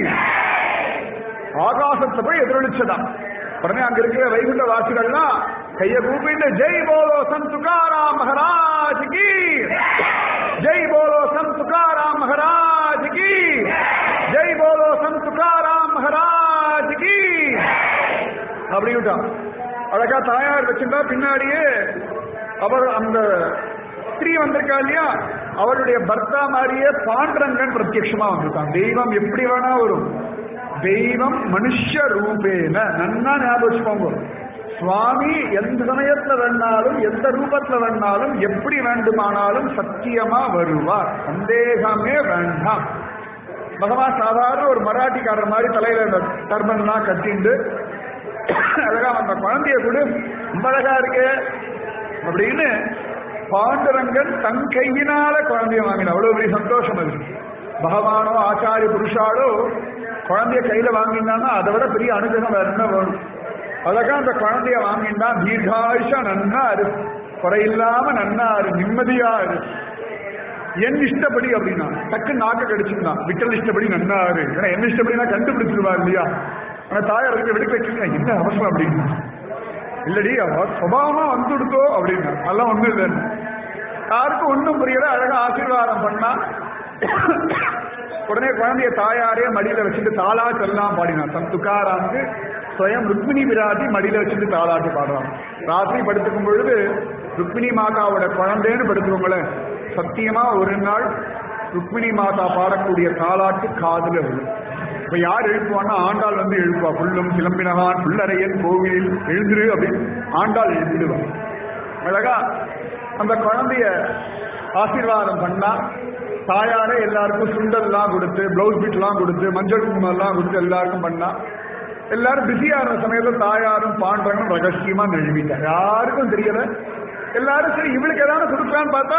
ஆகாசத்தை போய் எதிரொலிச்சதான் உடனே அங்க இருக்கிற வைகுண்ட வாசிகள்லாம் கைய கூப்பிட்டு ஜெய் போலோ சன் துக்காராம் மகராஜ் கி ஜெய் போலோ சன் துக்காராம் மகராஜ் கி ஜெய் போலோ சன் துக்காராம் மகராஜ் கி அப்படின்ட்டான் அழகா தாயார் வச்சிருந்தா பின்னாடியே அவர் அந்த ஸ்திரீ வந்திருக்கா இல்லையா அவருடைய பர்த்தா மாதிரியே பாண்டரங்கன் பிரத்யட்சமா வந்திருக்கான் தெய்வம் எப்படி வேணா வரும் தெய்வம் மனுஷ ரூபேன நன்னா ஞாபகம் வச்சுக்கோங்க சுவாமி எந்த சமயத்துல வேணாலும் எந்த ரூபத்துல வேணாலும் எப்படி வேண்டுமானாலும் சத்தியமா வருவார் சந்தேகமே வேண்டாம் பகவான் சாதாரண ஒரு மராட்டிக்காரர் மாதிரி தலையில இந்த டர்பன்லாம் கட்டிண்டு அழகா அந்த குழந்தைய கூட ரொம்ப அழகா இருக்கு அப்படின்னு பாண்டுரங்கன் தன் கையினால குழந்தைய வாங்கின அவ்வளவு பெரிய சந்தோஷம் அது பகவானோ ஆச்சாரிய புருஷாலோ குழந்தைய கையில வாங்கினான்னா அதை விட பெரிய அனுகிரகம் வேற என்ன வேணும் அழகா அந்த குழந்தைய வாங்கினா தீர்காயுஷா நன்னா இரு குறையில்லாம நன்னா இரு நிம்மதியா இரு என் இஷ்டப்படி அப்படின்னா டக்கு நாக்கு கடிச்சுக்கலாம் விட்டல் இஷ்டப்படி நன்னா இரு ஏன்னா என் இஷ்டப்படினா கண்டுபிடிச்சிருவா இல்லையா ஆனா தாயார் இருக்க வெடிக்க வச்சுருக்கா என்ன அவசரம் அப்படின்னா இல்லடி அவ சுபாவமா வந்துடுத்தோ அப்படின்னா அதெல்லாம் ஒண்ணும் இல்லைன்னு யாருக்கும் ஒண்ணும் புரியல அழகா ஆசீர்வாதம் பண்ணா உடனே குழந்தைய தாயாரே மடியில வச்சுட்டு தாளாட்டு எல்லாம் பாடினான் தன் துக்காராமுக்கு ஸ்வயம் ருக்மிணி விராட்டி மடியில வச்சுட்டு தாளாட்டு பாடுறான் ராத்திரி படுத்துக்கும் பொழுது ருக்மிணி மாதாவோட குழந்தைன்னு படுத்துக்கோங்களேன் சத்தியமா ஒரு நாள் ருக்மிணி மாதா பாடக்கூடிய தாளாட்டு காதுல விழும் இப்ப யார் எழுப்புவான்னா ஆண்டாள் வந்து எழுப்புவா புல்லும் கிளம்பினகான் புல்லறையன் கோவிலில் எழுந்துரு அப்படின்னு ஆண்டாள் எழுப்பிடுவான் அழகா அந்த குழந்தைய ஆசீர்வாதம் பண்ணா தாயாரே எல்லாருக்கும் சுண்டல்லாம் கொடுத்து பிளவுஸ் பீட்லாம் கொடுத்து மஞ்சள் குங்குமம் எல்லாம் கொடுத்து எல்லாருக்கும் பண்ணா எல்லாரும் பிஸியா இருந்த சமயத்துல தாயாரும் பாண்டவனும் ரகசியமா நழுவிட்டார் யாருக்கும் தெரியல எல்லாரும் சரி இவளுக்கு ஏதாவது கொடுக்கலான்னு பார்த்தா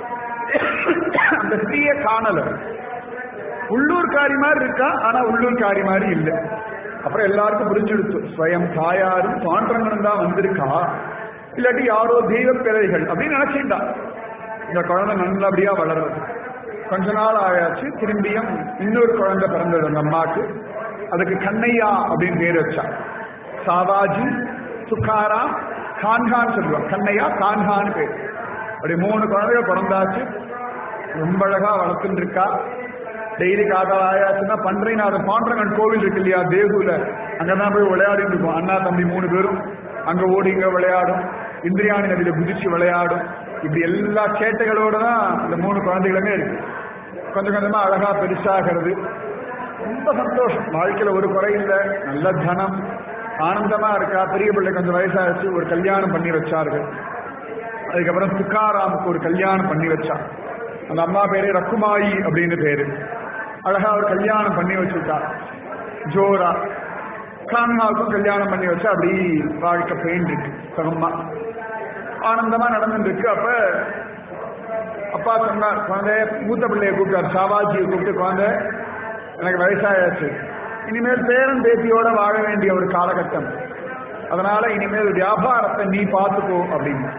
அந்த ஸ்திரீய காணல உள்ளூர்காரி மாதிரி இருக்கா ஆனா உள்ளூர்காரி மாதிரி இல்லை அப்புறம் எல்லாருக்கும் புரிஞ்சுடுச்சு ஸ்வயம் தாயாரும் பாண்டவனும் தான் வந்திருக்கா இல்லாட்டி யாரோ தெய்வ பிழைகள் அப்படின்னு நினைச்சிட்டா இந்த குழந்தை நல்லபடியா வளர்றது கொஞ்ச நாள் ஆயாச்சு திரும்பியும் இன்னொரு குழந்தை பிறந்தது அந்த அம்மாக்கு அதுக்கு கண்ணையா அப்படின்னு பேர் வச்சா சாவாஜி சுக்காரா கான்ஹான் சொல்லுவாங்க கண்ணையா கான்ஹான்னு பேர் அப்படி மூணு குழந்தைகள் பிறந்தாச்சு ரொம்ப அழகா வளர்த்துட்டு இருக்கா டெய்லி காதல் ஆயாச்சுன்னா பன்றைநாதன் பாண்டரங்கன் கோவில் இருக்கு இல்லையா தேகுல அங்கதான் போய் விளையாடிட்டு இருக்கோம் அண்ணா தம்பி மூணு பேரும் அங்க ஓடி இங்க விளையாடும் இந்திரியாணி நதியில குதிச்சு விளையாடும் இப்படி எல்லா சேட்டைகளோட தான் இந்த மூணு குழந்தைகளுமே இருக்கு கொஞ்சம் கொஞ்சமா அழகா பெருசாகிறது ரொம்ப சந்தோஷம் வாழ்க்கையில ஒரு குறை இல்லை நல்ல தனம் ஆனந்தமா இருக்கா பெரிய பிள்ளை கொஞ்சம் வயசாச்சு ஒரு கல்யாணம் பண்ணி வச்சார்கள் அதுக்கப்புறம் துக்காராமுக்கு ஒரு கல்யாணம் பண்ணி வச்சா அந்த அம்மா பேரு ரக்குமாயி அப்படின்னு பேரு அழகா ஒரு கல்யாணம் பண்ணி வச்சுட்டா ஜோரா கான்மாவுக்கும் கல்யாணம் பண்ணி வச்சா அப்படி வாழ்க்கை போயின்னு இருக்கு சுகமா ஆனந்தமா நடந்துட்டு இருக்கு அப்ப அப்பா சொன்னார் குழந்தை மூத்த பிள்ளைய கூப்பிட்டார் சாவாஜியை கூப்பிட்டு குழந்தை எனக்கு வயசாயாச்சு இனிமேல் பேரன் பேத்தியோட வாழ வேண்டிய ஒரு காலகட்டம் அதனால இனிமேல் வியாபாரத்தை நீ பார்த்துக்கோ அப்படின்னு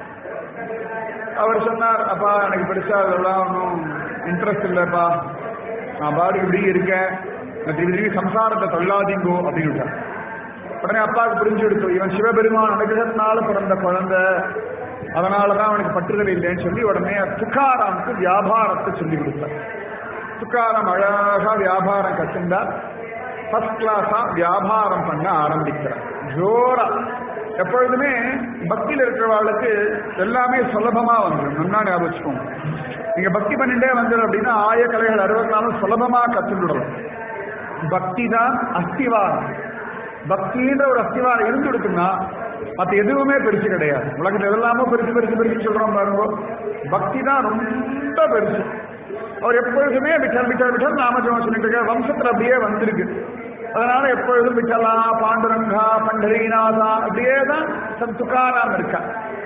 அவர் சொன்னார் அப்பா எனக்கு பெருசா அதெல்லாம் ஒன்றும் இன்ட்ரெஸ்ட் இல்லைப்பா நான் பாடி இப்படி இருக்கேன் நான் திரும்பி திரும்பி சம்சாரத்தை தள்ளாதீங்கோ அப்படின்னு விட்டார் உடனே அப்பாவுக்கு புரிஞ்சு எடுத்து இவன் சிவபெருமான் அனுகிரகத்தினால பிறந்த குழந்தை அதனாலதான் அவனுக்கு பற்றுதல் இல்லைன்னு சொல்லி உடனே துக்காராமுக்கு வியாபாரத்தை சொல்லி கொடுத்தார் துக்காரம் அழகா வியாபாரம் கற்றுண்டா ஃபர்ஸ்ட் கிளாஸா வியாபாரம் பண்ண ஆரம்பிக்கிறார் ஜோரா எப்பொழுதுமே பக்தியில் இருக்கிறவர்களுக்கு எல்லாமே சுலபமா வந்துடும் நல்லா ஞாபகம் வச்சுக்கோங்க நீங்க பக்தி பண்ணிட்டே வந்தது அப்படின்னா ஆய கலைகள் அறுபத்தி நாலு சுலபமா கற்றுவிடலாம் பக்தி தான் அஸ்திவாரம் பக்தின்ற ஒரு அஸ்திவாரம் இருந்து கொடுக்குன்னா மற்ற எதுவுமே பெருசு கிடையாது உலகத்தில் எல்லாமே பெருசு பெருசு பெருசு சொல்றோம் பாருங்க பக்தி தான் ரொம்ப பெருசு அவர் எப்பொழுதுமே விட்டல் விட்டல் விட்டல் நாமஜபம் சொல்லிட்டு இருக்கார் வம்சத்துல அப்படியே வந்திருக்கு அதனால எப்பொழுதும் விட்டலா பாண்டுரங்கா பண்டரிநாதா அப்படியே தான் துக்காராம் இருக்கா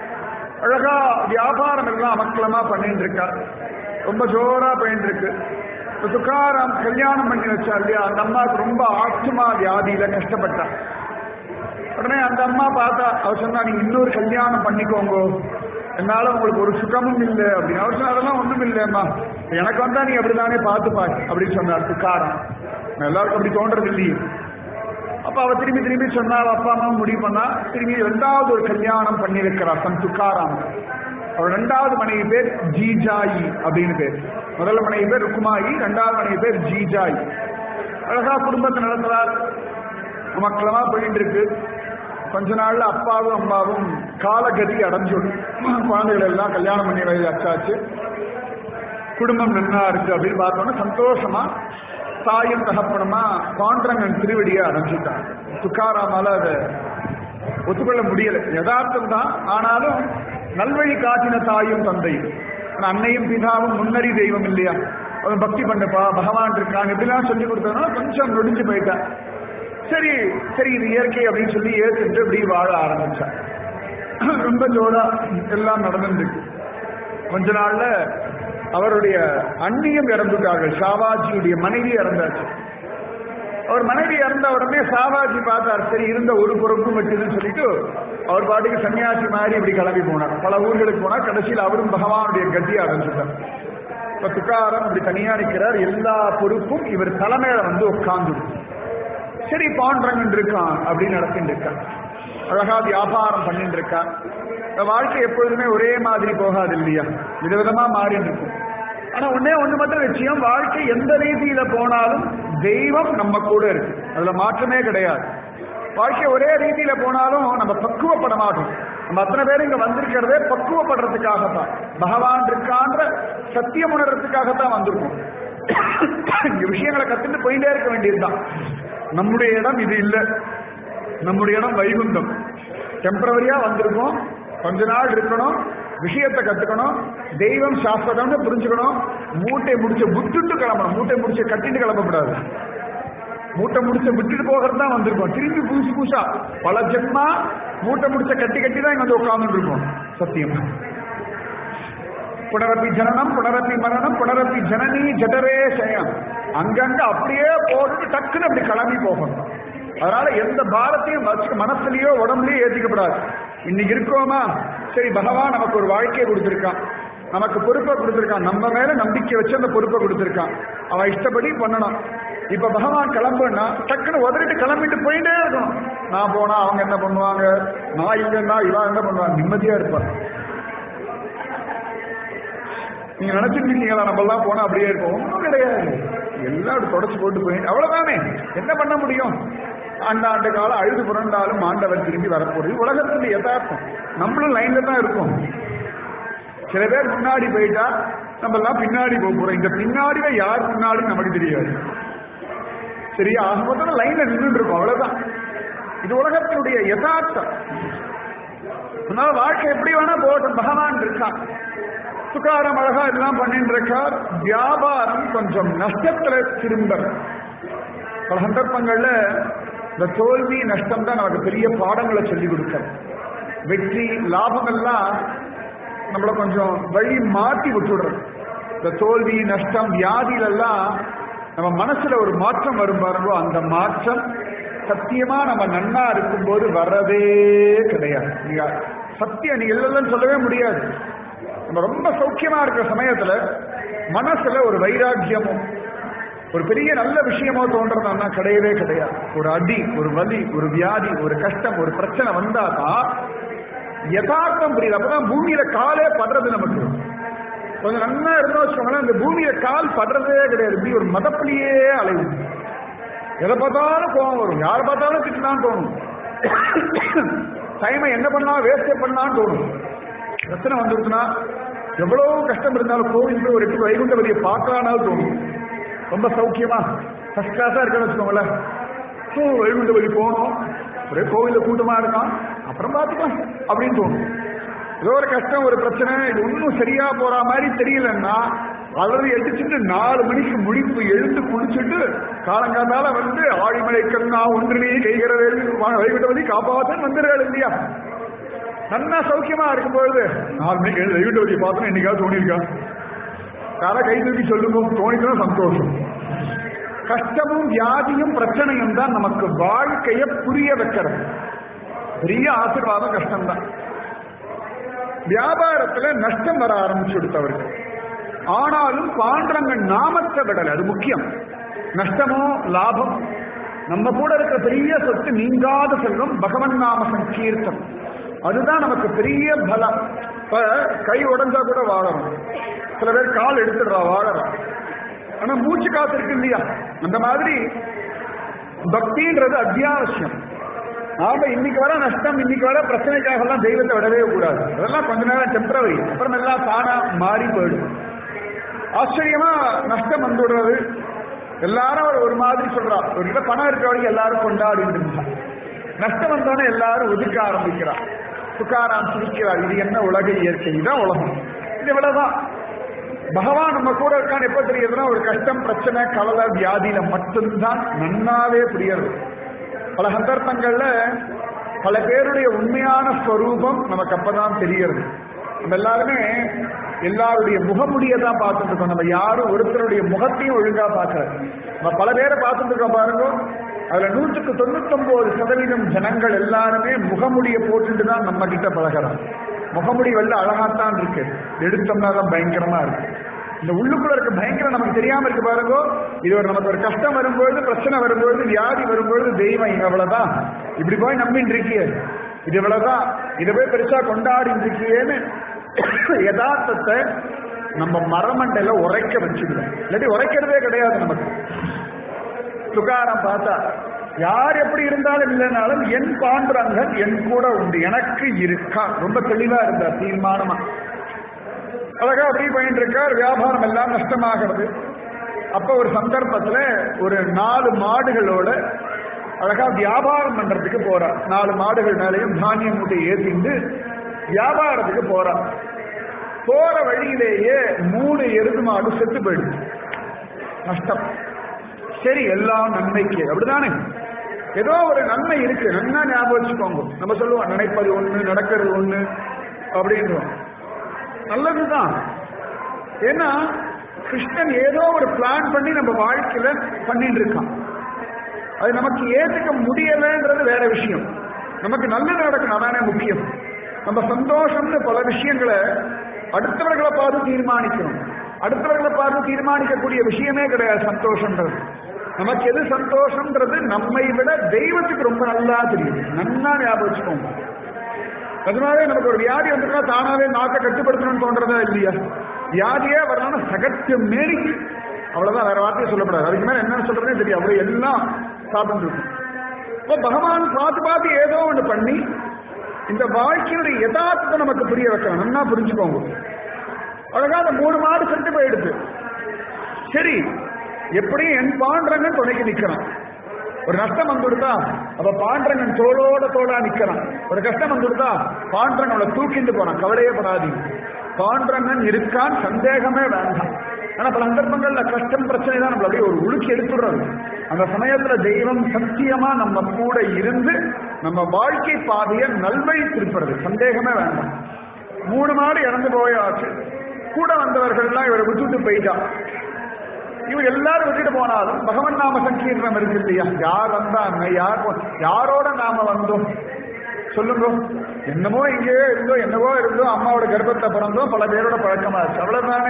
அழகா வியாபாரம் எல்லாம் அமக்கலமா பண்ணிட்டு இருக்கா ரொம்ப ஜோரா போயிட்டு இருக்கு இப்ப துக்காராம் கல்யாணம் பண்ணி வச்சா இல்லையா அந்த அம்மாவுக்கு ரொம்ப ஆத்மா வியாதியில கஷ்டப்பட்டா உடனே அந்த அம்மா பார்த்தா அவர் சொன்னா நீங்க இன்னொரு கல்யாணம் பண்ணிக்கோங்க என்னால உங்களுக்கு ஒரு சுகமும் இல்லை அப்படின்னு அவர் சொன்னா அதெல்லாம் ஒண்ணும் இல்லையம்மா எனக்கு வந்தா நீ அப்படிதானே பார்த்துப்பா அப்படின்னு சொன்னார் துக்காரம் எல்லாருக்கும் அப்படி தோன்றது இல்லையே அப்ப அவ திரும்பி திரும்பி சொன்னா அவ அப்பா அம்மா முடிவு பண்ணா திரும்பி ரெண்டாவது ஒரு கல்யாணம் பண்ணி வைக்கிறார் தன் துக்காராம் அவர் ரெண்டாவது மனைவி பேர் ஜீஜாயி அப்படின்னு பேர் முதல்ல மனைவி பேர் ருக்குமாயி ரெண்டாவது மனைவி பேர் ஜீஜாயி அழகா குடும்பத்தை நடத்துறார் மக்களமா போயிட்டு இருக்கு கொஞ்ச நாள்ல அப்பாவும் அம்மாவும் காலகதி அடைஞ்சுடும் குழந்தைகள் எல்லாம் கல்யாணம் பண்ணி வயதாச்சாச்சு குடும்பம் நன்னா இருக்கு அப்படின்னு பார்த்தோம்னா சந்தோஷமா தாயும் தகப்பனமா பாண்டரங்கன் திருவடியை அடைஞ்சிட்டான் துக்காராமால அதை ஒத்துக்கொள்ள முடியல யதார்த்தம் தான் ஆனாலும் நல்வழி காட்டின தாயும் தந்தையும் ஆனா அன்னையும் பிதாவும் முன்னறி தெய்வம் இல்லையா அவன் பக்தி பண்ணப்பா பகவான் இருக்கான் இப்படிலாம் சொல்லி கொடுத்ததுனால கொஞ்சம் நொடிஞ்சு போயிட்டான் சரி சரி இது இயற்கை அப்படின்னு சொல்லி ஏற்றுட்டு இப்படி வாழ ஆரம்பிச்சான் ரொம்ப ஜோரா எல்லாம் நடந்துருக்கு கொஞ்ச நாள்ல அவருடைய அண்ணியும் இறந்துட்டார்கள் சாவாஜியுடைய மனைவி இறந்தாச்சு அவர் மனைவி இறந்த உடனே சாவாஜி பார்த்தார் சரி இருந்த ஒரு பொறுப்பும் வச்சுதுன்னு சொல்லிட்டு அவர் பாட்டுக்கு சன்னியாசி மாதிரி இப்படி கிளம்பி போனார் பல ஊர்களுக்கு போனார் கடைசியில் அவரும் பகவானுடைய கத்தியை அடைஞ்சிட்டார் இப்ப துக்காரம் இப்படி தனியா நிற்கிறார் எல்லா பொறுப்பும் இவர் தலைமையில வந்து உட்கார்ந்து சரி பாண்டரங்கன் இருக்கான் அப்படின்னு நடத்திட்டு இருக்கான் அழகா வியாபாரம் பண்ணிட்டு இருக்கான் இந்த வாழ்க்கை எப்பொழுதுமே ஒரே மாதிரி போகாது இல்லையா விதவிதமா மாறிட்டு இருக்கும் ஆனா ஒன்னே ஒண்ணு மட்டும் நிச்சயம் வாழ்க்கை எந்த ரீதியில போனாலும் தெய்வம் நம்ம கூட இருக்கு அதுல மாற்றமே கிடையாது வாழ்க்கை ஒரே ரீதியில போனாலும் நம்ம பக்குவப்பட மாட்டோம் நம்ம அத்தனை பேர் இங்க வந்திருக்கிறதே பக்குவப்படுறதுக்காகத்தான் பகவான் இருக்கான்ற சத்தியம் உணர்றதுக்காகத்தான் வந்திருக்கோம் இந்த விஷயங்களை கத்துட்டு போயிட்டே இருக்க வேண்டியதுதான் நம்முடைய இடம் இது இல்லை நம்முடைய இடம் வைகுந்தம் டெம்பரவரியா வந்திருக்கோம் கொஞ்ச நாள் இருக்கணும் விஷயத்தை கத்துக்கணும் தெய்வம் சாஸ்திரம்னு புரிஞ்சுக்கணும் மூட்டை முடிச்ச விட்டுட்டு கிளம்பணும் மூட்டை முடிச்ச கட்டிட்டு கிளம்பக்கூடாது மூட்டை முடிச்ச விட்டுட்டு போகிறது தான் வந்திருக்கோம் திரும்பி புதுசு புதுசா பல ஜென்மா மூட்டை முடிச்ச கட்டி கட்டி தான் இங்க வந்து உட்கார்ந்து இருக்கோம் சத்தியம் புனரப்பி ஜனனம் புனரப்பி மரணம் புனரப்பி ஜனனி ஜடரே சயம் அங்கங்க அப்படியே போட்டு டக்குன்னு அப்படி கிளம்பி போகணும் அதனால எந்த பாரத்தையும் வச்சு மனசுலயோ உடம்புலயோ ஏற்றிக்கப்படாது இன்னைக்கு இருக்கோமா சரி பகவான் நமக்கு ஒரு வாழ்க்கையை கொடுத்திருக்கான் நமக்கு பொறுப்பை கொடுத்திருக்கான் நம்ம மேல நம்பிக்கை வச்சு அந்த பொறுப்பை கொடுத்திருக்கான் அவன் இஷ்டப்படி பண்ணணும் இப்ப பகவான் கிளம்புன்னா டக்குன்னு உதறிட்டு கிளம்பிட்டு போயிட்டே இருக்கணும் நான் போனா அவங்க என்ன பண்ணுவாங்க நான் இல்லைன்னா இவன் என்ன பண்ணுவாங்க நிம்மதியா இருப்பான் நீங்க நினைச்சிட்டு இருக்கீங்களா நம்ம எல்லாம் போனா அப்படியே இருக்கும் ஒன்றும் கிடையாது எல்லாம் தொடச்சு போட்டு போய் அவ்வளவுதானே என்ன பண்ண முடியும் அந்த ஆண்டு காலம் அழுது புரண்டாலும் ஆண்டவர் திரும்பி வரப்போறது உலகத்துல யதார்த்தம் நம்மளும் லைன்ல தான் இருக்கோம் சில பேர் முன்னாடி போயிட்டா நம்ம எல்லாம் பின்னாடி போக போறோம் இந்த பின்னாடில யார் முன்னாடி நமக்கு தெரியாது சரியா ஆக மொத்தம் லைன்ல நின்று இருக்கோம் அவ்வளவுதான் இது உலகத்தினுடைய யதார்த்தம் அதனால வாழ்க்கை எப்படி வேணா போகட்டும் பகவான் இருக்கான் சுகாரம் அழகா எல்லாம் பண்ணிட்டு இருக்கார் வியாபாரம் கொஞ்சம் நஷ்டத்துல திரும்ப பல சந்தர்ப்பங்கள்ல இந்த தோல்வி நஷ்டம் தான் நமக்கு பெரிய பாடங்களை சொல்லி கொடுக்கும் வெற்றி லாபம் எல்லாம் நம்மள கொஞ்சம் வழி மாற்றி விட்டுடுறது இந்த தோல்வி நஷ்டம் வியாதியில எல்லாம் நம்ம மனசுல ஒரு மாற்றம் வரும் பாருங்க அந்த மாற்றம் சத்தியமா நம்ம நன்னா இருக்கும்போது வர்றதே கிடையாது நீங்க சத்தியம் நீங்க இல்லைன்னு சொல்லவே முடியாது நம்ம ரொம்ப சௌக்கியமா இருக்கிற சமயத்துல மனசுல ஒரு வைராக்கியமும் ஒரு பெரிய நல்ல விஷயமோ தோன்றதுன்னா கிடையவே கிடையாது ஒரு அடி ஒரு வலி ஒரு வியாதி ஒரு கஷ்டம் ஒரு பிரச்சனை வந்தாதான் யதார்த்தம் புரியுது அப்பதான் பூமியில காலே படுறது நமக்கு கொஞ்சம் நல்லா இருந்தோம் வச்சுக்கோங்களேன் இந்த பூமியில கால் படுறதே கிடையாது இப்படி ஒரு மதப்பிலேயே அலையுது எதை பார்த்தாலும் கோவம் வரும் யாரை பார்த்தாலும் திட்டுதான் தோணும் டைமை என்ன பண்ணா வேஸ்டே பண்ணான்னு தோணும் பிரச்சனை வந்துருச்சுன்னா எவ்வளவு கஷ்டம் இருந்தாலும் கோவில் போய் ஒரு எட்டு வைகுண்டவதியை பார்க்கலானாலும் தோணும் ரொம்ப சௌக்கியமா ஃபர்ஸ்ட் கிளாஸா இருக்கணும்னு வச்சுக்கோங்களேன் ஓ வைகுண்டவதி போகணும் ஒரே கோவில்ல கூட்டமா இருக்கான் அப்புறம் பார்த்துக்கலாம் அப்படின்னு தோணும் ஏதோ ஒரு கஷ்டம் ஒரு பிரச்சனை இது ஒன்றும் சரியா போற மாதிரி தெரியலன்னா அலறி அடிச்சுட்டு நாலு மணிக்கு முடிப்பு எழுந்து குளிச்சுட்டு காலங்காத்தால வந்து ஆழிமலை கண்ணா ஒன்றினே கைகிற வைகுண்டவதி காப்பாத்தன் வந்துடுறாள் இல்லையா நன்னா சௌக்கியமா இருக்கும் பொழுது நாலு மணிக்கு எழுந்து வைகுண்டவதியை பார்த்தோம் என்னைக்காவது தோணியிருக்கா யாரா கை தூக்கி சொல்லுங்க தோணிச்சுன்னா சந்தோஷம் கஷ்டமும் வியாதியும் பிரச்சனையும் தான் நமக்கு வாழ்க்கைய புரிய வைக்கிறது பெரிய ஆசீர்வாதம் கஷ்டம்தான் வியாபாரத்துல நஷ்டம் வர ஆரம்பிச்சு கொடுத்தவருக்கு ஆனாலும் பாண்டரங்க நாமத்தை விடல அது முக்கியம் நஷ்டமோ லாபம் நம்ம கூட இருக்கிற பெரிய சொத்து நீங்காத செல்வம் பகவன் நாம சங்கீர்த்தம் அதுதான் நமக்கு பெரிய பலம் இப்ப கை உடைஞ்சா கூட வாழறோம் சில பேர் கால் எடுத்துடுறா வாழறோம் ஆனா மூச்சு காத்து இருக்கு இல்லையா அந்த மாதிரி பக்தின்றது அத்தியாவசியம் நாம இன்னைக்கு வர நஷ்டம் இன்னைக்கு வர பிரச்சனைக்காக எல்லாம் தெய்வத்தை விடவே கூடாது அதெல்லாம் கொஞ்ச நேரம் டெம்பரவரி அப்புறம் எல்லாம் தானா மாறி போயிடும் ஆச்சரியமா நஷ்டம் வந்துடுறது எல்லாரும் ஒரு- ஒரு மாதிரி சொல்றா ஒரு கிட்ட பணம் இருக்க வரைக்கும் எல்லாரும் கொண்டாடிட்டு இருந்தா நஷ்டம் வந்தோடனே எல்லாரும் ஒதுக்க ஆரம்பிக்கிறா துக்காராம் சிரிக்கிறார் இது என்ன உலக இயற்கை இதுதான் உலகம் இது இவ்வளவுதான் பகவான் நம்ம கூட இருக்கான்னு எப்ப தெரியுதுன்னா ஒரு கஷ்டம் பிரச்சனை கவலை வியாதியில மட்டும்தான் நன்னாவே புரியறது பல சந்தர்ப்பங்கள்ல பல பேருடைய உண்மையான ஸ்வரூபம் நமக்கு அப்பதான் தெரியறது நம்ம எல்லாருமே எல்லாருடைய முகமுடியை தான் பார்த்துட்டு இருக்கோம் நம்ம யாரும் ஒருத்தருடைய முகத்தையும் ஒழுங்கா பார்க்கல நம்ம பல பேரை பார்த்துட்டு இருக்கோம் பாருங்க அதுல நூற்றுக்கு தொண்ணூத்தொன்பது சதவீதம் ஜனங்கள் எல்லாருமே முகமுடியை போட்டுட்டு தான் நம்ம கிட்ட பழகிறாங்க முகமுடி வெள்ள அழகாத்தான் இருக்கு எடுத்தோம்னா தான் பயங்கரமா இருக்கு இந்த உள்ளுக்குள்ள இருக்க பயங்கரம் நமக்கு தெரியாம இருக்கு பாருங்க இது ஒரு நமக்கு ஒரு கஷ்டம் வரும்பொழுது பிரச்சனை வரும்பொழுது வியாதி வரும்பொழுது தெய்வம் இங்க அவ்வளவுதான் இப்படி போய் நம்பின்னு இருக்கியே இது இவ்வளவுதான் இதை போய் பெருசா கொண்டாடிட்டு இருக்கியேன்னு யதார்த்தத்தை நம்ம மரமண்டையில உரைக்க வச்சுக்கணும் இல்லாட்டி உரைக்கிறதே கிடையாது நமக்கு துகாரம் பார்த்தா யார் எப்படி இருந்தாலும் இல்லைனாலும் என் பாண்டுரங்கன் என் கூட உண்டு எனக்கு இருக்கா ரொம்ப தெளிவா இருந்தார் தீர்மானமா அழகா அப்படி போயிட்டு இருக்கார் வியாபாரம் எல்லாம் நஷ்டமாகிறது அப்ப ஒரு சந்தர்ப்பத்துல ஒரு நாலு மாடுகளோட அழகா வியாபாரம் பண்றதுக்கு போறார் நாலு மாடுகள் மேலேயும் தானிய மூட்டை ஏத்திண்டு வியாபாரத்துக்கு போறார் போற வழியிலேயே மூணு எருது மாடு செத்து போயிடுச்சு நஷ்டம் சரி எல்லாம் நன்மைக்கு அப்படிதானே ஏதோ ஒரு நன்மை இருக்கு நன்னா ஞாபகம் வச்சுக்கோங்க நம்ம சொல்லுவோம் நினைப்பது ஒண்ணு நடக்கிறது ஒண்ணு அப்படின்றோம் நல்லதுதான் ஏன்னா கிருஷ்ணன் ஏதோ ஒரு பிளான் பண்ணி நம்ம வாழ்க்கையில பண்ணிட்டு இருக்கான் அது நமக்கு ஏத்துக்க முடியலைன்றது வேற விஷயம் நமக்கு நல்லது நடக்கணும் அதானே முக்கியம் நம்ம சந்தோஷம்னு பல விஷயங்களை அடுத்தவர்களை பார்த்து தீர்மானிக்கணும் அடுத்தவர்களை பார்த்து தீர்மானிக்கக்கூடிய விஷயமே கிடையாது சந்தோஷம்ன்றது நமக்கு எது சந்தோஷம்ன்றது நம்மை விட தெய்வத்துக்கு ரொம்ப நல்லா தெரியும் நன்னா ஞாபகம் வச்சுக்கோங்க அதனாலே நமக்கு ஒரு வியாதி வந்துட்டா தானாவே நாட்டை கட்டுப்படுத்தணும்னு தோன்றதா இல்லையா வியாதியே வரலாம் சகத்தியம் மேடிக்கு அவ்வளவுதான் வேற வார்த்தையை சொல்லப்படாது அதுக்கு மேல என்ன சொல்றதே தெரியும் அவ்வளவு எல்லாம் சாப்பிட்டு இருக்கும் இப்போ பகவான் பார்த்து பார்த்து ஏதோ ஒன்று பண்ணி இந்த வாழ்க்கையினுடைய யதார்த்தத்தை நமக்கு புரிய வைக்கணும் நல்லா புரிஞ்சுக்கோங்க அழகா அந்த மூணு மாடு சென்று போயிடுது சரி எப்படியும் என் பாண்டரங்கன் துணைக்கு நிக்கிறான் ஒரு நஷ்டம் வந்துடுதா அப்ப பாண்டரங்கன் தோளோட தோளா நிக்கிறான் ஒரு கஷ்டம் வந்துடுதா பாண்டரங்கனை தூக்கிட்டு போறான் கவலையே படாதீங்க பாண்டரங்கன் இருக்கான் சந்தேகமே வேண்டாம் ஆனா பல சந்தர்ப்பங்கள்ல கஷ்டம் பிரச்சனை தான் நம்மள அப்படியே ஒரு உழுக்கி எடுத்துடுறது அந்த சமயத்துல தெய்வம் சத்தியமா நம்ம கூட இருந்து நம்ம வாழ்க்கை பாதையை நல்வழி திருப்புறது சந்தேகமே வேண்டாம் மூணு மாடு இறந்து போயாச்சு கூட வந்தவர்கள்லாம் இவரை விட்டுட்டு போயிட்டான் இவங்க எல்லாரும் விட்டுட்டு போனாலும் பகவன் நாம சங்கீர்ணம் இருக்கு இல்லையா யார் வந்தாங்க யார் போ- யாரோட நாம வந்தோம் சொல்லுங்க என்னமோ இங்கேயோ இருந்தோ என்னவோ இருந்தோ அம்மாவோட கர்ப்பத்தை பிறந்தோம் பல பேரோட பழக்கமாச்சு அவ்வளவுதானே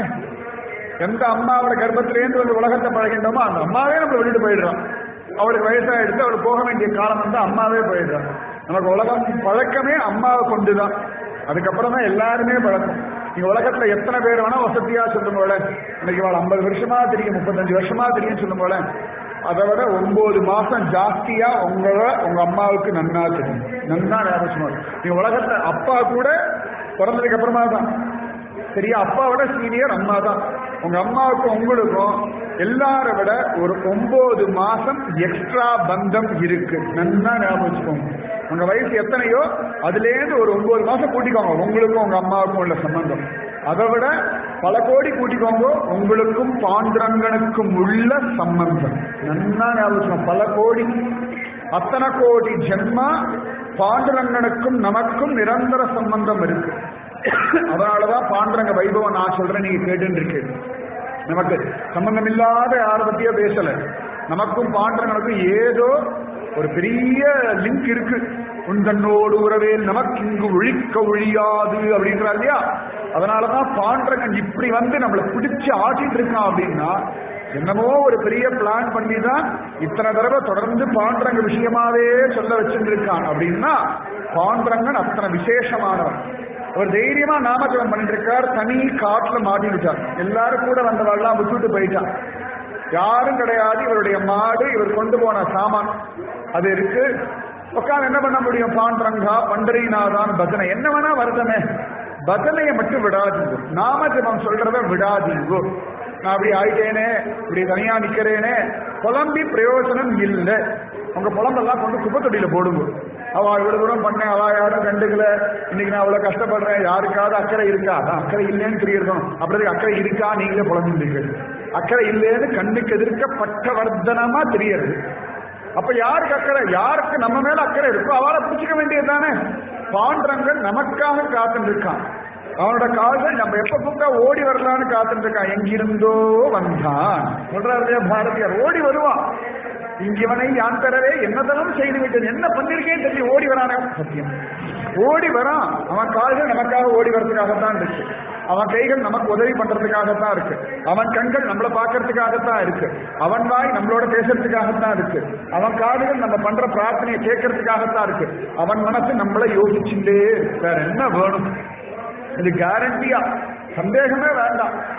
எந்த அம்மாவோட கர்ப்பத்திலேருந்து வந்து உலகத்தை பழகின்றோமோ அந்த அம்மாவே நம்ம விட்டுட்டு போயிடுறோம் அவளுக்கு வயசாயிடுச்சு அவளுக்கு போக வேண்டிய காலம் வந்து அம்மாவே போயிடுறான் நமக்கு உலகம் பழக்கமே அம்மாவை கொண்டுதான் அதுக்கப்புறம் தான் எல்லாருமே பழக்கம் நீங்க உலகத்துல எத்தனை பேர் வேணா வசதியா சொல்லும் போல இன்னைக்கு இவாள் ஐம்பது வருஷமா தெரியும் முப்பத்தஞ்சு வருஷமா தெரியும் சொல்லும் போல அதை விட ஒன்பது மாசம் ஜாஸ்தியா உங்களை உங்க அம்மாவுக்கு நன்னா தெரியும் நன்னா ஞாபகம் வரும். நீங்க உலகத்துல அப்பா கூட பிறந்ததுக்கு அப்புறமா தான் சரியா அப்பாவோட சீனியர் அம்மா தான் உங்க அம்மாவுக்கும் உங்களுக்கும் எல்லாரை விட ஒரு ஒன்பது மாசம் எக்ஸ்ட்ரா பந்தம் இருக்கு நன்னா ஞாபகம் வச்சுக்கோங்க உங்க வயசு எத்தனையோ அதுலேருந்து ஒரு ஒன்பது மாசம் கூட்டிக்கோங்க உங்களுக்கும் உங்க அம்மாவுக்கும் உள்ள சம்பந்தம் அதை விட பல கோடி கூட்டிக்கோங்க உங்களுக்கும் பாண்டரங்கனுக்கும் உள்ள சம்பந்தம் நன்னா ஞாபகம் வச்சுக்கோங்க. பல கோடி அத்தனை கோடி ஜென்மா பாண்டுரங்கனுக்கும் நமக்கும் நிரந்தர சம்பந்தம் இருக்கு அதனாலதான் பாண்டுரங்க வைபவம் நான் சொல்றேன் நீங்க கேட்டு இருக்கேன் நமக்கு சம்பந்தம் இல்லாத யாரை பத்தியோ பேசல நமக்கும் பாண்டரங்கனுக்கும் ஏதோ ஒரு பெரிய லிங்க் இருக்கு உந்தன்னோடு உறவேல் நமக்கு இங்கு ஒழிக்க ஒழியாது அப்படின்றார் இல்லையா அதனாலதான் பாண்டரங்கன் இப்படி வந்து நம்மளை பிடிச்சு ஆட்டிட்டு இருக்கான் அப்படின்னா என்னமோ ஒரு பெரிய பிளான் பண்ணி தான் இத்தனை தடவை தொடர்ந்து பாண்டரங்க விஷயமாவே சொல்ல வச்சுருக்கான் அப்படின்னா பாண்டரங்கன் அத்தனை விசேஷமானவன் அவர் தைரியமா நாமஜபம் பண்ணிட்டு இருக்கார் தனி காட்டுல மாட்டிவிட்டார் எல்லாரும் கூட வந்தவெல்லாம் விட்டுட்டு போயிட்டான் யாரும் கிடையாது இவருடைய மாடு இவர் கொண்டு போன சாமான் அது இருக்கு உட்காந்து என்ன பண்ண முடியும் பாண்டரங்கா பண்டரிநாதான் பஜனை என்ன வேணா வருதமே பஜனையை மட்டும் விடாதீங்க நாமஜபம் சொல்றத விடாதீங்கோ நான் அப்படி ஆயிட்டேனே இப்படி தனியா நிக்கிறேனே புலம்பி பிரயோஜனம் இல்லை உங்க புலம்பெல்லாம் கொண்டு குப்பை தொட்டியில போடுங்க அவ இவ்வளவு தூரம் பண்ணேன் அவ யாரும் கண்டுக்கல இன்னைக்கு நான் அவ்வளவு கஷ்டப்படுறேன் யாருக்காவது அக்கறை இருக்கா அதான் அக்கறை இல்லைன்னு தெரியறதும் அப்படி அக்கறை இருக்கா நீங்களே புலம்புறீர்கள் அக்கறை இல்லைன்னு கண்ணுக்கு எதிர்க்க பட்டவர்த்தனமா தெரியறது அப்ப யாருக்கு அக்கறை யாருக்கு நம்ம மேல அக்கறை இருக்கோ அவளை பிடிச்சிக்க வேண்டியது தானே பாண்டரங்கன் நமக்காக காத்துட்டு இருக்கான் அவனோட கால்கள் நம்ம எப்ப கூப்பிட்டா ஓடி வரலான்னு காத்துட்டு இருக்கான் எங்கிருந்தோ வந்தான் சொல்றாரு இல்லையா பாரதியார் ஓடி வருவான் இங்கிவனை யான் தரவே என்னதெல்லாம் செய்து விட்டேன் என்ன பண்ணிருக்கேன் தெரியும் ஓடி வரானே சத்தியம் ஓடி வரான் அவன் கால்கள் நமக்காக ஓடி வர்றதுக்காகத்தான் இருக்கு அவன் கைகள் நமக்கு உதவி பண்றதுக்காகத்தான் இருக்கு அவன் கண்கள் நம்மளை பார்க்கறதுக்காகத்தான் இருக்கு அவன் வாய் நம்மளோட பேசுறதுக்காகத்தான் இருக்கு அவன் காதுகள் நம்ம பண்ற பிரார்த்தனையை கேட்கறதுக்காகத்தான் இருக்கு அவன் மனசு நம்மளை யோசிச்சுட்டே இருக்கு. வேற என்ன வேணும் இது கேரண்டியா சந்தேகமே வேண்டாம்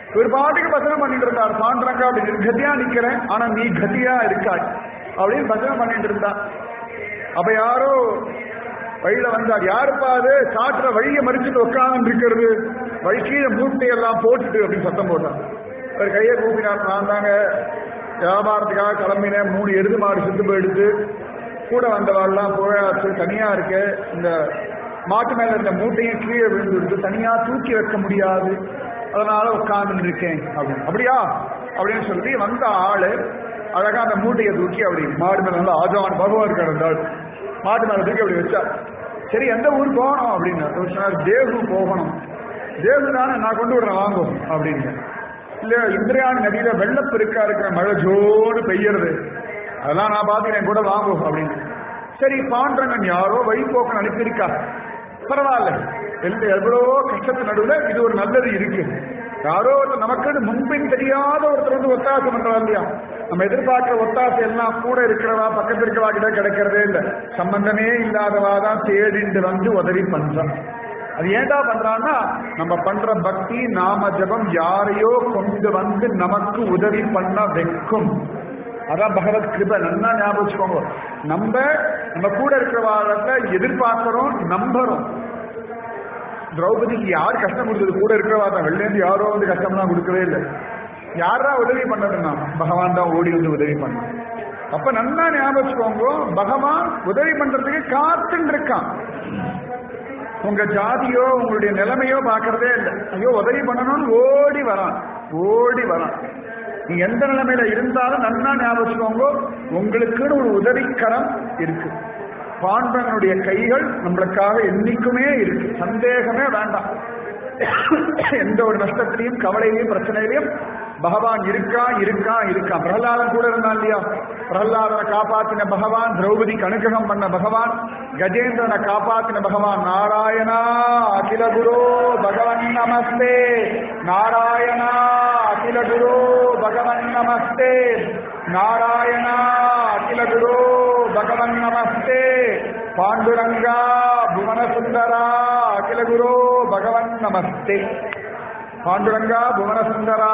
ஒரு பாட்டுக்கு பஜனை பண்ணிட்டு இருந்தார் பாண்டரங்க அப்படி நிர்கதியா நிக்கிறேன் ஆனா நீ கதியா இருக்காய் அப்படின்னு பஜனை பண்ணிட்டு இருந்தா அப்ப யாரோ வழியில வந்தார் யாருப்பா அது காட்டுற வழியை மறிச்சுட்டு உட்கார்ந்து இருக்கிறது வழி கீழே மூட்டையெல்லாம் போட்டுட்டு அப்படின்னு சத்தம் போட்டான் ஒரு கையை கூப்பினார் நான் தாங்க வியாபாரத்துக்காக கிளம்பினேன் மூணு எருது மாடு செத்து போயிடுது கூட வந்தவாள்லாம் போயாச்சு தனியா இருக்கு இந்த மாட்டு மேல இருந்த மூட்டையும் கீழே விழுந்துடுது தனியா தூக்கி வைக்க முடியாது அதனால உட்கார்ந்து இருக்கேன் அப்படின்னு அப்படியா அப்படின்னு சொல்லி வந்த ஆளு அழகா அந்த மூட்டையை தூக்கி அப்படி மாடு மேல நல்லா ஆஜான் பகவான் இருக்கார் மாட்டு மேல தூக்கி அப்படி வச்சா சரி எந்த ஊர் போகணும் அப்படின்னு அவர் சொன்னார் தேகு போகணும் தேகு தானே நான் கொண்டு விடுறேன் வாங்கும் அப்படின்னு இல்ல இந்திரியாணி நதியில வெள்ளப்பெருக்கா இருக்கிற மழை ஜோடு பெய்யறது அதெல்லாம் நான் பார்த்துக்கிறேன் கூட வாங்கும் அப்படின்னு சரி பாண்டரங்கன் யாரோ வழிபோக்கன் அனுப்பியிருக்கா பரவாயில்ல எந்த எவ்வளவோ கஷ்டத்து நடுவுல இது ஒரு நல்லது இருக்கு யாரோ ஒருத்தர் நமக்கு முன்பின் தெரியாத ஒருத்தர் வந்து ஒத்தாசை பண்றா இல்லையா நம்ம எதிர்பார்க்கிற ஒத்தாசை எல்லாம் கூட இருக்கிறவா பக்கத்து இருக்கிறவா கிட்ட கிடைக்கிறதே இல்லை சம்பந்தமே இல்லாதவா தான் தேடிண்டு வந்து உதவி பண்றான் அது ஏண்டா பண்றான்னா நம்ம பண்ற பக்தி நாம ஜபம் யாரையோ கொண்டு வந்து நமக்கு உதவி பண்ண வைக்கும் அதான் பகவத் கிருப நல்லா ஞாபகம் வச்சுக்கோங்க நம்ம நம்ம கூட இருக்கிறவாழத்தை எதிர்பார்க்கிறோம் நம்புறோம் திரௌபதிக்கு யார் கஷ்டம் கொடுத்தது கூட இருக்கிறவா தான் வெளிலேருந்து யாரோ வந்து கஷ்டம்லாம் கொடுக்கவே இல்லை யாரா உதவி பண்ணதுன்னா பகவான் தான் ஓடி வந்து உதவி பண்ண அப்ப நல்லா ஞாபகம் வச்சுக்கோங்க பகவான் உதவி பண்றதுக்கு காத்துன்னு இருக்கான் உங்க ஜாதியோ உங்களுடைய நிலைமையோ பார்க்கறதே இல்லை ஐயோ உதவி பண்ணணும்னு ஓடி வரான் ஓடி வரான் நீ எந்த நிலைமையில இருந்தாலும் நன்னா ஞாபகம் வச்சுக்கோங்க உங்களுக்குன்னு ஒரு உதவிக்கரம் இருக்கு பாண்டவனுடைய கைகள் நம்மளுக்காக என்னைக்குமே இருக்கு சந்தேகமே வேண்டாம் எந்த ஒரு நஷ்டத்திலையும் கவலையிலையும் பிரச்சனையிலையும் பகவான் இருக்கா இருக்கா இருக்கா பிரகலாதன் கூட இருந்தான் இல்லையா பிரகலாதனை காப்பாத்தின பகவான் திரௌபதிக்கு அனுகிரகம் பண்ண பகவான் கஜேந்திரனை காப்பாத்தின பகவான் நாராயணா அகில குரு பகவன் நமஸ்தே நாராயணா அகில குரு பகவன் நமஸ்தே நாராயணா அகில குரு பகவன் நமஸ்தே பாண்டுரங்கா புவன சுந்தரா அகில குரு பகவன் நமஸ்தே பாண்டுரங்கா புவன சுந்தரா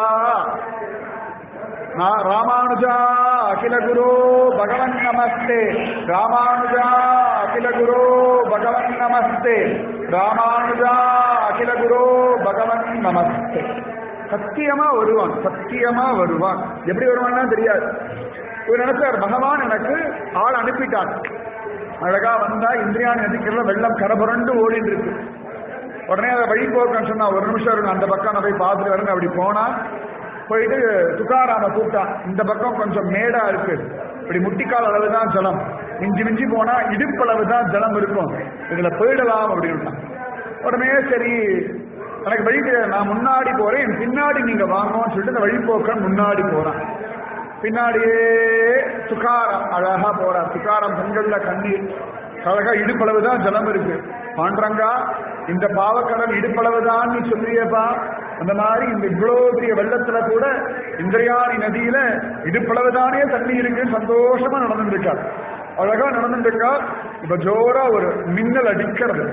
ராமானுஜா அகில குரு பகவன் நமஸ்தே ராமானுஜா அகில குரு பகவன் நமஸ்தே ராமானுஜா அகில குரு பகவன் நமஸ்தே சத்தியமா வருவான் சத்தியமா வருவான் எப்படி வருவான்னா தெரியாது இவர் நினைச்சார் பகவான் எனக்கு ஆள் அனுப்பிட்டான் அழகா வந்தா இந்திரியாணி நதிக்கெல்லாம் வெள்ளம் கரபுரண்டு ஓடிட்டு இருக்கு உடனே அதை வழி போக்கன்னு சொன்னா ஒரு நிமிஷம் இருக்கும் அந்த பக்கம் நான் போய் பார்த்துட்டு வரேன் அப்படி போனா போயிட்டு துக்காராம கூப்பிட்டான் இந்த பக்கம் கொஞ்சம் மேடா இருக்கு இப்படி முட்டிக்கால் அளவு தான் ஜலம் மிஞ்சி மிஞ்சி போனா இடுப்பளவு தான் ஜலம் இருக்கும் இதுல போயிடலாம் அப்படின்னு உடனே சரி எனக்கு வழி தெரியாது நான் முன்னாடி போறேன் என் பின்னாடி நீங்க வாங்கன்னு சொல்லிட்டு இந்த வழிபோக்கன் முன்னாடி போறான் பின்னாடியே துக்காரம் அழகா போறார் துக்காரம் கண்கள்ல கண்ணீர் அழகா இடுப்பளவு தான் ஜலம் இருக்கு பாண்டரங்கா இந்த பாவக்கடல் இடுப்பளவு தான் நீ சொல்றியப்பா அந்த மாதிரி இந்த இவ்வளவு பெரிய வெள்ளத்துல கூட இந்திரியாணி நதியில இடுப்பளவு தானே தண்ணி இருக்குன்னு சந்தோஷமா நடந்துட்டு இருக்கார் அழகா நடந்துட்டு இருக்கார் இப்ப ஜோரா ஒரு மின்னல் அடிக்கிறது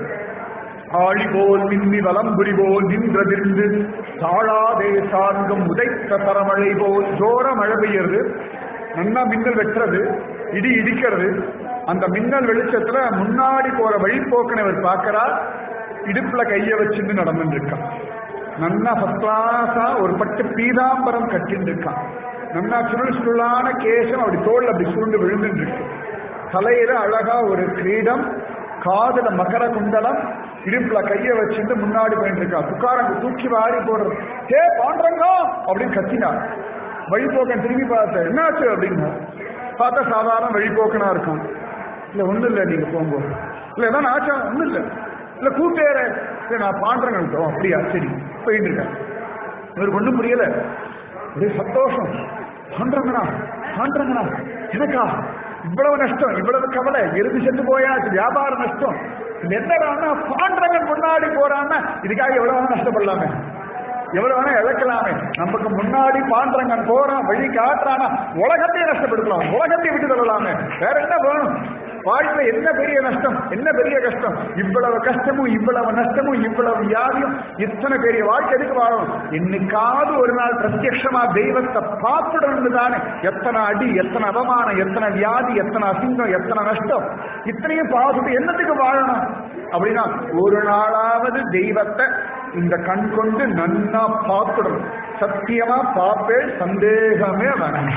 ஆழி போல் மின்னி வலம்புரி போல் நின்றதிர்ந்து தாழாதே சார்ந்தும் உதைத்த தரமழை போல் ஜோர மழை பெய்யறது நல்லா மின்னல் வெட்டுறது இடி இடிக்கிறது அந்த மின்னல் வெளிச்சத்துல முன்னாடி போற வழிபோக்கனை அவர் பார்க்கிறார் இடுப்புல கைய வச்சுட்டு நடந்துட்டு இருக்கான் நன்னா ஃபர்ஸ்ட் கிளாஸா ஒரு பட்டு பீதாம்பரம் கட்டிட்டு இருக்கான் நன்னா சுருள் சுருளான கேசம் அப்படி தோல்ல அப்படி சுருண்டு விழுந்துட்டு இருக்கு தலையில அழகா ஒரு கிரீடம் காதுல மகர குண்டலம் இடுப்புல கைய வச்சுட்டு முன்னாடி போயிட்டு இருக்கா துக்காரங்க தூக்கி வாரி போடுறது ஹே பாண்டரங்கா அப்படின்னு கத்தினார் வழிபோக்கன் திரும்பி பார்த்த என்னாச்சு அப்படின்னா பார்த்தா சாதாரண வழிபோக்கனா இருக்கான் இல்ல ஒண்ணும் இல்ல நீங்க போகும்போது இல்ல என்ன ஆச்சா ஒண்ணும் இல்ல இல்ல கூட்டேற இல்ல நான் பாண்டரங்க அப்படியா சரி போயிட்டு இருக்கேன் இவருக்கு ஒண்ணும் புரியல ஒரே சந்தோஷம் பாண்டரங்கனா பாண்டரங்கனா எனக்கா இவ்வளவு நஷ்டம் இவ்வளவு கவலை எருது சென்று போயாச்சு வியாபார நஷ்டம் இது என்னடான்னா பாண்டரங்கன் முன்னாடி போறான்னா இதுக்காக எவ்வளவு வேணா நஷ்டப்படலாமே எவ்வளவு வேணா இழக்கலாமே நமக்கு முன்னாடி பாண்டரங்கன் போறான் வழி காட்டுறானா உலகத்தையே நஷ்டப்படுத்தலாம் உலகத்தை விட்டு தள்ளலாமே வேற என்ன வேணும் வாழ்க்கை என்ன பெரிய நஷ்டம் என்ன பெரிய கஷ்டம் இவ்வளவு கஷ்டமும் இவ்வளவு நஷ்டமும் இவ்வளவு வியாதியும் இத்தனை பெரிய வாழ்க்கை எதுக்கு வாழணும் என்னைக்காவது ஒரு நாள் பிரத்யட்சமா தெய்வத்தை பார்த்துடணும் தானே எத்தனை அடி எத்தனை அவமானம் எத்தனை வியாதி எத்தனை அசிங்கம் எத்தனை நஷ்டம் இத்தனையும் பார்த்துட்டு என்னத்துக்கு வாழணும் அப்படின்னா ஒரு நாளாவது தெய்வத்தை இந்த கண் கொண்டு நன்னா பார்த்துடணும் சத்தியமா பார்ப்பேன் சந்தேகமே வேணாம்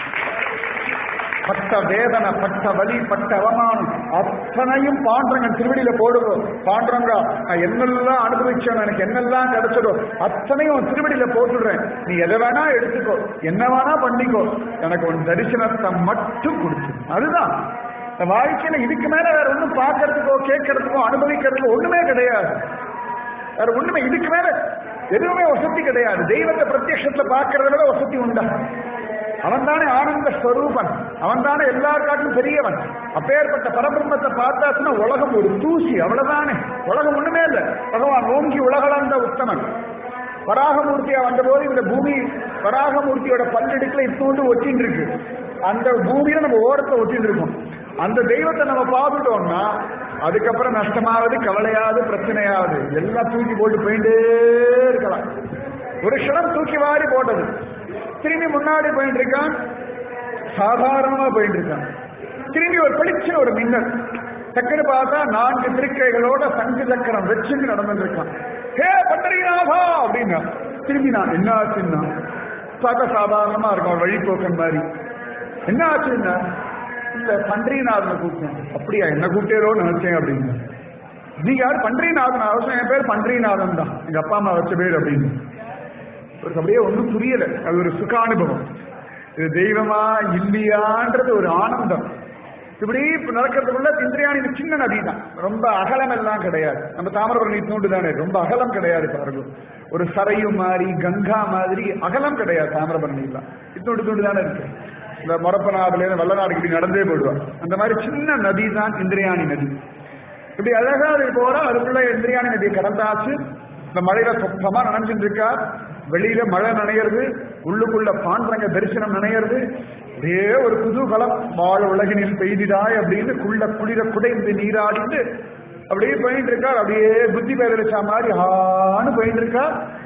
பட்ட வேதனை பட்ட வலி பட்ட அவமானம் அத்தனையும் பாண்டங்க திருவடியில போடுவோம் பாண்டங்க நான் என்னெல்லாம் அனுபவிச்சேன் எனக்கு என்னெல்லாம் கிடைச்சதோ அத்தனையும் திருவடியில போட்டுடுறேன் நீ எதை வேணா எடுத்துக்கோ என்ன வேணா பண்ணிக்கோ எனக்கு உன் தரிசனத்தை மட்டும் கொடுத்து அதுதான் இந்த வாழ்க்கையில இதுக்கு மேல வேற ஒண்ணும் பார்க்கறதுக்கோ கேட்கறதுக்கோ அனுபவிக்கிறதுக்கோ ஒண்ணுமே கிடையாது வேற ஒண்ணுமே இதுக்கு மேல எதுவுமே வசதி கிடையாது தெய்வத்தை பிரத்யட்சத்துல பார்க்கறத விட வசதி உண்டா அவன் தானே ஆனந்த ஸ்வரூபன் அவன் தானே எல்லாருக்காட்டும் பெரியவன் அப்பேற்பட்ட பரபிரம்மத்தை பார்த்தாச்சுன்னா உலகம் ஒரு தூசி அவ்வளவுதானே உலகம் ஒண்ணுமே இல்லை பகவான் ஓங்கி உலகளந்த உத்தமன் வராகமூர்த்தியா வந்தபோது இந்த பூமி வராகமூர்த்தியோட பல்லெடுக்கல இத்தோண்டு ஒட்டின்னு இருக்கு அந்த பூமியில நம்ம ஓரத்தை ஒட்டின்னு இருக்கோம் அந்த தெய்வத்தை நம்ம பார்த்துட்டோம்னா அதுக்கப்புறம் நஷ்டமாவது கவலையாவது பிரச்சனையாவது எல்லாம் தூக்கி போட்டு போயிட்டே இருக்கலாம் ஒரு க்ஷணம் தூக்கி வாரி போட்டது திரும்பி முன்னாடி போயிட்டு இருக்கான் சாதாரணமா போயிட்டு இருக்கான் திரும்பி ஒரு படிச்ச ஒரு மின்னல் டக்குன்னு பார்த்தா நான்கு திருக்கைகளோட சங்கு சக்கரம் வச்சுட்டு நடந்துட்டு இருக்கான் ஹே பண்டரிநாதா அப்படின்னா திரும்பி நான் என்ன ஆச்சுன்னா பார்க்க சாதாரணமா இருக்கும் ஒரு வழிபோக்கன் மாதிரி என்ன ஆச்சுன்னா இல்ல பண்டரிநாதனை கூப்பிட்டேன் அப்படியா என்ன கூப்பிட்டேரோன்னு நினைச்சேன் அப்படின்னு நீங்க யார் பண்டரிநாதன் அவசியம் என் பேர் பண்டரிநாதன் தான் எங்க அப்பா அம்மா வச்ச பேர் அப்படின்னு அவருக்கு அப்படியே ஒன்றும் புரியல அது ஒரு சுகானுபவம் இது தெய்வமா இல்லையான்றது ஒரு ஆனந்தம் இப்படி நடக்கிறதுக்குள்ள இந்திரியாணி சின்ன நதி தான் ரொம்ப அகலம் எல்லாம் கிடையாது நம்ம தாமிரபரணி தூண்டு தானே ரொம்ப அகலம் கிடையாது பாருங்க ஒரு சரையு மாதிரி கங்கா மாதிரி அகலம் கிடையாது தாமிரபரணி எல்லாம் இத்தோண்டு தூண்டு தானே இருக்கு இந்த மொரப்பநாடுல இருந்து வல்லநாடுக்கு இப்படி நடந்தே போயிடுவார் அந்த மாதிரி சின்ன நதி தான் இந்திரியாணி நதி இப்படி அழகா அது போறா அதுக்குள்ள இந்திரியாணி நதியை கடந்தாச்சு இந்த மழையில சொப்பமா நனைஞ்சுட்டு இருக்கா வெளியில மழை நனையிறது உள்ளுக்குள்ள பாண்டரங்க தரிசனம் நனையிறது அப்படியே ஒரு குதூகலம் வாழ உலகினில் பெய்திடாய் அப்படின்னு குள்ள குளிர குடைந்து நீராடிட்டு அப்படியே போயிட்டு இருக்கா அப்படியே புத்தி பேரடிச்சா மாதிரி ஆன்னு போயிட்டு இருக்கா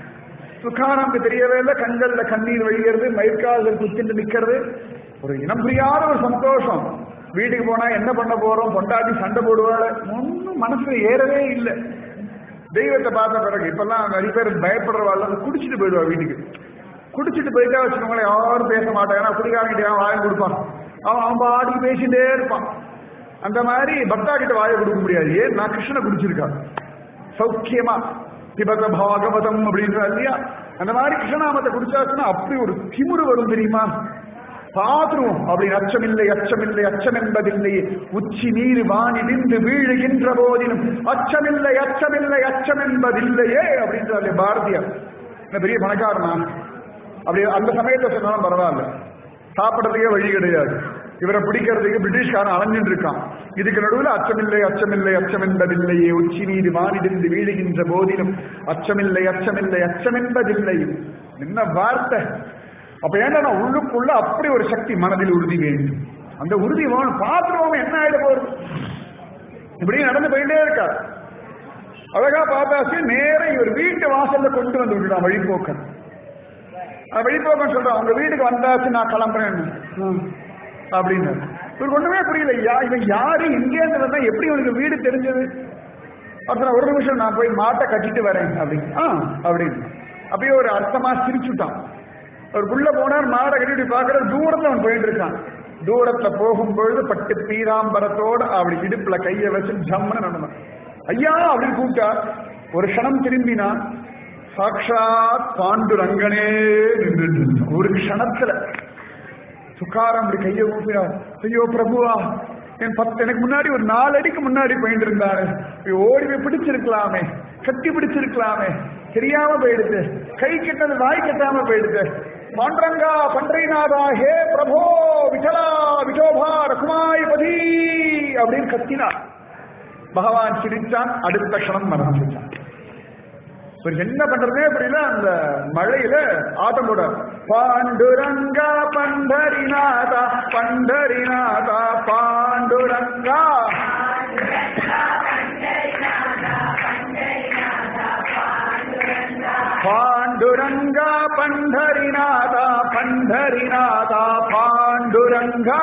சுகானம்க்கு தெரியவே இல்லை கண்கள்ல கண்ணீர் வழிகிறது மயிர்கால்கள் குத்திட்டு நிக்கிறது ஒரு இனம் புரியாத ஒரு சந்தோஷம் வீட்டுக்கு போனா என்ன பண்ண போறோம் பொண்டாட்டி சண்டை போடுவாள் ஒன்றும் மனசுல ஏறவே இல்லை தெய்வத்தை பார்த்த பிறகு இப்பெல்லாம் நிறைய பேர் பயப்படுறவாள் குடிச்சிட்டு போயிடுவா வீட்டுக்கு குடிச்சிட்டு போயிட்டா வச்சுக்கோங்களேன் யாரும் பேச மாட்டாங்க ஏன்னா குடிக்காரங்கிட்ட வாயம் கொடுப்பான் அவன் அவன் பாட்டுக்கு பேசிட்டே இருப்பான் அந்த மாதிரி பக்தா கிட்ட வாயை கொடுக்க முடியாது ஏன் நான் கிருஷ்ணனை குடிச்சிருக்கான் சௌக்கியமா பிபத பாகவதம் அப்படின்ற இல்லையா அந்த மாதிரி கிருஷ்ணநாமத்தை குடிச்சாச்சுன்னா அப்படி ஒரு திமுரு வரும் தெரியுமா பாத்துருவோம் அப்படி அச்சமில்லை அச்சமில்லை அச்சம் என்பதில்லையே உச்சி நீர் வானிடிந்து வீழுகின்ற போதிலும் அச்சமில்லை அச்சமில்லை அச்சம் என்பதில்லையே அப்படின்றாரு பாரதியார் என்ன பெரிய பணக்காரனா அப்படி அந்த சமயத்தை சொன்னாலும் பரவாயில்ல சாப்பிடறதுக்கே வழி கிடையாது இவரை பிடிக்கிறதுக்கு பிரிட்டிஷ்காரன் அலைஞ்சிட்டு இருக்கான் இதுக்கு நடுவில் அச்சமில்லை அச்சமில்லை அச்சம் என்பதில்லையே உச்சி நீர் வானிடிந்து வீழுகின்ற போதிலும் அச்சமில்லை அச்சமில்லை அச்சம் என்பதில்லை என்ன வார்த்தை அப்ப ஏன்னா உள்ளுக்குள்ள அப்படி ஒரு சக்தி மனதில் உறுதி வேண்டும் அந்த உறுதி வேணும் பார்த்துருவோம் என்ன ஆயிட போகுது இப்படி நடந்து போயிட்டே இருக்கார் அழகா பார்த்தாச்சு நேர இவர் வீட்டு வாசல்ல கொண்டு வந்து விட்டுடான் வழிபோக்கன் அந்த வழிபோக்கன் சொல்றான் உங்க வீட்டுக்கு வந்தாச்சு நான் கிளம்புறேன் அப்படின்னு இவருக்கு ஒண்ணுமே புரியல யா இவன் யாரு இங்கே இருந்து வந்தா எப்படி இவனுக்கு வீடு தெரிஞ்சது அப்புறம் ஒரு நிமிஷம் நான் போய் மாட்டை கட்டிட்டு வரேன் அப்படின்னு ஆ அப்படின்னு அப்படியே ஒரு அர்த்தமா சிரிச்சுட்டான் அவர் உள்ள போனார் மாடை கட்டிட்டு பார்க்கற தூரத்துல அவன் போயிட்டு இருக்கான் தூரத்துல போகும்பொழுது பட்டு பீதாம்பரத்தோட அப்படி இடுப்புல கைய வச்சு ஜம்முன்னு நடந்தான் ஐயா அப்படின்னு கூப்பிட்டா ஒரு க்ஷணம் திரும்பினா சாட்சாத் பாண்டுரங்கனே நின்று ஒரு க்ஷணத்துல சுக்காரம் அப்படி கையை ஊப்பினா ஐயோ பிரபுவா என் பத்து எனக்கு முன்னாடி ஒரு நாலு அடிக்கு முன்னாடி போயிட்டு இருந்தாரு ஓடி போய் பிடிச்சிருக்கலாமே கட்டி பிடிச்சிருக்கலாமே தெரியாம போயிடுது கை கெட்டது வாய் கட்டாம போயிடுது பாண்டரங்கா பன்றைநாதா ஹே பிரபோ விட்டலா விட்டோபா ரகுமாய்பதி அப்படின்னு கத்தினா பகவான் சிரிச்சான் அடுத்த க்ஷணம் மறந்துட்டான் ஒரு என்ன பண்றதே புரியல அந்த மழையில ஆட்டம் போட பாண்டுரங்கா பண்டரிநாதா பண்டரிநாதா பாண்டுரங்கா பாண்டுரங்கா பண்டரிநாதா பண்டரிநாதா பாண்டுரங்கா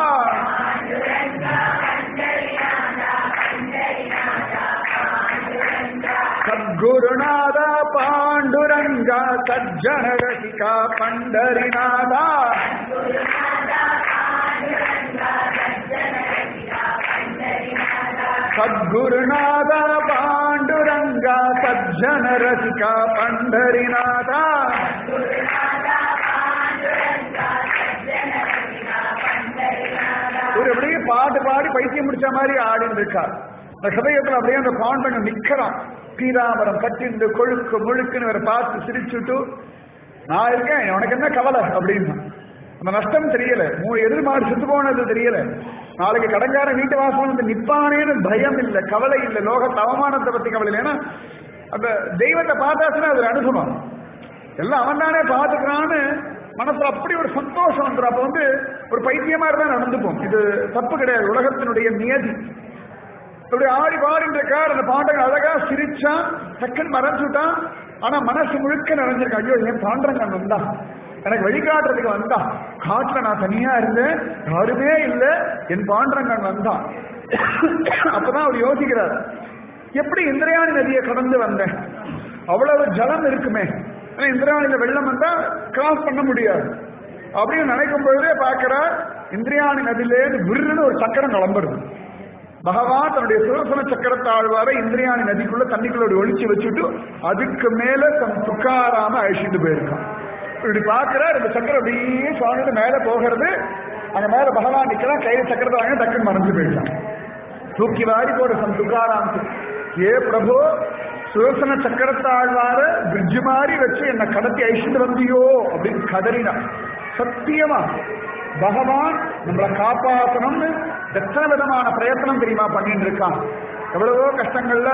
சத்குருநாத பாண்டுரங்க சಜ್ಜನ ರಸಿಕ ಪಂಡರಿನಾಥ ಸದ್ಗುರುನಾಥ ಪಾಂಡುರಂಗ ಸಜ್ಜನ ರಸಿಕ ಪಂಡರಿನಾಥ ஒரு அப்படியே பாட்டு பாடி பைத்தியம் முடிச்ச மாதிரி ஆடிட்டு இருக்கா அந்த ஹதயத்துல அப்படியே அந்த பாண்டங்க நிக்கிறான் பீராமரம் கட்டிண்டு கொழுக்கு முழுக்குன்னு வேற பார்த்து சிரிச்சுட்டு நான் இருக்கேன் உனக்கு என்ன கவலை அப்படின்னு அந்த நஷ்டம் தெரியல மூணு எதிர்மாறு செத்து போனது தெரியல நாளைக்கு கடங்கார வீட்டு வாசல் வந்து நிப்பானேன்னு பயம் இல்லை கவலை இல்லை லோகத்து அவமானத்தை பத்தி கவலை இல்லை ஏன்னா அந்த தெய்வத்தை பார்த்தாச்சுன்னா அது ஒரு அனுபவம் எல்லாம் அவன் தானே பார்த்துக்கிறான்னு மனசுல அப்படி ஒரு சந்தோஷம் வந்துடும் அப்ப வந்து ஒரு பைத்தியமா இருந்தா நடந்துப்போம் இது தப்பு கிடையாது உலகத்தினுடைய நியதி இப்படி ஆடி பாடின்ற கார் அந்த பாண்டங்க அழகா சிரிச்சான் டக்குன்னு மறைஞ்சுட்டான் ஆனா மனசு முழுக்க நிறைஞ்சிருக்கான் ஐயோ என் பாண்டரங்கன் வந்தா எனக்கு வழிகாட்டுறதுக்கு வந்தா காட்டுல நான் தனியா இருந்தேன் யாருமே இல்லை என் பாண்டரங்கன் வந்தான் அப்பதான் அவர் யோசிக்கிறார் எப்படி இந்திரயாணி நதியை கடந்து வந்தேன் அவ்வளவு ஜலம் இருக்குமே ஆனா இந்திரயாணியில வெள்ளம் வந்தா கிராஸ் பண்ண முடியாது அப்படின்னு நினைக்கும் பொழுதே பார்க்கிறார் இந்திரியாணி நதியிலேருந்து விருன்னு ஒரு சக்கரம் கிளம்புறது பகவான் தன்னுடைய சுதர்சன சக்கரத்தாழ்வார இந்திரியாணி நதிக்குள்ள தண்ணிக்குள்ள ஒழிச்சு வச்சுட்டு அதுக்கு மேல தன் துக்காராம அழிச்சிட்டு போயிருக்கான் இப்படி பார்க்கிறார் இந்த சக்கரம் அப்படியே சுவாமிட்டு மேல போகிறது அங்க மேல பகவான் நிக்கிறான் கையில சக்கரத்தை வாங்கி டக்குன்னு மறைஞ்சு போயிட்டான் தூக்கி வாரி போற சம் துக்காராம் ஏ பிரபு சுதர்சன சக்கரத்தாழ்வார பிரிட்ஜ் மாதிரி வச்சு என்னை கடத்தி அழிச்சுட்டு வந்தியோ அப்படின்னு கதறினான் சத்தியமா பகவான் நம்மளை காப்பாற்றணும்னு எத்தனை விதமான பிரயத்தனம் தெரியுமா பண்ணிட்டு இருக்கான் எவ்வளவோ கஷ்டங்கள்ல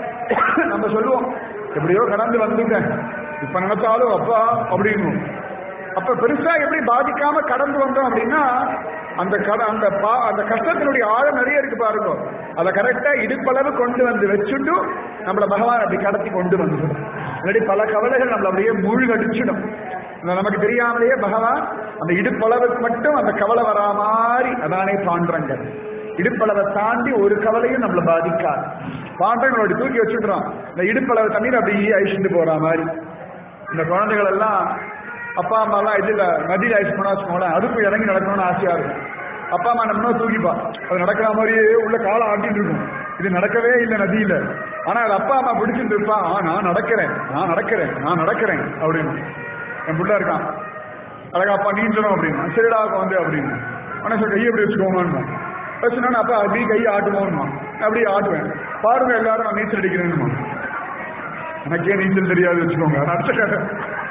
நம்ம சொல்லுவோம் எப்படியோ கடந்து வந்துட்டேன் இப்ப நினைச்சாலும் அப்பா அப்படின்னு அப்ப பெருசா எப்படி பாதிக்காம கடந்து வந்தோம் அப்படின்னா அந்த கட அந்த பா அந்த கஷ்டத்தினுடைய ஆழம் நிறைய இருக்கு பாருங்க அதை கரெக்டா இடுப்பளவு கொண்டு வந்து வச்சுட்டு நம்மள பகவான் அப்படி கடத்தி கொண்டு வந்துடும் இல்லாட்டி பல கவலைகள் நம்மள அப்படியே மூழ்கடிச்சிடும் நமக்கு தெரியாமலேயே பகவான் அந்த இடுப்பளவுக்கு மட்டும் அந்த கவலை வரா மாதிரி அதானே பாண்டங்க இடுப்பளவை தாண்டி ஒரு கவலையும் நம்மள பாதிக்காது பாண்டங்களோட தூக்கி வச்சுடுறோம் இந்த இடுப்பளவு தண்ணீர் அப்படியே அழிச்சுட்டு போற மாதிரி இந்த குழந்தைகள் எல்லாம் அப்பா அம்மா எல்லாம் இதுல நதியில் அழிச்சு போனா வச்சுக்கோங்களேன் அதுக்கு இறங்கி நடக்கணும்னு ஆசையா இருக்கும் அப்பா அம்மா நம்ம தூக்கிப்பா அது நடக்கிற மாதிரியே உள்ள காலம் ஆட்டிட்டு இருக்கும் இது நடக்கவே இல்லை நதியில ஆனா அது அப்பா அம்மா பிடிச்சிட்டு இருப்பா ஆ நான் நடக்கிறேன் நான் நடக்கிறேன் நான் நடக்கிறேன் அப்படின்னு என் பிள்ளை இருக்கான் அழகா அப்பா நீஞ்சணும் அப்படின்னு சரிடா வந்து அப்படின்னு ஆனா சொல்ல கையை எப்படி வச்சுக்கோங்கன்னு வச்சுனா அப்பா அப்படி கையை ஆட்டுவோம்மா அப்படியே ஆட்டுவேன் பாருங்க எல்லாரும் நான் நீச்சல் அடிக்கிறேன்னு எனக்கே நீச்சல் தெரியாது வச்சுக்கோங்க அடுத்த கதை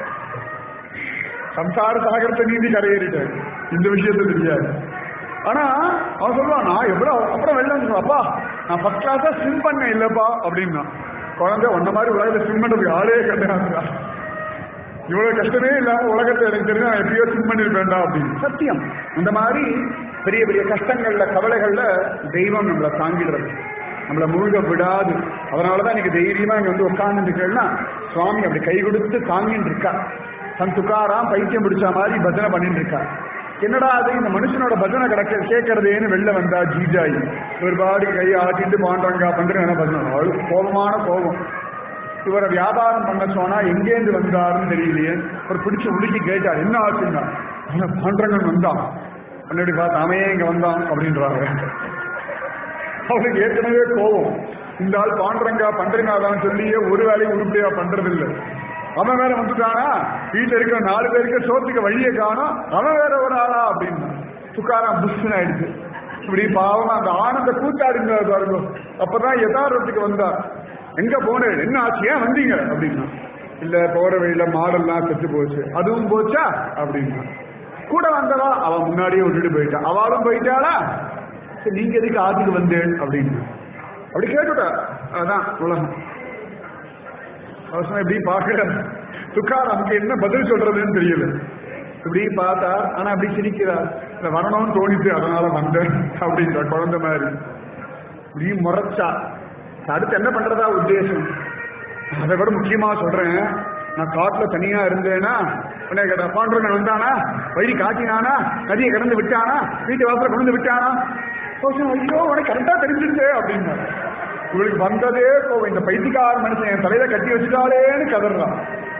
சம்சார சாகரத்தை நீந்தி கரையேறிட்டேன் இந்த விஷயத்த தெரியாது ஆனா அவன் சொல்லுவான் நான் எவ்வளவு அப்புறம் வெளில வந்து அப்பா நான் ஃபர்ஸ்ட் கிளாஸா ஸ்விம் பண்ணேன் இல்லப்பா அப்படின்னா குழந்தை ஒன்ன மாதிரி உலகத்தை ஸ்விம் பண்றதுக்கு ஆளே கண்டாங்க இவ்வளவு கஷ்டமே இல்லாம உலகத்தை எனக்கு தெரிஞ்சு நான் எப்பயோ ஸ்விம் பண்ணிருப்பேன்டா அப்படின்னு சத்தியம் இந்த மாதிரி பெரிய பெரிய கஷ்டங்கள்ல கவலைகள்ல தெய்வம் நம்மளை தாங்கிடுறது நம்மளை மூழ்க விடாது அதனாலதான் இன்னைக்கு தைரியமா இங்க வந்து உட்கார்ந்துருக்கேன்னா சுவாமி அப்படி கை கொடுத்து தாங்கிட்டு இருக்கா தன் துக்காராம் பைத்தியம் பிடிச்ச மாதிரி பஜனை பண்ணிட்டு இருக்கா என்னடா அது இந்த மனுஷனோட பஜனை கிடக்க கேட்கறதேன்னு வெளில வந்தா ஜீஜாயி ஒரு பாடி கை ஆட்டிட்டு பாண்டாங்க பண்றேன் பஜனை அவளுக்கு கோபமான கோபம் இவரை வியாபாரம் பண்ண சொன்னா எங்கேருந்து வந்தாருன்னு தெரியலையே ஒரு பிடிச்சு உலுக்கி கேட்டார் என்ன ஆச்சுன்னா அவன் பாண்டரங்கன் வந்தான் முன்னாடி பார்த்து அவன் ஏன் இங்க வந்தான் அப்படின்றாங்க அவனுக்கு ஏற்கனவே கோபம் இந்த ஆள் பாண்டரங்கா பண்றீங்க சொல்லியே ஒரு வேலையும் உருப்படியா பண்றது இல்லை அவன் வேற வந்துட்டானா வீட்டுல இருக்கிற நாலு பேருக்கு சோத்துக்கு வழியை காணும் அவன் வேற ஒரு ஆளா அப்படின்னு துக்காராம் புஷ்னு ஆயிடுச்சு இப்படி பாவம் அந்த ஆனந்த கூத்தாடுங்க பாருங்க அப்பதான் யதார்த்தத்துக்கு வந்தா எங்க போனேன் என்ன ஆச்சு ஏன் வந்தீங்க அப்படின்னா இல்ல போற வழியில மாடெல்லாம் செத்து போச்சு அதுவும் போச்சா அப்படின்னா கூட வந்தவா அவன் முன்னாடியே விட்டுட்டு போயிட்டான் அவளும் போயிட்டாளா சரி நீங்க எதுக்கு ஆத்துக்கு வந்தேன் அப்படின்னு அப்படி கேட்டுட்டா அதான் உலகம் அவசரம் இப்படி பார்க்கிறார் துக்கார் நமக்கு என்ன பதில் சொல்றதுன்னு தெரியல இப்படி பார்த்தா ஆனா அப்படி சிரிக்கிறார் இல்ல வரணும்னு தோணிட்டு அதனால வந்தேன் அப்படின்ற குழந்தை மாதிரி இப்படி முறைச்சா அடுத்து என்ன பண்றதா உத்தேசம் அதை விட முக்கியமா சொல்றேன் நான் காட்டுல தனியா இருந்தேனா உடனே கேட்டா பாண்டவன் வந்தானா வழி காட்டினானா நதியை கடந்து விட்டானா வீட்டு வாசல கொண்டு விட்டானா கோஷம், ஐயோ உனக்கு கரெக்டா தெரிஞ்சிருச்சு அப்படின்னா இவளுக்கு வந்ததே கோவம் இந்த பைத்தியக்கார மனுஷன் என் தலையில கட்டி வச்சுட்டாலேன்னு கதறான்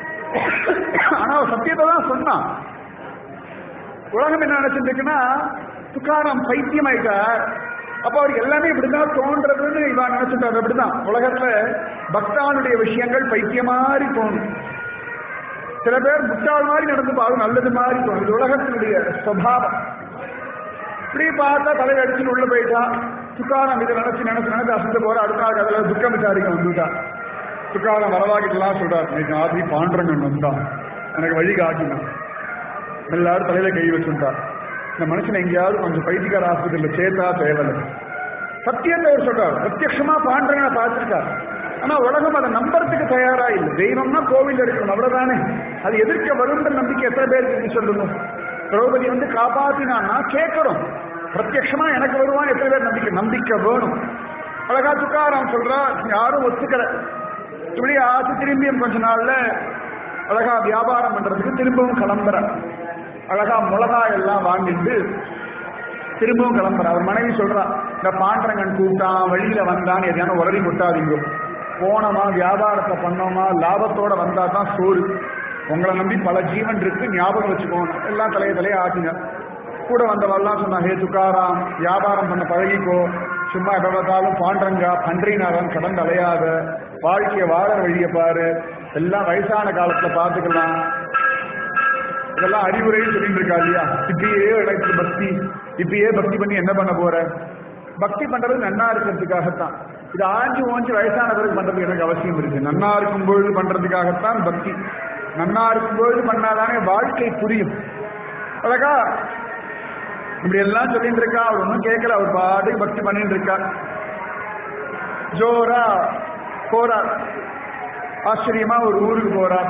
ஆனா அவன் சத்தியத்தை தான் சொன்னான் உலகம் என்ன நினைச்சிட்டு இருக்குன்னா துக்காராம் பைத்தியமாயிட்டார் அப்ப அவருக்கு எல்லாமே இப்படிதான் தோன்றதுன்னு இவன் நினைச்சிட்டார் அப்படிதான் உலகத்துல பக்தானுடைய விஷயங்கள் பைத்தியம் மாதிரி தோணும் சில பேர் முட்டாள் மாதிரி நடந்து அது நல்லது மாதிரி தோணும் இது உலகத்தினுடைய சுவாவம் இப்படி பார்த்தா தலையை அடிச்சுட்டு உள்ள போயிட்டா துக்காரம் இதை நினைச்சு நினைச்சு நினைச்சு அசந்து போற அடுத்த நாள் அதுல துக்கம் விசாரிக்க வந்துட்டா துக்காரம் வரவாக்கிட்டுலாம் சொல்றார் இன்னைக்கு ஆதி பாண்டரங்கன் வந்தான் எனக்கு வழி காட்டினான் எல்லாரும் தலையில கை வச்சுட்டா இந்த மனுஷன் எங்கேயாவது கொஞ்சம் பைத்தியக்கார ஆஸ்பத்திரியில சேர்த்தா தேவையில்லை சத்தியத்தை அவர் சொல்றார் பிரத்யட்சமா பாண்டரங்கனை பார்த்திருக்கார் ஆனா உலகம் அதை நம்புறதுக்கு தயாரா இல்லை தெய்வம்னா கோவில் இருக்கணும் அவ்வளவுதானே அது எதிர்க்க வருன்ற நம்பிக்கை எத்தனை பேருக்கு இருக்கு சொல்லுங்க திரௌபதி வந்து காப்பாத்தினான்னா கேட்கிறோம் பிரத்யட்சமா எனக்கு வருவான் எத்தனை பேர் நம்பிக்கை நம்பிக்கை வேணும் அழகா துக்காராம் சொல்றா யாரும் ஒத்துக்கல இப்படி ஆசை திரும்பியும் கொஞ்ச நாள்ல அழகா வியாபாரம் பண்றதுக்கு திரும்பவும் கிளம்புற அழகா மிளகாய் எல்லாம் வாங்கிட்டு திரும்பவும் கிளம்புற அவர் மனைவி சொல்றா இந்த பாண்டரங்கன் கூப்பிட்டான் வழியில வந்தான்னு எதையான உரடி முட்டாதீங்க போனோமா வியாபாரத்தை பண்ணோமா லாபத்தோட வந்தா தான் சோறு உங்களை நம்பி பல ஜீவன் இருக்கு ஞாபகம் வச்சுக்கோங்க எல்லாம் தலைய தலைய ஆட்டுங்க கூட வந்தவெல்லாம் சொன்னா ஹே துக்காராம் வியாபாரம் பண்ண பழகிக்கோ சும்மா எப்ப பார்த்தாலும் பாண்டரங்கா பன்றினாரன் கடந்து அலையாத வாழ்க்கைய வாழ வழிய பாரு எல்லாம் வயசான காலத்துல பாத்துக்கலாம் இதெல்லாம் அறிவுரையும் சொல்லிட்டு இருக்கா இல்லையா இப்பயே எனக்கு பக்தி இப்பயே பக்தி பண்ணி என்ன பண்ண போற பக்தி பண்றது நன்னா இருக்கிறதுக்காகத்தான் இது ஆஞ்சு ஓஞ்சு வயசான பிறகு பண்றதுக்கு எனக்கு அவசியம் இருக்கு நன்னா இருக்கும் பொழுது பண்றதுக்காகத்தான் பக்தி நன்னா இருக்கும் பொழுது பண்ணாதானே வாழ்க்கை புரியும் அழகா இப்படி எல்லாம் சொல்லிட்டு இருக்கா அவர் ஒன்றும் கேட்கல அவர் பாட்டுக்கு பக்தி பண்ணிட்டு இருக்கா ஜோரா போறார் ஆச்சரியமா ஒரு ஊருக்கு போறார்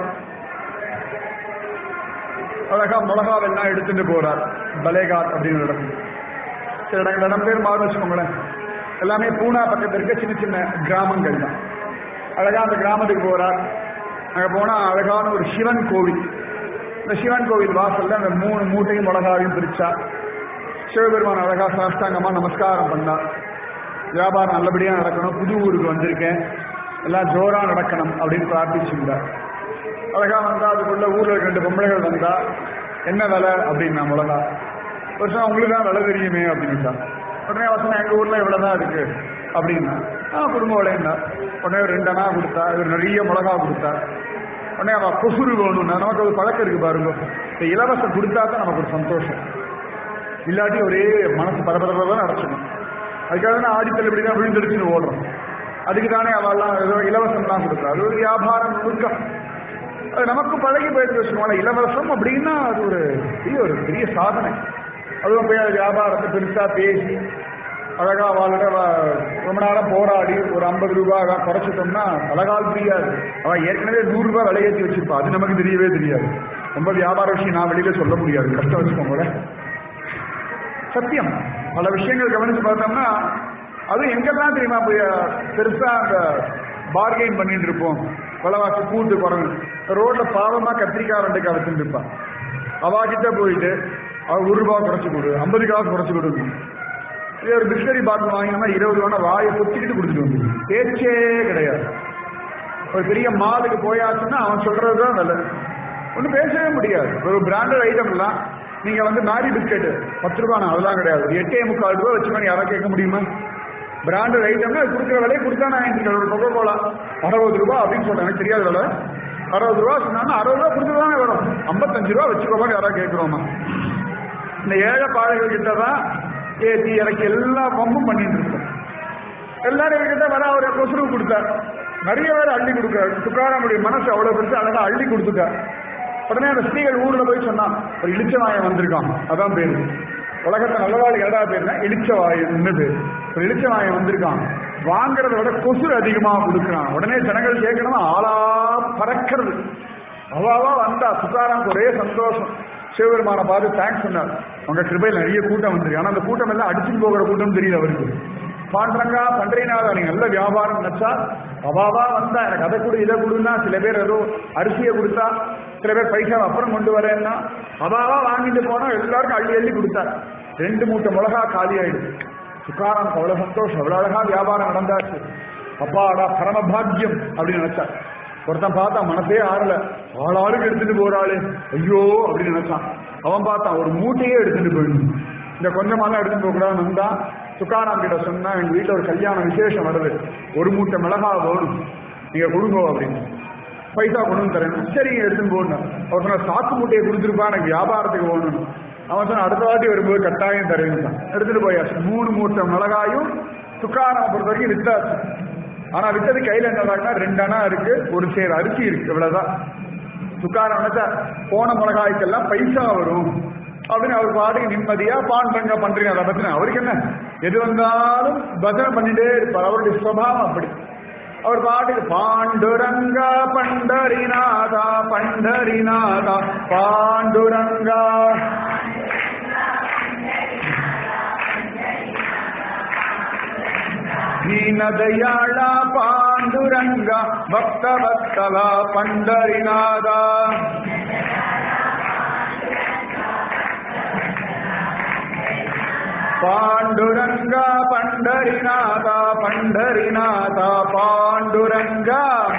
அழகா மிளகாவெல்லாம் எடுத்துட்டு போறார் பலேகாட் அப்படின்னு ஒரு இடம் சில இடங்கள் இடம் பேர் மாறு வச்சுக்கோங்களேன் எல்லாமே பூனா பக்கத்துல இருக்க சின்ன சின்ன கிராமங்கள் தான் அழகா அந்த கிராமத்துக்கு போறார் அங்க போனா அழகான ஒரு சிவன் கோவில் இந்த சிவன் கோவில் வாசல்ல அந்த மூணு மூட்டையும் மிளகாவையும் பிரிச்சா சிவபெருமான் அழகா சாஷ்டாங்கமா நமஸ்காரம் பண்ணா வியாபாரம் நல்லபடியா நடக்கணும் புது ஊருக்கு வந்திருக்கேன் எல்லாம் ஜோரா நடக்கணும் அப்படின்னு பிரார்த்திச்சிருந்தார் அழகா வந்தா அதுக்குள்ள ஊர்ல இருக்க ரெண்டு பொம்பளைகள் வந்தா என்ன விலை அப்படின்னா மிளகா வருஷம் உங்களுக்கு தான் விலை தெரியுமே அப்படின்ட்டா உடனே வசனம் எங்க ஊர்ல இவ்வளவுதான் இருக்கு அப்படின்னா ஆ குடும்ப விளையா உடனே ஒரு ரெண்டு அணா கொடுத்தா இவர் நிறைய மிளகா கொடுத்தா உடனே அவ கொசுறு வேணும்னா நமக்கு ஒரு பழக்கம் இருக்கு பாருங்க இந்த இலவசம் கொடுத்தா தான் நமக்கு ஒரு சந்தோஷம் இல்லாட்டி ஒரே மனசு பரபரப்பாக அடைச்சிடும் அதுக்காக தான் ஆடி தள்ளுபடி தான் விழுந்துடுச்சுன்னு ஓடுறோம் அதுக்கு தானே அவெல்லாம் ஏதோ இலவசம் தான் கொடுக்குறா அது ஒரு வியாபாரம் முழுக்கம் அது நமக்கு பழகி போயிட்டு வச்சுக்கோங்களேன் இலவசம் அப்படின்னா அது ஒரு பெரிய ஒரு பெரிய சாதனை அதுவும் போய் அது வியாபாரத்தை பெருசா பேசி அழகா அவளோட வ- ரொம்ப நேரம் போராடி ஒரு ஐம்பது ரூபாய் குறைச்சிட்டோம்னா அழகால் புரியாது அவ ஏற்கனவே நூறு ரூபாய் விலையேற்றி வச்சிருப்பா அது நமக்கு தெரியவே தெரியாது ரொம்ப வியாபார விஷயம் நான் வெளியில சொல்ல முடியாது கஷ்டம் வச்சுக்கோங்களேன் சத்தியம் பல விஷயங்கள் கவனிச்சு பார்த்தோம்னா அது எங்கெல்லாம் தெரியுமா போய் பெருசா அந்த பார்கெயின் பண்ணிட்டு இருப்போம் விலைவாசி கூட்டு குறைஞ்சு ரோட்ல பாவமா கத்திரிக்காய் ரெண்டுக்காய் வச்சுட்டு இருப்பான் அவாகிட்ட போயிட்டு அவ ஒரு ரூபாய் குறைச்சு கொடு ஐம்பது காசு குறைச்சு கொடுங்க இதே ஒரு பிஸ்லரி பாட்டில் வாங்கினோம்னா இருபது ரூபா வாயை பொத்திக்கிட்டு கொடுத்துட்டு வந்து பேச்சே கிடையாது ஒரு பெரிய மாலுக்கு போயாச்சுன்னா அவன் சொல்றதுதான் நல்லது ஒன்றும் பேசவே முடியாது ஒரு பிராண்டட் ஐட்டம் எல்லாம் நீங்க வந்து நாரி பிஸ்கெட் பத்து ரூபா அதெல்லாம் கிடையாது ஒரு எட்டே முக்கால் ரூபா வச்சுக்கணும் யாராவது கேட்க முடியுமா பிராண்டட் ஐட்டம்னா அது கொடுக்குற விலையை கொடுத்தா நான் எனக்கு ஒரு கொக்கோ கோலா அறுபது ரூபா அப்படின்னு சொல்றேன் எனக்கு தெரியாத விலை அறுபது ரூபா சொன்னாங்கன்னா அறுபது ரூபா கொடுத்து தானே வரும் ஐம்பத்தஞ்சு ரூபா வச்சுக்கோமா யாராவது கேட்குறோமா இந்த ஏழை பாழைகள் கிட்ட தான் ஏத்தி இறக்கி எல்லா பம்பும் பண்ணிட்டு இருக்கோம் எல்லாரும் கிட்ட வர அவர் கொசுறு கொடுத்தார் நிறைய பேர் அள்ளி கொடுக்குறாரு துக்காராமுடைய மனசு அவ்வளவு பெருசு அழகா அள்ளி கொடுத்துட்டார் உடனே அந்த ஸ்திரீகள் ஊர்ல போய் சொன்னான் ஒரு இளிச்சவாயன் வந்திருக்கான் அதான் பேரு உலகத்தை நல்லவாள் ஏடா பேருனா இளிச்சவாயன்னு பேர் ஒரு இளிச்சவாயன் வந்திருக்கான் வாங்குறத விட கொசு அதிகமா கொடுக்குறான் உடனே ஜனங்கள் கேட்கணும் ஆளா பறக்கிறது அவாவா வந்தா துக்காராம் ஒரே சந்தோஷம் சிவபெருமான பார்த்து தேங்க்ஸ் சொன்னார் உங்க கிருபையில் நிறைய கூட்டம் வந்துருக்கு ஆனா அந்த கூட்டம் எல்லாம் அடிச்சுட்டு போகிற கூட்டம் தெரியுது அவருக்கு பாண்டரங்கா பண்றீனாதா நீங்க நல்ல வியாபாரம் நினைச்சா அவாவா வந்தா எனக்கு அதை கொடு இதை கொடுன்னா சில பேர் ஏதோ அரிசியை கொடுத்தா சில பேர் பைசா அப்புறம் கொண்டு வரேன்னா அவாவா வாங்கிட்டு போனா எல்லாருக்கும் அள்ளி அள்ளி கொடுத்தார் ரெண்டு மூட்டை மிளகா காலி ஆயிடுது துக்காராம் அவ்வளவு சந்தோஷம் அவ்வளவு அழகா வியாபாரம் நடந்தாச்சு அப்பாடா பரமபாக்கியம் அப்படின்னு நினைச்சார் ஒருத்தன் பார்த்தா மனசே ஆறல ஆளாளுக்கு எடுத்துட்டு போறாளு ஐயோ அப்படின்னு நினைச்சான் அவன் பார்த்தான் ஒரு மூட்டையே எடுத்துட்டு போயிடணும் இந்த கொஞ்சமாலாம் எடுத்துட்டு போக கூடாதுன்னு வந்தா துக்காராம் கிட்ட சொன்னா எங்க வீட்டுல ஒரு கல்யாண விசேஷம் வருது ஒரு மூட்டை மிளகா வேணும் நீங்க கொடுங்க அப்படின்னு பைசா கொண்டு வந்து தரேன் சரி எடுத்துன்னு போடணும் அவர் சொன்ன சாக்கு மூட்டையை கொடுத்துருப்பா எனக்கு வியாபாரத்துக்கு போகணும் அவன் சொன்ன அடுத்த வாட்டி வரும்போது கட்டாயம் தரேன்னு எடுத்துட்டு போயாச்சு மூணு மூட்டை மிளகாயும் துக்காராம் பொறுத்த வரைக்கும் வித்தாச்சு ஆனா வித்தது கையில என்னதாங்கன்னா ரெண்டு அணா இருக்கு ஒரு சேர் அரிசி இருக்கு இவ்வளவுதான் துக்காரம் நினைச்சா போன மிளகாய்க்கெல்லாம் பைசா வரும் அப்படின்னு அவர் பாட்டுக்கு நிம்மதியா பாண்டங்க பண்றீங்க அதை பத்தின அவருக்கு என்ன எது வந்தாலும் பஜனை பண்ணிட்டே இருப்பார் அவருடைய சுவாவம் அப்படி அவர் பாட்டுக்கு பாண்டுரங்கா பண்டரிநாதா பண்டரிநாதா பாண்டுரங்கா ದೀನದಯಾಳ ಪಾಂಡುರಂಗ ಭಕ್ತ ಭಕ್ತಲ ಪಂಡರಿನಾದ ಪಾಂಡುರಂಗ ಪಂಡರಿನಾಥ ಪಂಡರಿನಾಥ ಪಾಂಡುರಂಗ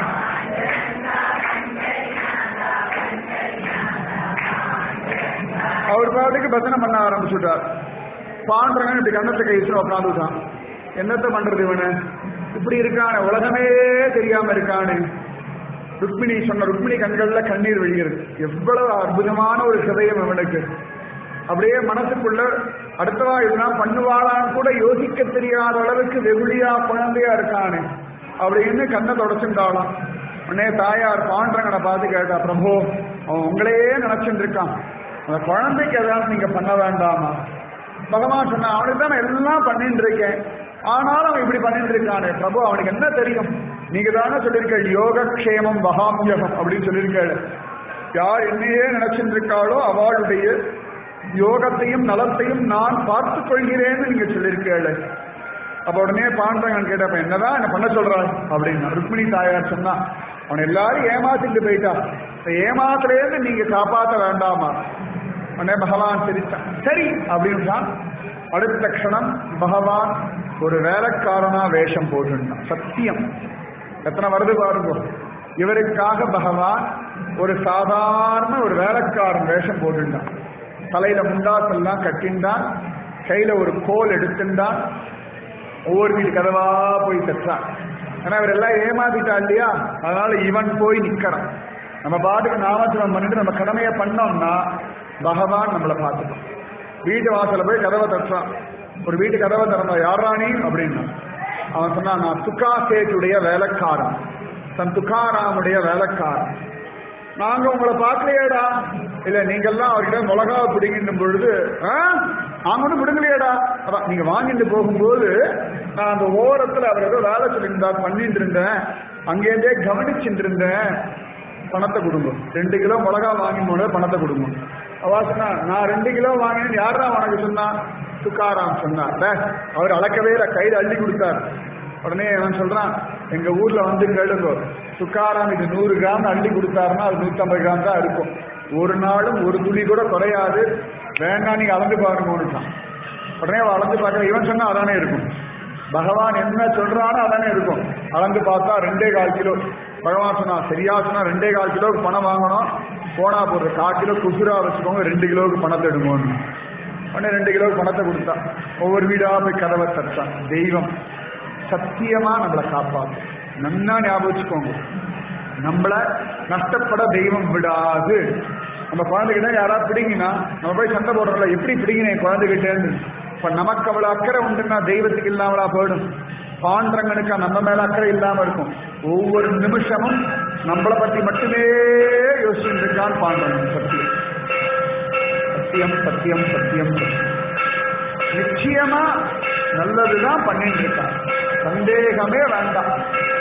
அவர் பாட்டுக்கு பசனை பண்ண ஆரம்பிச்சுட்டார் பாண்டுரங்கன் இப்படி கண்ணத்தை கைச்சு உட்காந்துட்டான் என்னத்த பண்றது இவனு இப்படி இருக்கானே உலகமே தெரியாம இருக்கானே ருக்மிணி சொன்ன ருக்மிணி கண்கள்ல கண்ணீர் வெளியிருக்கு எவ்வளவு அற்புதமான ஒரு ஹிருதயம் இவனுக்கு அப்படியே மனசுக்குள்ள அடுத்தவா இதெல்லாம் பண்ணுவாளான்னு கூட யோசிக்க தெரியாத அளவுக்கு வெகுளியா குழந்தையா இருக்கானே அப்படின்னு கண்ணை தொடச்சுட்டாளாம் உடனே தாயார் பாண்டரங்கனை பார்த்து கேட்டா பிரபு அவன் உங்களையே நினைச்சுட்டு இருக்கான் அந்த குழந்தைக்கு ஏதாவது நீங்க பண்ண வேண்டாமா பகவான் சொன்னா அவனுக்கு தான் நான் எல்லாம் பண்ணிட்டு இருக்கேன் ஆனாலும் அவன் இப்படி பண்ணிட்டு இருக்கானே பிரபு அவனுக்கு என்ன தெரியும் நீங்க தானே சொல்லியிருக்க யோகக்ஷேமம் மகாமியகம் அப்படின்னு சொல்லியிருக்காள் யார் என்னையே நினைச்சிட்டு இருக்காளோ அவளுடைய யோகத்தையும் நலத்தையும் நான் பார்த்துக் கொள்கிறேன்னு நீங்க சொல்லியிருக்கேள் அப்ப உடனே பாண்டவன் கேட்டப்ப என்னதான் என்ன பண்ண சொல்றாள் அப்படின்னு ருக்மிணி தாயார் சொன்னா அவன் எல்லாரும் ஏமாத்திட்டு போயிட்டா இந்த ஏமாத்துலேருந்து நீங்க காப்பாற்ற வேண்டாமா உடனே பகவான் சிரிச்சான் சரி அப்படின்னு அடுத்த க்ஷணம் பகவான் ஒரு வேலைக்காரனா வேஷம் போட்டுட்டான் சத்தியம் எத்தனை வருது பாருங்க இவருக்காக பகவான் ஒரு சாதாரண ஒரு வேலைக்காரன் வேஷம் போட்டுட்டான் தலையில முண்டாசெல்லாம் கட்டின்றான் கையில ஒரு கோல் எடுத்துட்டான் ஒவ்வொரு வீட்டு கதவா போய் தட்டான் ஏன்னா இவரெல்லாம் ஏமாத்திட்டா இல்லையா அதனால இவன் போய் நிக்கிறான் நம்ம பாட்டுக்கு நாமத்திரம் பண்ணிட்டு நம்ம கடமையை பண்ணோம்னா பகவான் நம்மளை பார்த்துக்கணும் வீட்டு வாசல்ல போய் கதவை தட்டுறான் ஒரு வீட்டு கதவை திறந்தா யாராணி அப்படின்னா அவன் சொன்னான் நான் துக்கா சேட்டுடைய வேலைக்காரன் தன் துக்காராமுடைய வேலைக்காரன் நாங்க உங்களை பார்க்கலையேடா இல்ல நீங்கெல்லாம் அவர்கிட்ட மிளகாவை பிடிங்கின்ற பொழுது "ஆ, நாங்க ஒன்றும் பிடுங்கலையேடா அதான் நீங்க வாங்கிட்டு போகும்போது நான் அந்த ஓரத்துல அவர் ஏதோ வேலை சொல்லியிருந்தார் பண்ணிட்டு இருந்தேன் அங்கேருந்தே கவனிச்சுட்டு இருந்தேன் பணத்தை கொடுங்க ரெண்டு கிலோ மிளகா வாங்கி போனது பணத்தை கொடுங்க அவா சொன்னா நான் ரெண்டு கிலோ வாங்கினேன் யாரா உனக்கு சொன்னா துக்காராம் சொன்னார் "டே, அவர் அளக்கவே இல்லை கையில் அள்ளி கொடுத்தார் உடனே அவன் சொல்றான் எங்க ஊர்ல வந்து கேளுங்க துக்காராம் இது நூறு கிராம் அள்ளி கொடுத்தாருன்னா அது நூத்தம்பது கிராம் தான் இருக்கும் ஒரு நாளும் ஒரு துளி கூட குறையாது வேண்டாம் நீங்க அளந்து பாருங்கன்னுட்டான் உடனே அவன் அளந்து பார்க்க இவன் சொன்னா அதானே இருக்கும் பகவான் என்ன சொல்றானோ அதானே இருக்கும் அளந்து பார்த்தா ரெண்டே கால் கிலோ பகவான் சொன்னா சரியா சொன்னா ரெண்டே கால் கிலோவுக்கு பணம் வாங்கணும் போனா போடுற கால் கிலோ குசுரா வச்சுக்கோங்க ரெண்டு கிலோவுக்கு பணத்தை எடுங்கன்னு உடனே ரெண்டு கிலோவுக்கு பணத்தை கொடுத்தான் ஒவ்வொரு வீடா போய் கதவை தட்டான் தெய்வம் சத்தியமா நம்மளை காப்பாற்றும் நன்னா ஞாபகம் வச்சுக்கோங்க நம்மள நஷ்டப்பட தெய்வம் விடாது நம்ம குழந்தைகிட்ட யாராவது பிடிங்கினா நம்ம போய் சண்டை போடுறோம்ல எப்படி பிடிங்கினேன் குழந்தைகிட்டேன்னு இப்ப நமக்கு அவ்வளவு அக்கறை உண்டுன்னா தெய்வத்துக்கு இல்லாமலா போயிடும் பாண்டரங்கனுக்கு நம்ம மேல அக்கறை இல்லாம இருக்கும் ஒவ்வொரு நிமிஷமும் நம்மளை பத்தி மட்டுமே யோசிச்சுட்டு இருக்கான் பாண்டரங்கன் சத்தியம் சத்தியம் சத்தியம் சத்தியம் சத்தியம் நிச்சயமா நல்லதுதான் பண்ணிட்டு இருக்கான் சந்தேகமே வேண்டாம்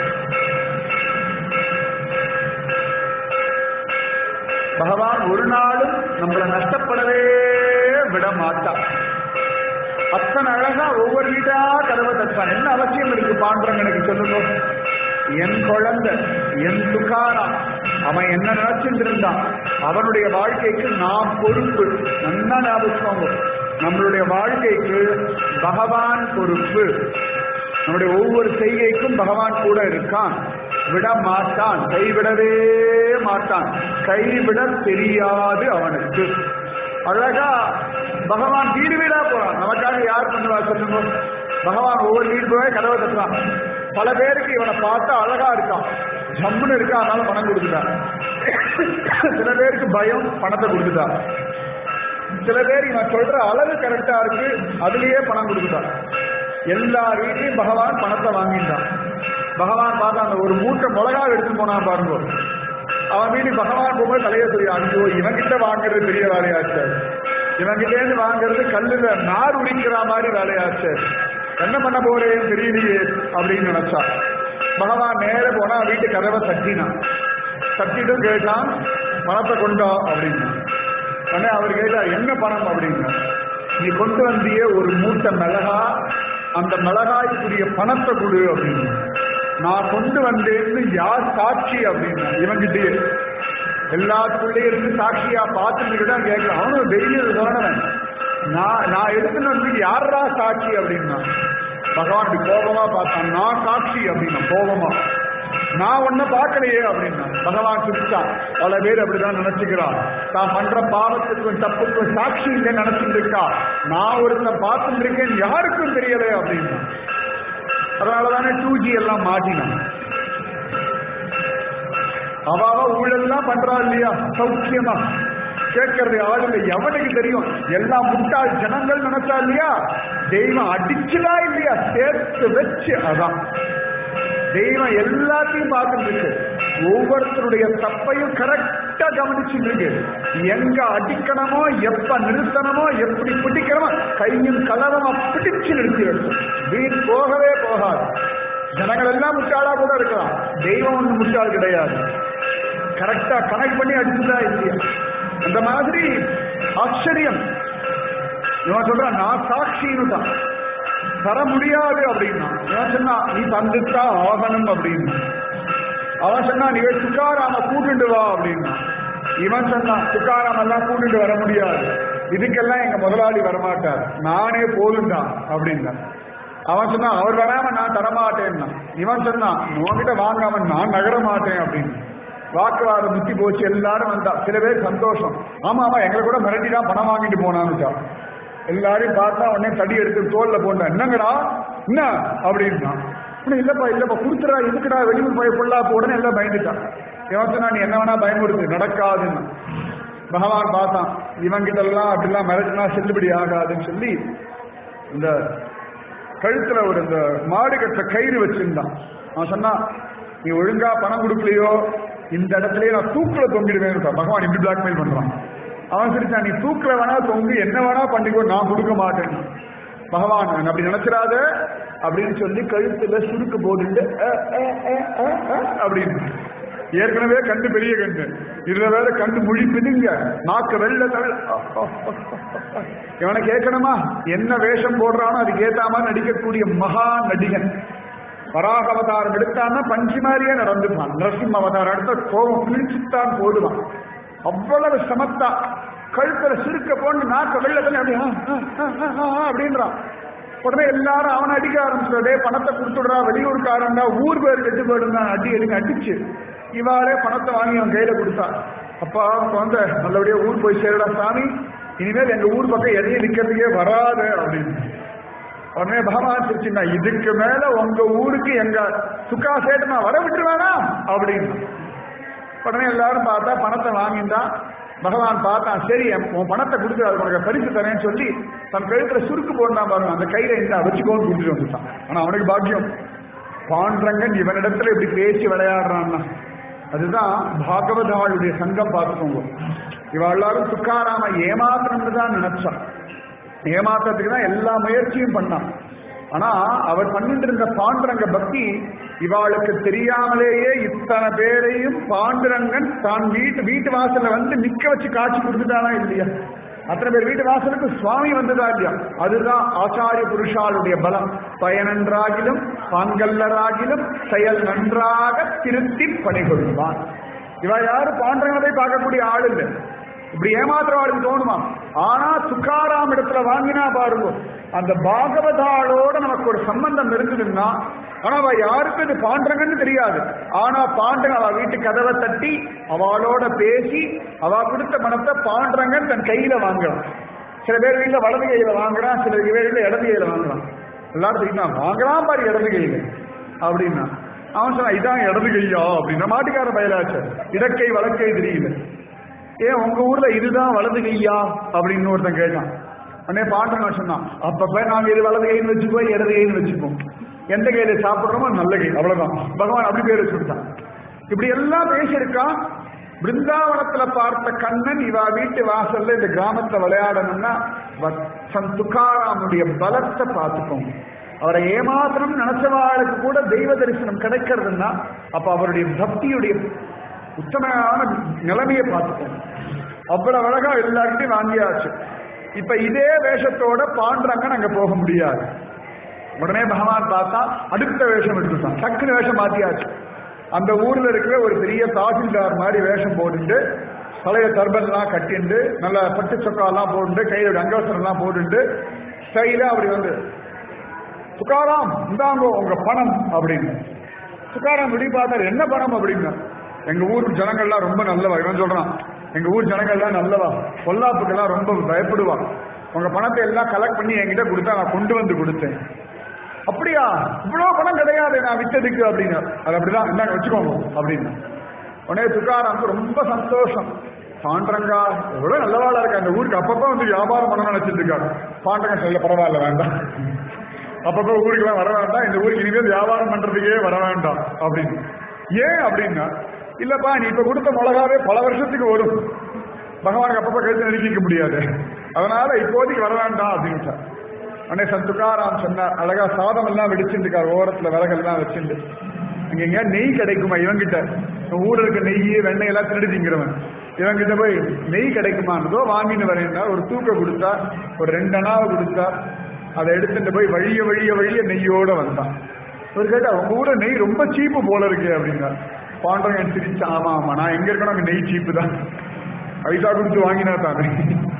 பகவான் ஒரு நாளும் நம்மளை நஷ்டப்படவே விட மாட்டான் அத்தனை அழகா ஒவ்வொரு வீட்டா கதவை தட்டான் என்ன அவசியம் இருக்கு பாண்டவங்களுக்கு சொல்லுங்க என் குழந்தை என் துக்காரா அவன் என்ன நினைச்சிட்டு இருந்தான் அவனுடைய வாழ்க்கைக்கு நாம் பொறுப்பு நல்லா ஞாபகம் நம்மளுடைய வாழ்க்கைக்கு பகவான் பொறுப்பு நம்முடைய ஒவ்வொரு செய்கைக்கும் பகவான் கூட இருக்கான் விட மாட்டான் கைவிடவே மாட்டான் கைவிட தெரியாது அவனுக்கு அழகா பகவான் வீடு வீடா போறான் நமக்காக யார் பண்ணுவா சொல்லுங்க பகவான் ஒவ்வொரு வீடு போய் கதவை தட்டுறான் பல பேருக்கு இவனை பார்த்தா அழகா இருக்கான் ஜம்முன்னு இருக்கா அதனால பணம் கொடுத்துட்டான் சில பேருக்கு பயம் பணத்தை கொடுத்துட்டான் சில பேர் இவன் சொல்ற அளவு கரெக்டா இருக்கு அதுலயே பணம் கொடுத்துட்டான் எல்லா வீட்லயும் பகவான் பணத்தை வாங்கிட்டான் பகவான் பார்த்தா அந்த ஒரு மூட்டை மிளகா எடுத்துட்டு போனான் பாருங்க அவன் வீட்டுக்கு பகவான் போகும்போது தலைய சொல்லி ஐயோ இவன்கிட்ட வாங்குறது பெரிய வேலையாச்சு இவன்கிட்ட இருந்து வாங்குறது கல்லுல நார் உரிக்கிற மாதிரி வேலையாச்சு என்ன பண்ண போறேன்னு தெரியலையே அப்படின்னு நினைச்சா பகவான் நேர போனா வீட்டு கதவை தட்டினான் தட்டிட்டும் கேட்டான் பணத்தை கொண்டா அப்படின்னா உடனே அவர் கேட்டார் என்ன பணம் அப்படின்னா நீ கொண்டு வந்திய ஒரு மூட்டை மிளகா அந்த மிளகாய்க்குரிய பணத்தை கொடு அப்படின்னு நான் கொண்டு வந்தேன்னு யார் சாட்சி அப்படின்னா இவன்கிட்டயே எல்லாத்துக்குள்ளேயே இருந்து சாட்சியா பார்த்துட்டு தான் கேட்கலாம் அவனும் டெய்லி சொன்னவன் நான் நான் எடுத்துன்னு வந்து யாரா சாட்சி அப்படின்னா பகவான் இப்படி கோபமா பார்த்தான் நான் சாட்சி அப்படின்னா கோபமா நான் ஒன்ன பார்க்கலையே அப்படின்னா பகவான் சிரிச்சான் பல பேர் அப்படிதான் நினைச்சுக்கிறான் தான் பண்ற பாவத்துக்கும் தப்புக்கும் சாட்சி இல்லை நினைச்சிட்டு இருக்கா நான் ஒருத்தனை பார்த்துட்டு இருக்கேன் யாருக்கும் தெரியல அப்படின்னா அதனாலதானே டூ ஜி எல்லாம் மாட்டினான் அவாவ ஊழல்லாம் பண்றா இல்லையா சௌக்கியமா கேட்கறது ஆள் இல்லை எவனுக்கு தெரியும் எல்லாம் முட்டாள் ஜனங்கள் நினைச்சா இல்லையா தெய்வம் அடிச்சுதா இல்லையா சேர்த்து வச்சு அதான் தெய்வம் எல்லாத்தையும் பார்த்துட்டு இருக்கு ஒவ்வொருத்தருடைய தப்பையும் கரெக்டா கவனிச்சுட்டு இருக்கு எங்க அடிக்கணுமோ எப்ப நிறுத்தணுமோ எப்படி பிடிக்கணுமோ கையும் கலவமா பிடிச்சு நிறுத்தி வைக்கும் வீண் போகவே போகாது ஜனங்கள் எல்லாம் முட்டாளா கூட இருக்கலாம் தெய்வம் ஒன்று முட்டாள் கிடையாது கரெக்டா கனெக்ட் பண்ணி அடிச்சுதா இல்லையா அந்த மாதிரி ஆச்சரியம் இவன் சொல்றான் நான் சாட்சின்னு தான் தர முடியாது அப்படின்னா இவன் சொன்னா நீ தந்துட்டா ஆகணும் அப்படின்னு அவன் சொன்னா நீ சுக்காராம கூட்டுண்டு வா அப்படின்னா இவன் சொன்னான் சுக்காராம் எல்லாம் கூட்டுட்டு வர முடியாது இதுக்கெல்லாம் எங்க முதலாளி வரமாட்டார் நானே போதும்தான் அப்படின்னா அவன் சொன்னான் அவர் வராம நான் தரமாட்டேன்னா இவன் சொன்னான் உன்கிட்ட வாங்காம நான் நகர மாட்டேன் அப்படின்னு வாக்குவாதம் முத்தி போச்சு எல்லாரும் வந்தா சில பேர் சந்தோஷம் ஆமா ஆமா எங்களை கூட மிரட்டி தான் பணம் வாங்கிட்டு போனான்னு எல்லாரையும் பார்த்தா உடனே தடி எடுத்து தோல்ல போண்டா என்னங்கடா என்ன அப்படின்னா உடனே இல்லப்பா இல்லப்பா கொடுத்துடா எதுக்குடா வெளியூர் போய் பொல்லா உடனே எல்லாம் பயந்துட்டான் இவன் சொன்னா நீ என்ன வேணா பயமுறுத்து நடக்காதுன்னு பகவான் பார்த்தான் இவங்கிட்ட எல்லாம் அப்படிலாம் மிரட்டினா செல்லுபடி ஆகாதுன்னு சொல்லி இந்த கழுத்துல ஒரு இந்த மாடு கட்டுற கயிறு வச்சிருந்தான் அவன் சொன்னா நீ ஒழுங்கா பணம் கொடுக்கலையோ இந்த இடத்துலயே நான் தூக்குல தொங்கிடுவேன் பகவான் இப்படி பிளாக்மெயில் பண்றான் அவன் சிரிச்சான் நீ தூக்குல வேணா தொங்கு என்ன வேணா பண்ணிக்கோ நான் கொடுக்க மாட்டேன் பகவான் நான் அப்படி நினைச்சிடாத அப்படின்னு சொல்லி கழுத்துல சுருக்கு போட்டுட்டு அஹ், அஹ், அஹ், அஹ், அஹ் அப்படின்னு ஏற்கனவே கண்டு பெரிய கண்டு இதுல வேற கண்டு மொழி பிதுங்க நாக்கு வெள்ள தள்ள இவனை கேட்கணுமா என்ன வேஷம் போடுறானோ அதுக்கு ஏத்த மாதிரி நடிக்கக்கூடிய மகா நடிகன் வராக அவதாரம் எடுத்தான்னா பஞ்சு மாதிரியே நடந்துப்பான் நரசிம்ம அவதாரம் எடுத்த கோபம் பிழிச்சுத்தான் போடுவான் அவ்வளவு சமத்தா கழுத்துல சிறுக்க போட்டு நாக்க வெள்ளத்துல அப்படி ஆ, ஆ, ஆ, ஆ, ஆ, ஆ அப்படின்றான் உடனே எல்லாரும் அவனை அடிக்க ஆரம்பிச்சுடே பணத்தை கொடுத்துடுறா வெளியூர்காரன்டா ஊர் பேர் கெட்டு போயிடுங்க அடி எடுங்க அடிச்சு இவாளே பணத்தை வாங்கி அவன் கையில கொடுத்தா அப்பா குழந்தை நல்லபடியா ஊர் போய் சேருடா சாமி இனிமேல் எங்க ஊர் பக்கம் எதையும் நிக்கிறதுக்கே வராது அப்படின்னு உடனே பகவான் சிரிச்சுனா இதுக்கு மேல உங்க ஊருக்கு எங்க சுக்கா சேட்டு நான் வர விட்டுருவேனா அப்படின்னு உடனே எல்லாரும் பார்த்தா பணத்தை வாங்கிட்டான் பகவான் பார்த்தான் சரி என் உன் பணத்தை கொடுத்து அது உனக்கு பரிசு தரேன்னு சொல்லி தன் கழுத்துல சுருக்கு போட்டான் பாருங்க அந்த கையில இந்த வச்சுக்கோன்னு கொடுத்துட்டு வந்துட்டான் ஆனா அவனுக்கு பாக்கியம் பாண்டரங்கன் இவனிடத்துல இப்படி பேசி விளையாடுறான்னா அதுதான் பாகவதாளுடைய சங்கம் பார்த்துக்கோங்க இவ எல்லாரும் துக்காராம ஏமாத்தணும்னு தான் நினைச்சான் ஏமாத்துறதுக்கு தான் எல்லா முயற்சியும் பண்ணான் ஆனா அவர் பண்ணிட்டு இருந்த பாண்டுரங்க பக்தி இவாளுக்கு தெரியாமலேயே இத்தனை பேரையும் பாண்டுரங்கன் தான் வீட்டு வீட்டு வாசல்ல வந்து நிக்க வச்சு காட்சி கொடுத்துட்டானா இல்லையா அத்தனை பேர் வீட்டு வாசலுக்கு சுவாமி வந்ததா இல்லையா அதுதான் ஆச்சாரிய புருஷாளுடைய பலம் பயனன்றாகிலும் பாங்கல்லராகிலும் செயல் நன்றாக திருத்தி பணிகொள்வான் இவ யாரு பாண்டவனை பார்க்கக்கூடிய ஆள் இல்லை இப்படி ஏமாத்துற ஆளுக்கு தோணுமா ஆனா துக்காராம் இடத்துல வாங்கினா பாருங்க அந்த பாகவதாளோட நமக்கு ஒரு சம்பந்தம் இருந்ததுன்னா ஆனா அவ யாருக்கு இது பாண்டங்கன்னு தெரியாது ஆனா பாண்டங்க அவ வீட்டு கதவை தட்டி அவளோட பேசி அவ கொடுத்த பணத்தை பாண்டங்கன் தன் கையில வாங்கலாம் சில பேர் வீட்டுல வலது கையில வாங்குறான் சில பேர் வீட்டுல இடது கையில வாங்குறான் எல்லாரும் தெரியுமா வாங்கலாம் பாரு இடது கையில அப்படின்னா அவன் சொன்னா இதான் இடது கையா அப்படின்னா மாட்டுக்கார பயலாச்சு இடக்கை வலக்கை தெரியல ஏன் உங்க ஊர்ல இதுதான் வலது கையா அப்படின்னு ஒருத்தன் கேட்டான் உடனே பாண்டவன் சொன்னான் அப்பப்ப நாங்க இது வலது கைன்னு வச்சுப்போம் இடது கைன்னு வச்சுப்போம் எந்த கையில சாப்பிடுறோமோ நல்ல கை அவ்வளவுதான் பகவான் அப்படி பேர் வச்சுட்டான் இப்படி எல்லாம் பேசியிருக்கான் பிருந்தாவனத்துல பார்த்த கண்ணன் இவா வீட்டு வாசல்ல இந்த கிராமத்துல விளையாடணும்னா வத்சன் துக்காராமுடைய பலத்தை பார்த்துக்கோங்க அவரை ஏமாத்தணும் நினைச்சவாளுக்கு கூட தெய்வ தரிசனம் கிடைக்கிறதுன்னா அப்ப அவருடைய பக்தியுடைய உத்தமையான நிலைமையை பார்த்துக்கோங்க அவ்வளவு அழகா எல்லார்கிட்டையும் வாங்கியாச்சு இப்ப இதே வேஷத்தோட பாண்டரங்கன் அங்க போக முடியாது உடனே பகவான் பார்த்தா அடுத்த வேஷம் எடுத்துட்டான் டக்குனு வேஷம் மாத்தியாச்சு அந்த ஊர்ல இருக்கிற ஒரு பெரிய தாசில்தார் மாதிரி வேஷம் போட்டுட்டு பழைய தர்பன்லாம் கட்டிண்டு நல்ல பட்டு சொக்காலாம் போட்டு கையில அங்கவசரம் எல்லாம் போட்டுட்டு ஸ்டைலா அப்படி வந்து சுகாராம் இந்தாங்கோ உங்க பணம் அப்படின்னு சுகாராம் விடி பார்த்தாரு என்ன பணம் அப்படின்னா எங்க ஊர் ஜனங்கள்லாம் ரொம்ப நல்லவா இவன் சொல்றான் எங்க ஊர் ஜனங்கள்லாம் நல்லவா பொல்லாப்புக்கெல்லாம் ரொம்ப பயப்படுவா உங்க பணத்தை எல்லாம் கலெக்ட் பண்ணி என்கிட்ட கொடுத்தா நான் கொண்டு வந்து கொடுத்தேன் அப்படியா இவ்வளவு பணம் கிடையாது நான் விட்டதுக்கு அப்படின்னு அது அப்படிதான் இந்தாங்க வச்சுக்கோங்க அப்படின்னு உடனே துக்காராமுக்கு ரொம்ப சந்தோஷம் பாண்டரங்கா எவ்வளவு நல்லவாளா இருக்கு அந்த ஊருக்கு அப்பப்ப வந்து வியாபாரம் பண்ண நினைச்சிட்டு இருக்காரு பாண்டரங்க சொல்ல பரவாயில்ல வேண்டாம் அப்பப்ப ஊருக்குலாம் வர வேண்டாம் இந்த ஊருக்கு இனிமேல் வியாபாரம் பண்றதுக்கே வர வேண்டாம் அப்படின்னு ஏன் அப்படின்னா இல்லப்பா நீ இப்ப கொடுத்த மிளகாவே பல வருஷத்துக்கு வரும் பகவானுக்கு அப்பப்ப கழுத்து நெருக்கிக்க முடியாது அதனால இப்போதைக்கு வர வேண்டாம் அப்படின்னு அன்னை சந்துகாராம் சொன்னார் அழகா சாதம் எல்லாம் வெடிச்சுட்டு ஓரத்துல விறகெல்லாம் வச்சுட்டு அங்க எங்க நெய் கிடைக்குமா இவங்கிட்ட ஊர்ல இருக்க நெய் வெண்ணெய் எல்லாம் திருடி திங்கிறவன் இவங்கிட்ட போய் நெய் கிடைக்குமானதோ வாங்கிட்டு வரேன்னா ஒரு தூக்க கொடுத்தா ஒரு ரெண்டு அணாவை கொடுத்தா அதை எடுத்துட்டு போய் வழிய வழிய வழிய நெய்யோட வந்தான் ஒரு கேட்டா உங்க ஊர்ல நெய் ரொம்ப சீப்பு போல இருக்கு அப்படின்னா பாண்டவன் சிரிச்சா ஆமா ஆமா நான் எங்க இருக்கணும் அங்க நெய் சீப்பு தான் பைசா கொடுத்து வாங்கினா தானே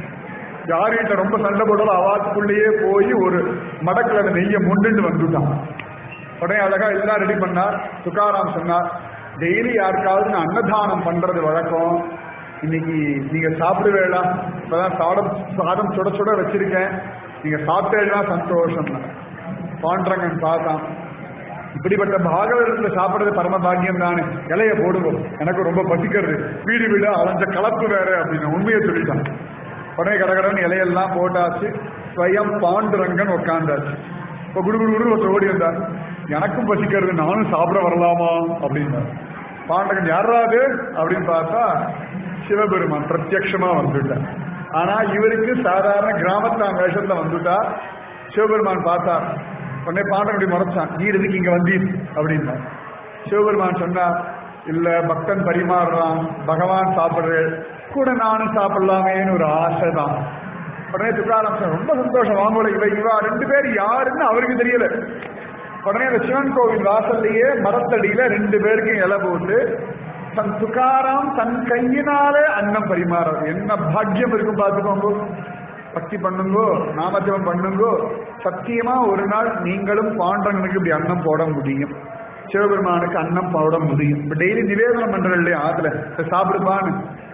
யார் வீட்டுல ரொம்ப சண்டை போட்டாலும் அவாத்துக்குள்ளேயே போய் ஒரு மடக்குல அந்த நெய்யை முண்டுட்டு வந்துட்டான் உடனே அழகா எல்லாம் ரெடி பண்ணார் துக்காராம் சொன்னார் டெய்லி யாருக்காவது நான் அன்னதானம் பண்றது வழக்கம் இன்னைக்கு நீங்க சாப்பிடுவேடா இப்பதான் சாதம் சாதம் சுட சுட வச்சிருக்கேன் நீங்க சாப்பிட்டேன்னா சந்தோஷம் பாண்டரங்கன் பார்த்தான் இப்படிப்பட்ட பாகவதத்துல சாப்பிடுறது பரம பாக்கியம் தானே இலைய போடுவோம் எனக்கு ரொம்ப பசிக்கிறது வீடு வீடு அலைஞ்ச கலப்பு வேற அப்படின்னு உண்மையை சொல்லிட்டான் உடனே கடகடன் இலையெல்லாம் போட்டாச்சு ஸ்வயம் பாண்டுரங்கன் உட்காந்தாச்சு இப்போ குடு குடு குடு ஒருத்தர் ஓடி வந்தார் எனக்கும் பசிக்கிறது நானும் சாப்பிட வரலாமா அப்படின்னார் பாண்டகன் யாராது அப்படின்னு பார்த்தா சிவபெருமான் பிரத்யக்ஷமா வந்துட்டார் ஆனா இவருக்கு சாதாரண கிராமத்தான் வேஷத்துல வந்துட்டா சிவபெருமான் பார்த்தார் உடனே பாண்டன் அப்படி மறைச்சான் நீர் எதுக்கு இங்க வந்தீர் அப்படின்னா சிவபெருமான் சொன்னார் இல்ல பக்தன் பரிமாறுறான் பகவான் சாப்பிடுறது கூட நானும் சாப்பிடலாமேன்னு ஒரு ஆசை தான் உடனே துக்காராம் சொன்னார், ரொம்ப சந்தோஷம் வாங்கல இவ இவா ரெண்டு பேர் யாருன்னு அவருக்கு தெரியல உடனே அந்த சிவன் கோவில் வாசல்லையே மரத்தடியில ரெண்டு பேருக்கும் இலை போட்டு தன் துக்காராம் தன் கையினாலே அன்னம் பரிமாறுறது என்ன பாக்கியம் இருக்கும் பார்த்துக்கோங்க பக்தி பண்ணுங்கோ நாமஜபம் பண்ணுங்கோ சத்தியமா ஒரு நாள் நீங்களும் பாண்டவனுக்கு இப்படி அன்னம் போட முடியும் சிவபெருமானுக்கு அன்னம் போட முடியும் இப்ப டெய்லி நிவேதனம் பண்றோம் இல்லையா ஆத்துல இதை சாப்பிடுப்பான்னு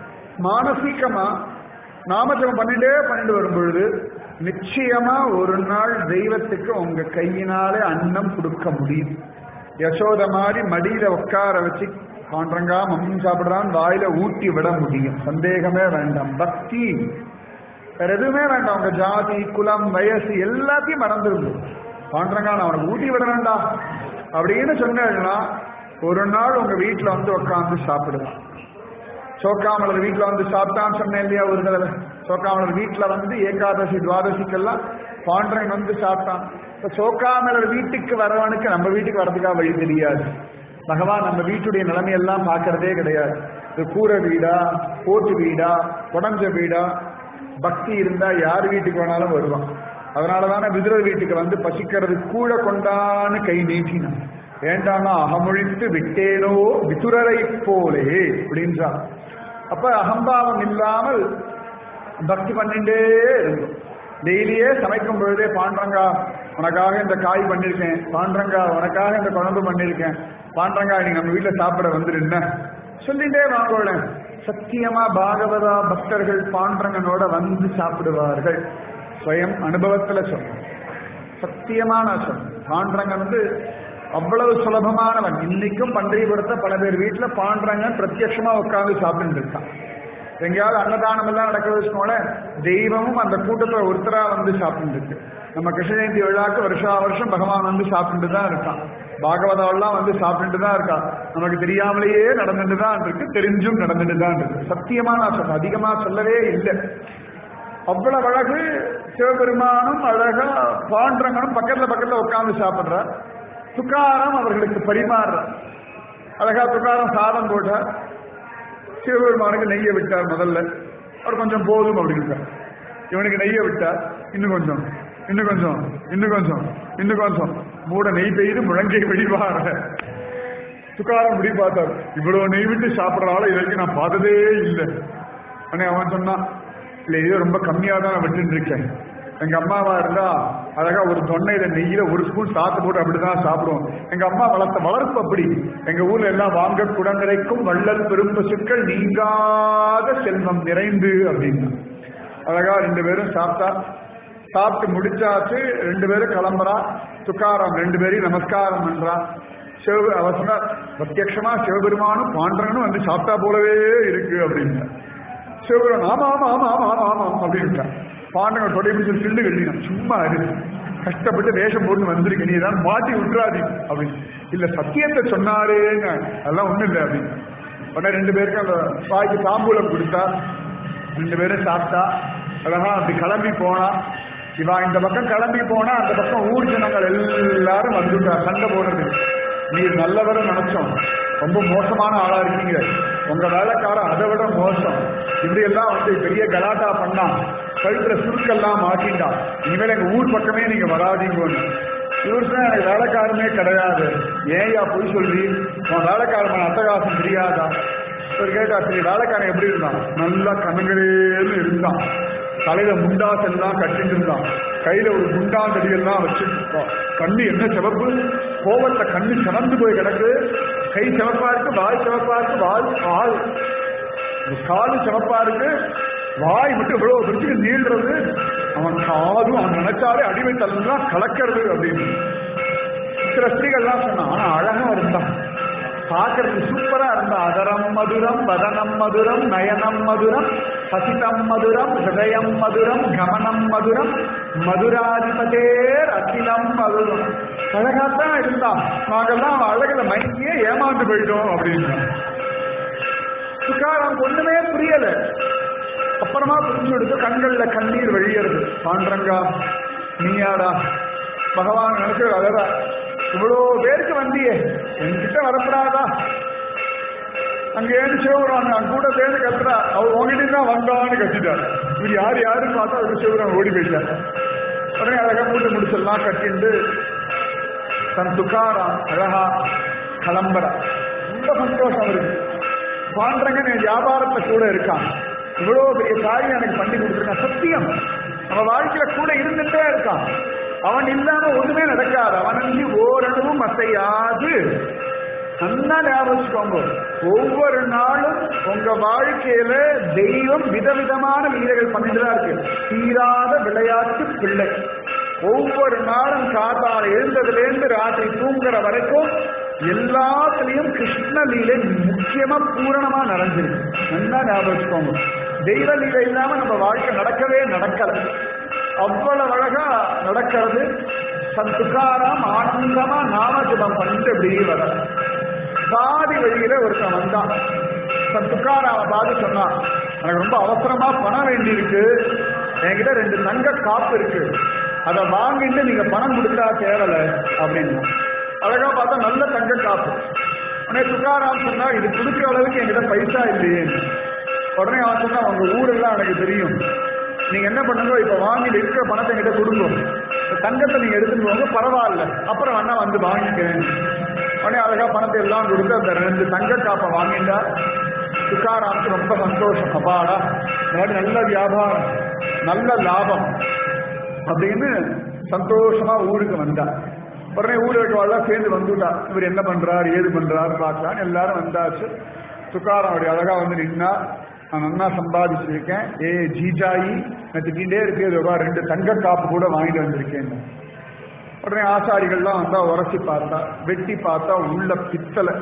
மானசீகமா நாமஜபம் பண்ணிட்டே பண்ணிட்டு வரும் பொழுது நிச்சயமா ஒரு நாள் தெய்வத்துக்கு உங்க கையினாலே அன்னம் கொடுக்க முடியும் யசோத மாதிரி மடியில உட்கார வச்சு பாண்டரங்கா மம்மி சாப்பிடுறான் வாயில ஊட்டி விட முடியும் சந்தேகமே வேண்டாம் பக்தி வேற எதுவுமே வேண்டாம் உங்க ஜாதி குலம் வயசு எல்லாத்தையும் மறந்துருங்க பாண்டரங்கா நான் உனக்கு ஊட்டி விட வேண்டாம் அப்படின்னு சொன்னா ஒரு நாள் உங்க வீட்டுல வந்து உட்காந்து சாப்பிடுவான் சோக்காமலர் வீட்டுல வந்து சாப்பிட்டான்னு சொன்னேன் இல்லையா ஒரு தடவை சோக்காமலர் வீட்டுல வந்து ஏகாதசி துவாதசிக்கெல்லாம் பாண்டரன் வந்து சாப்பிட்டான் இப்ப சோக்காமலர் வீட்டுக்கு வரவனுக்கு நம்ம வீட்டுக்கு வரதுக்காக வழி தெரியாது பகவான் நம்ம வீட்டுடைய நிலைமையெல்லாம் பார்க்கறதே கிடையாது இது கூரை வீடா போட்டு வீடா உடஞ்ச வீடா பக்தி இருந்தா யார் வீட்டுக்கு வேணாலும் வருவான் அதனாலதானே விதுரர் வீட்டுக்கு வந்து பசிக்கிறது கூட கொண்டான்னு கை நீட்டினான் வேண்டானா அகமொழித்து விட்டேனோ விதுரரை போலே அப்படின்றா அப்ப அகம்பாவம் இல்லாமல் பக்தி பண்ணிட்டே இருந்தோம் டெய்லியே சமைக்கும் பொழுதே பாண்டரங்கா உனக்காக இந்த காய் பண்ணிருக்கேன் பாண்டரங்கா உனக்காக இந்த குழம்பு பண்ணிருக்கேன் பாண்டரங்கா நீ நம்ம வீட்டுல சாப்பிட வந்துருந்த சொல்லிட்டே வாங்கோல சத்தியமா பாகவதா பக்தர்கள் பாண்டரங்கனோட வந்து சாப்பிடுவார்கள் ஸ்வயம் அனுபவத்துல சொல்றேன் சத்தியமா நான் சொல்றேன் பாண்டரங்கன் வந்து அவ்வளவு சுலபமானவன் இன்னைக்கும் பன்றியபுரத்தை பல பேர் வீட்டுல பாண்டரங்கன் பிரத்யட்சமா உட்கார்ந்து சாப்பிட்டு இருக்கான் எங்கேயாவது அன்னதானம் எல்லாம் நடக்கிறது வச்சுக்கோங்களேன் தெய்வமும் அந்த கூட்டத்துல ஒருத்தரா வந்து சாப்பிட்டு இருக்கு நம்ம கிருஷ்ண ஜெயந்தி விழாக்கு வருஷா வருஷம் பகவான் வந்து சாப்பிட்டு தான் இருக்கான் பாகவதெல்லாம் வந்து சாப்பிட்டு தான் இருக்கா நமக்கு தெரியாமலேயே நடந்துட்டு தான் இருக்கு தெரிஞ்சும் நடந்துட்டு தான் இருக்கு சத்தியமா நான் சொல்றேன் அதிகமா சொல்லவே இல்லை அவ்வளவு அழகு சிவபெருமானும் அழகா பாண்டரங்கனும் பக்கத்துல பக்கத்துல உட்கார்ந்து சாப்பிடுற துக்காரம் அவர்களுக்கு பரிமாறுற அழகா துக்காரம் சாதம் போட்டார் சிவபெருமானுக்கு நெய்ய விட்டார் முதல்ல அவர் கொஞ்சம் போதும் அப்படின்னு இவனுக்கு நெய்ய விட்டார் இன்னும் கொஞ்சம் இன்னும் கொஞ்சம் இன்னும் கொஞ்சம் இன்னும் கொஞ்சம் மூட நெய் பெய்து முழங்கை வெடிவார துக்காரம் முடி பார்த்தார் இவ்வளவு நெய் விட்டு சாப்பிடுற ஆளை இது வரைக்கும் நான் பார்த்ததே இல்லை ஆனா அவன் சொன்னான் இல்ல இது ரொம்ப கம்மியா தான் நான் விட்டுட்டு இருக்கேன் எங்க அம்மாவா இருந்தா அழகா ஒரு தொன்னையில நெய்யில ஒரு ஸ்பூன் சாத்து போட்டு அப்படிதான் சாப்பிடுவோம் எங்க அம்மா வளர்த்த வளர்ப்பு அப்படி எங்க ஊர்ல எல்லாம் வாங்க குடநிறைக்கும் வள்ளல் பெரும் பசுக்கள் நீங்காத செல்வம் நிறைந்து அப்படின்னு அழகா ரெண்டு பேரும் சாப்பிட்டா சாப்பிட்டு முடிச்சாச்சு ரெண்டு பேரும் கிளம்புறா துக்காராம் ரெண்டு பேரையும் நமஸ்காரம் பண்றா சிவ அவசர பிரத்யட்சமா சிவபெருமானும் பாண்டரனும் வந்து சாப்பிட்டா போலவே இருக்கு அப்படின்னு சிவபெருமான் ஆமா ஆமா ஆமா ஆமா ஆமா ஆமா அப்படின்ட்டான் பாண்டவன் தொடை பிடிச்சி சில்லு கட்டினான் சும்மா இரு கஷ்டப்பட்டு வேஷம் போட்டு வந்திருக்க நீ தான் மாட்டி விட்டுறாதி அப்படின்னு இல்ல சத்தியத்தை சொன்னாரேங்க அதெல்லாம் ஒண்ணும் இல்லை அப்படின்னு உடனே ரெண்டு பேருக்கு அந்த வாய்க்கு தாம்பூலம் கொடுத்தா ரெண்டு பேரும் சாப்பிட்டா அழகா அப்படி கிளம்பி போனா இவா இந்த பக்கம் கிளம்பி போனா அந்த பக்கம் ஊர் ஜனங்கள் எல்லாரும் வந்துட்டா சண்டை போடுறது நீர் நல்லவரை நினைச்சோம் ரொம்ப மோசமான ஆளா இருக்கீங்க உங்க வேலைக்காரன் அதை விட மோசம் இப்படி எல்லாம் வந்து பெரிய கலாட்டா பண்ணா கழுத்துல சுருக்கெல்லாம் மாட்டிண்டா இனிமேல் எங்க ஊர் பக்கமே நீங்க வராதீங்கன்னு இவர் சொன்னா எனக்கு வேலைக்காரமே கிடையாது ஏன்யா பொய் சொல்லி உன் வேலைக்காரன் அட்டகாசம் தெரியாதா இவர் கேட்டா சரி வேலைக்காரன் எப்படி இருந்தான் நல்லா கண்ணுங்களேன்னு இருந்தான் தலையில முண்டாஸ் எல்லாம் கட்டிட்டு இருந்தான் கையில ஒரு குண்டாந்தடி எல்லாம் வச்சுருப்பான் கண்ணு என்ன சிவப்பு கோவத்தை கண்ணு சிறந்து போய் கிடக்கு கை சிவப்பா இருக்கு வாய் சிவப்பா இருக்கு வாய் கால் இந்த காலு சிவப்பா இருக்கு வாய் மட்டும் இவ்வளவு பிரிச்சுக்கு நீள்றது அவன் காதும் அவன் நினைச்சாலே அடிமை தல்லாம் கலக்கிறது அப்படின்னு சில ஸ்திரீகள்லாம் சொன்னான் ஆனா அழகா இருந்தான் பார்க்கறதுக்கு சூப்பரா இருந்தா அதரம் மதுரம் வதனம் மதுரம் நயனம் மதுரம் ஹசிதம் மதுரம் ஹிருதயம் மதுரம் கமனம் மதுரம் மதுராதிபதேர் அகிலம் மதுரம் அழகாத்தான் இருந்தா நாங்கெல்லாம் அவன் அழகுல மயங்கியே ஏமாந்து போயிட்டோம் அப்படின்னு துக்காரம் ஒண்ணுமே புரியல அப்புறமா புரிஞ்சு கொடுத்து கண்கள்ல கண்ணீர் வழியறது பாண்டரங்கா நீயாடா பகவான் நினைச்சு அழகா இவ்வளோ பேருக்கு வந்தியே என்கிட்ட வரப்படாதா அங்க ஏன்னு சிவபுரம் நான் கூட சேர்ந்து கத்துறா அவர் உங்ககிட்ட தான் வந்தான்னு கத்திட்டார் இவர் யார் யாருன்னு பார்த்தா அவருக்கு சிவபுரம் ஓடி போயிட்டார் உடனே அழகா மூட்டை முடிச்செல்லாம் கட்டிண்டு தன் துக்காராம் அழகா கிளம்புறா ரொம்ப சந்தோஷம் இருக்கு பாண்டரங்க என் வியாபாரத்துல கூட இருக்கான் இவ்வளவு பெரிய காரியம் எனக்கு பண்ணி கொடுத்துருக்கான் சத்தியம் நம்ம வாழ்க்கையில கூட இருந்துட்டே இருக்கான் அவன் இல்லாம ஒண்ணுமே நடக்காது அவன் அன்றி ஓரளவும் அசையாது நல்லா ஞாபகம் வச்சுக்கோங்க ஒவ்வொரு நாளும் உங்க வாழ்க்கையில தெய்வம் விதவிதமான லீலைகள் பண்ணிட்டு தான் இருக்கு தீராத விளையாட்டு பிள்ளை ஒவ்வொரு நாளும் காத்தால எழுந்ததுலேருந்து ராத்திரி தூங்குற வரைக்கும் எல்லாத்துலயும் கிருஷ்ண லீலை முக்கியமா பூரணமா நடந்திருக்கு நல்லா ஞாபகம் வச்சுக்கோங்க தெய்வ லீலை இல்லாம நம்ம வாழ்க்கை நடக்கவே நடக்கல அவ்வளவு அழகா நடக்கிறது சத்துக்காராம் ஆனந்தமா நாமஜபம் பண்ணிட்டு இப்படி வர பாதி வழியில ஒருத்தன் வந்தான் சத்துக்காராம பார்த்து சொன்னான் எனக்கு ரொம்ப அவசரமா பணம் வேண்டி இருக்கு என்கிட்ட ரெண்டு தங்க காப்பு இருக்கு அதை வாங்கிட்டு நீங்க பணம் கொடுத்தா தேவல அப்படின்னு அழகா பார்த்தா நல்ல தங்க காப்பு உடனே துக்காராம் சொன்னா இது கொடுக்குற அளவுக்கு என்கிட்ட பைசா இல்லையே உடனே அவன் சொன்னா உங்க ஊரெல்லாம் எனக்கு தெரியும் நீங்க என்ன பண்ணுங்க இப்ப வாங்கிட்டு இருக்கிற பணத்தை என்கிட்ட கொடுங்க இந்த தங்கத்தை நீங்க எடுத்துட்டு போங்க பரவாயில்ல அப்புறம் வேணா வந்து வாங்கிக்கிறேன் உடனே அழகா பணத்தை எல்லாம் கொடுத்து அந்த ரெண்டு தங்க காப்பை வாங்கிட்டா துக்காராமுக்கு ரொம்ப சந்தோஷம் அப்பாடா இந்த மாதிரி நல்ல வியாபாரம் நல்ல லாபம் அப்படின்னு சந்தோஷமா ஊருக்கு வந்தா உடனே ஊர் இருக்கவாள்லாம் சேர்ந்து வந்துட்டா இவர் என்ன பண்றார் ஏது பண்றாரு பார்க்கலாம் எல்லாரும் வந்தாச்சு துக்காரம் அப்படி அழகா வந்து நின்னா நான் நன்னா சம்பாதிச்சிருக்கேன் ஏ ஜீஜாயி நான் திட்டிகிட்டே இருக்கு இதோ ரெண்டு தங்க காப்பு கூட வாங்கிட்டு வந்திருக்கேன் உடனே ஆசாரிகள்லாம் வந்தா உரசி பார்த்தா வெட்டி பார்த்தா உள்ள பித்தளை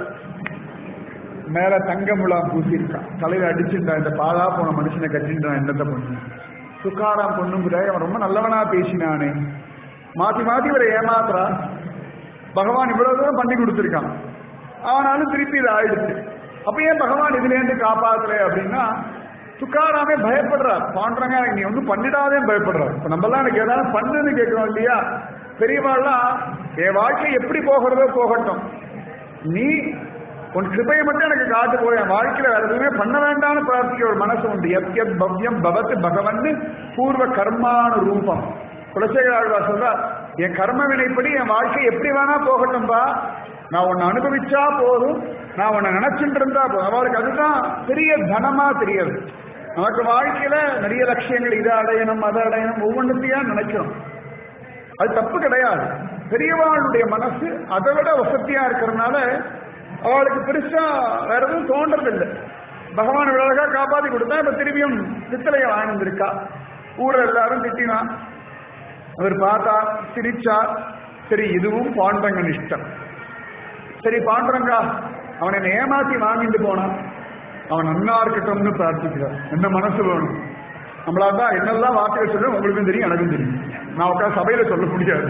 மேல தங்க முலாம் பூசியிருக்கான் தலையில அடிச்சுட்டான் இந்த பாலா போன மனுஷனை கட்டின்றான் என்னத்தை பண்ணு சுக்காராம் பொண்ணுங்கிற அவன் ரொம்ப நல்லவனா பேசினானே மாத்தி மாத்தி இவரை ஏமாத்துறா பகவான் இவ்வளவு தூரம் பண்ணி கொடுத்துருக்கான் ஆனாலும் திருப்பி இது ஆயிடுச்சு அப்ப ஏன் பகவான் இதுல இருந்து காப்பாத்துற அப்படின்னா துக்காராமே பயப்படுறார் பாண்டறங்க எனக்கு நீ ஒன்றும் பண்ணிடாதே பயப்படுறார் இப்ப நம்ம எல்லாம் எனக்கு ஏதாவது பண்ணுன்னு கேட்கிறோம் இல்லையா பெரியவாள்லாம் என் வாழ்க்கை எப்படி போகிறதோ போகட்டும் நீ உன் கிருபையை மட்டும் எனக்கு காட்டு போய் என் வாழ்க்கையில வேற எதுவுமே பண்ண வேண்டாம்னு பிரார்த்திக்க ஒரு மனசு உண்டு எத் எத் பவ்யம் பவத்து பகவன் பூர்வ கர்மானு ரூபம் குலசேகர ஆழ்வார் சொல்றா என் கர்ம வினைப்படி என் வாழ்க்கை எப்படி வேணா போகட்டும்பா நான் உன்னை அனுபவிச்சா போதும் நான் உன்னை நினைச்சுட்டு இருந்தா போதும் அவளுக்கு அதுதான் பெரிய தனமா தெரியாது நமக்கு வாழ்க்கையில நிறைய லட்சியங்கள் இதை அடையணும் அதை அடையணும் ஒவ்வொன்றுத்தையா நினைக்கிறோம் அது தப்பு கிடையாது பெரியவாளுடைய மனசு அதை விட வசதியா இருக்கிறதுனால அவளுக்கு பெருசா வேற எதுவும் தோன்றதில்லை பகவான் இவ்வளவு அழகா காப்பாத்தி கொடுத்தா இப்ப திரும்பியும் பித்தளைய வாழ்ந்திருக்கா ஊர்ல எல்லாரும் திட்டினா அவர் பார்த்தா சிரிச்சார் சரி இதுவும் பாண்டரங்கன் இஷ்டம் சரி பாண்டரங்கா அவனை என்னை ஏமாத்தி வாங்கிட்டு போனான் அவன் நன்னா இருக்கட்டும்னு பிரார்த்திக்கிறார் என்ன மனசு வேணும் நம்மளால தான் என்னெல்லாம் வார்த்தைகள் சொல்ல உங்களுக்கும் தெரியும் எனக்கும் தெரியும் நான் உட்காந்து சபையில சொல்ல முடியாது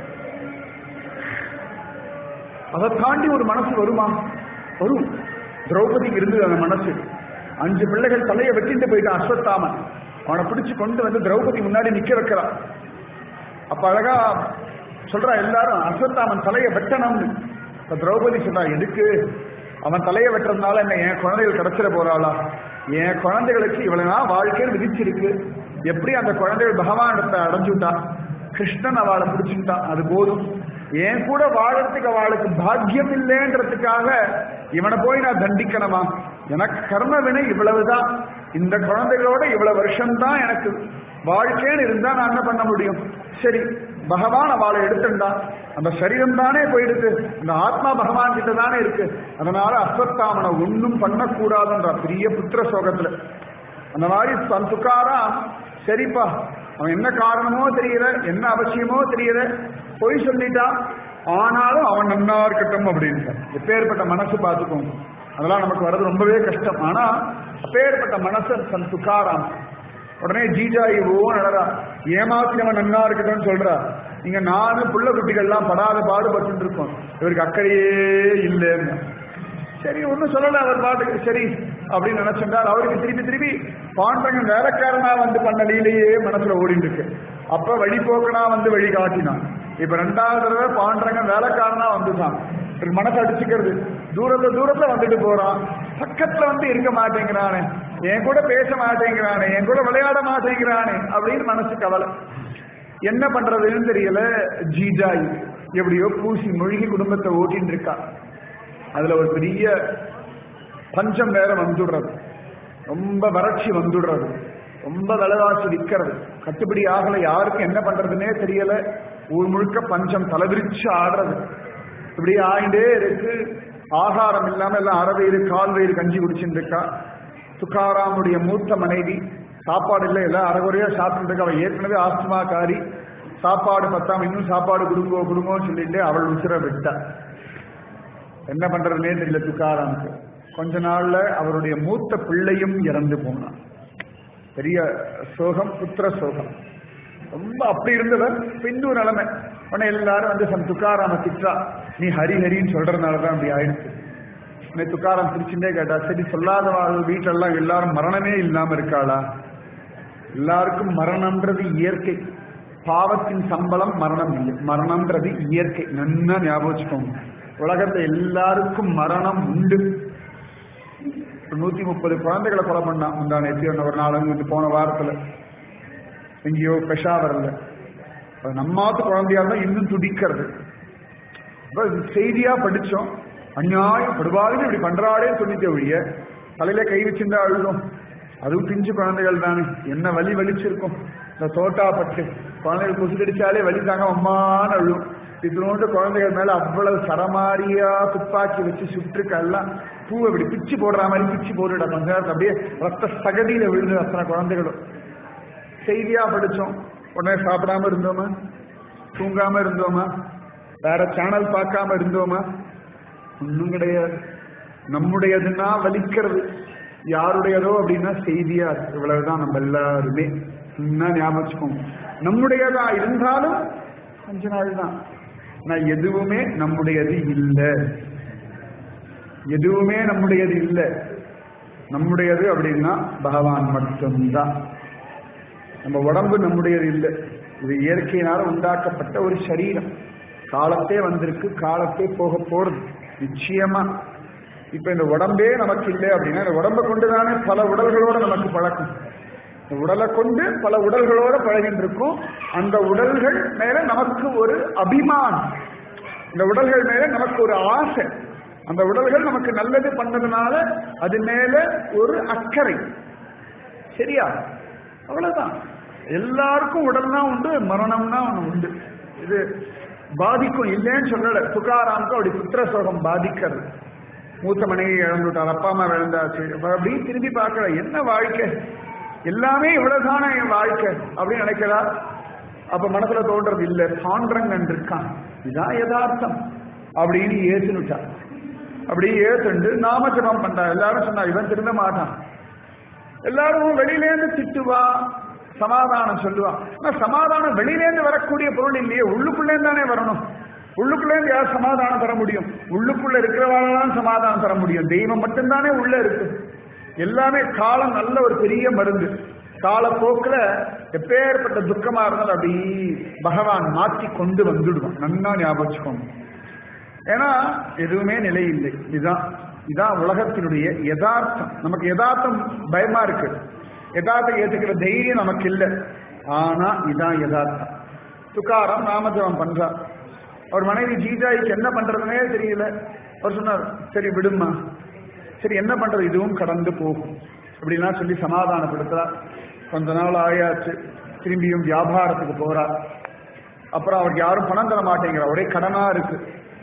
அதை தாண்டி ஒரு மனசு வருமா வரும் திரௌபதிக்கு இருந்தது அந்த மனசு அஞ்சு பிள்ளைகள் தலையை வெட்டிட்டு போயிட்டான் அஸ்வத்தாமன் அவனை பிடிச்சு கொண்டு வந்து திரௌபதி முன்னாடி நிக்க வைக்கிறான் அப்ப அழகா சொல்றா எல்லாரும் அஸ்வத்தாமன் தலையை வெட்டணும்னு இப்ப திரௌபதி சொல்றா எதுக்கு அவன் தலையை வெட்டுறதுனால என்ன என் குழந்தைகள் கிடைச்சிட போறாளா என் குழந்தைகளுக்கு இவ்வளவு நாள் வாழ்க்கையில் விதிச்சிருக்கு எப்படி அந்த குழந்தைகள் பகவானிடத்தை அடைஞ்சுட்டா கிருஷ்ணன் அவளை பிடிச்சுட்டான் அது போதும் என் கூட வாழறதுக்கு அவளுக்கு பாக்கியம் இல்லைன்றதுக்காக இவனை போய் நான் தண்டிக்கணுமா எனக்கு கர்ம வினை இவ்வளவுதான் இந்த குழந்தைகளோட இவ்வளவு வருஷம்தான் எனக்கு வாழ்க்கைன்னு இருந்தா நான் என்ன பண்ண முடியும் சரி பகவான் அவளை எடுத்துட்டான் அந்த சரீரம் தானே போயிடுது இந்த ஆத்மா பகவான் கிட்ட தானே இருக்கு அதனால அஸ்வத்தாமனை ஒன்னும் பண்ணக்கூடாதுன்ற பெரிய புத்திர சோகத்துல அந்த மாதிரி துக்காரா சரிப்பா அவன் என்ன காரணமோ தெரியல என்ன அவசியமோ தெரியல பொய் சொல்லிட்டான் ஆனாலும் அவன் நன்னா இருக்கட்டும் அப்படின்ட்டு எப்பேற்பட்ட மனசு பார்த்துக்கோங்க அதெல்லாம் நமக்கு வர்றது ரொம்பவே கஷ்டம் ஆனா அப்பேற்பட்ட மனசு தன் துக்காராம் உடனே ஜீஜாயி ஓ நடரா ஏமாத்தினவன் நன்னா இருக்கட்டும்னு சொல்றா நீங்க நானு புள்ள குட்டிகள்லாம் படாத பாடுபட்டு இருக்கோம் இவருக்கு அக்கறையே இல்லைன்னு சரி ஒன்றும் சொல்லல அவர் பாட்டுக்கு சரி அப்படின்னு நினைச்சிருந்தால் அவருக்கு திருப்பி திருப்பி பாண்டவன் வேலைக்காரனா வந்து பண்ண லீலையே மனசுல ஓடிட்டு இருக்கு அப்ப வழிபோக்கனா வந்து வழி காட்டினான் இப்ப ரெண்டாவது தடவை பாண்டவன் வேலைக்காரனா வந்துட்டான் இவருக்கு மனசு அடிச்சுக்கிறது தூரத்துல தூரத்துல வந்துட்டு போறான் பக்கத்துல வந்து இருக்க மாட்டேங்கிறானே என் கூட பேச மாட்டேங்கிறானே என் கூட விளையாட மாட்டேங்கிறானே அப்படின்னு மனசு கவலை என்ன பண்றதுன்னு தெரியல ஜீஜாய் எப்படியோ பூசி மொழிகி குடும்பத்தை ஓட்டின்னு இருக்கா அதுல ஒரு பெரிய பஞ்சம் வேற வந்துடுறது ரொம்ப வறட்சி வந்துடுறது ரொம்ப விலைவாசி விற்கிறது கட்டுப்படி ஆகல யாருக்கும் என்ன பண்றதுன்னே தெரியல ஊர் முழுக்க பஞ்சம் தலைவிரிச்சு ஆடுறது இப்படி ஆயிண்டே இருக்கு ஆகாரம் இல்லாம எல்லாம் அறவயிறு கால் வயிறு கஞ்சி குடிச்சுட்டு இருக்கா துக்காராமுடைய மூத்த மனைவி சாப்பாடு இல்லை எல்லாம் அறகுறையா சாப்பிட்டு இருக்கா அவள் ஏற்கனவே ஆஸ்துமாக்காரி சாப்பாடு பத்தாம இன்னும் சாப்பாடு கொடுங்கோ கொடுங்கோன்னு சொல்லிட்டு அவள் உசுர விட்டா என்ன பண்றதுனே தெரியல துக்காராமுக்கு கொஞ்ச நாள்ல அவருடைய மூத்த பிள்ளையும் இறந்து போனான் பெரிய சோகம் புத்திர சோகம் ரொம்ப அப்படி இருந்தவர் பிந்து நிலைமை உடனே எல்லாரும் வந்து சம் துக்காராம திட்டா நீ ஹரி ஹரின்னு சொல்றதுனாலதான் அப்படி ஆயிடுச்சு உடனே துக்காராம் திருச்சிண்டே கேட்டா சரி சொல்லாத வீட்டுல எல்லாம் எல்லாரும் மரணமே இல்லாம இருக்காளா எல்லாருக்கும் மரணம்ன்றது இயற்கை பாவத்தின் சம்பளம் மரணம் இல்லை மரணம்ன்றது இயற்கை நன்னா ஞாபகம் வச்சுக்கோங்க உலகத்துல எல்லாருக்கும் மரணம் உண்டு நூத்தி முப்பது குழந்தைகளை கொலை பண்ணான் முந்தா நேற்று ஒரு நாலஞ்சு போன வாரத்துல எங்கேயோ பெஷாவரில் அது நம்மாத்து குழந்தையா இருந்தா இன்னும் துடிக்கிறது அப்ப இது செய்தியா படிச்சோம் அநியாயம் படுவாதுன்னு இப்படி பண்றாடே சொல்லிட்டே ஒழிய தலையில கை வச்சிருந்தா அழுகும் அதுவும் பிஞ்சு குழந்தைகள் தானே என்ன வலி வலிச்சிருக்கும் இந்த தோட்டாப்பட்டு குழந்தைகள் கொசு கடிச்சாலே வலி தாங்க அம்மான்னு அழுகும் இதனோண்டு குழந்தைகள் மேல அவ்வளவு சரமாரியா துப்பாக்கி வச்சு சுற்றுக்கெல்லாம் பூவை இப்படி பிச்சு போடுற மாதிரி பிச்சு போட்டுடா கொஞ்ச நேரத்துல அப்படியே ரத்த சகதியில விழுந்து அத்தனை குழந்தைகளும் செய்தியா படிச்சோம் உடனே சாப்பிடாம இருந்தோமா தூங்காம இருந்தோமா வேற சேனல் பார்க்காம இருந்தோமா ஒன்றும் கிடையாது நம்முடையதுன்னா வலிக்கிறது யாருடையதோ அப்படின்னா செய்தியா இருக்கு இவ்வளவுதான் நம்ம எல்லாருமே என்ன ஞாபகம் வச்சுக்கோங்க நம்முடையதா இருந்தாலும் கொஞ்ச நாள் தான் நான் எதுவுமே நம்முடையது இல்லை எதுவுமே நம்முடையது இல்லை நம்முடையது அப்படின்னா பகவான் மட்டும்தான் நம்ம உடம்பு நம்முடையது இல்லை இது இயற்கையினால உண்டாக்கப்பட்ட ஒரு சரீரம் காலத்தே வந்திருக்கு காலத்தே போக போறது நிச்சயமா இப்ப இந்த உடம்பே நமக்கு இல்லை அப்படின்னா இந்த உடம்பை கொண்டுதானே பல உடல்களோட நமக்கு பழக்கம் இந்த உடலை கொண்டு பல உடல்களோட பழகிட்டு இருக்கும் அந்த உடல்கள் மேல நமக்கு ஒரு அபிமானம் இந்த உடல்கள் மேல நமக்கு ஒரு ஆசை அந்த உடல்கள் நமக்கு நல்லது பண்ணதுனால அது மேல ஒரு அக்கறை சரியா அவ்வளவுதான் எல்லாருக்கும் உடல் தான் உண்டு மரணம்னா ஒண்ணு உண்டு இது பாதிக்கும் இல்லைன்னு சொல்லல துக்காராமுக்கு அப்படி புத்திர சோகம் பாதிக்கிறது மூத்த மனைவி இழந்துட்டார் அப்பா அம்மா இழந்தாச்சு அப்ப அப்படி திரும்பி பார்க்கல என்ன வாழ்க்கை எல்லாமே இவ்வளவுதானே என் வாழ்க்கை அப்படின்னு நினைக்கிறா அப்ப மனசுல தோன்றது இல்ல சான்றங்கன் இருக்கான் இதான் யதார்த்தம் அப்படின்னு ஏத்துனுட்டா அப்படி ஏத்துண்டு நாம ஜபம் பண்றா எல்லாரும் சொன்னா இவன் திரும்ப மாட்டான் எல்லாரும் வெளியிலேருந்து திட்டுவா சமாதானம் சொல்லுவா ஆனா சமாதானம் வெளியிலேருந்து வரக்கூடிய பொருள் இல்லையே உள்ளுக்குள்ளே தானே வரணும் உள்ளுக்குள்ளே இருந்து யார் சமாதானம் தர முடியும் உள்ளுக்குள்ள இருக்கிறவாழ்தான் சமாதானம் தர முடியும் தெய்வம் மட்டும்தானே உள்ள இருக்கு எல்லாமே காலம் நல்ல ஒரு பெரிய மருந்து காலப்போக்கில் எப்பேற்பட்ட துக்கமா இருந்தாலும் அப்படி பகவான் மாற்றி கொண்டு வந்துடுவான் நன்னா ஞாபகம் வச்சுக்கோங்க ஏன்னா எதுவுமே நிலை இல்லை இதுதான் இதான் உலகத்தினுடைய யதார்த்தம் நமக்கு யதார்த்தம் பயமா இருக்கு யதார்த்தம் ஏத்துக்கிற தைரியம் நமக்கு இல்லை ஆனா இதான் யதார்த்தம் துக்காரம் நாமஜபம் பண்றார் அவர் மனைவி ஜீஜாய்க்கு என்ன பண்றதுனே தெரியல அவர் சொன்னார் சரி விடுமா சரி என்ன பண்றது இதுவும் கடந்து போகும் அப்படின்லாம் சொல்லி சமாதானப்படுத்துறார் கொஞ்ச நாள் ஆயாச்சு திரும்பியும் வியாபாரத்துக்கு போறார் அப்புறம் அவருக்கு யாரும் பணம் தர மாட்டேங்கிற ஒரே கடனா இருக்கு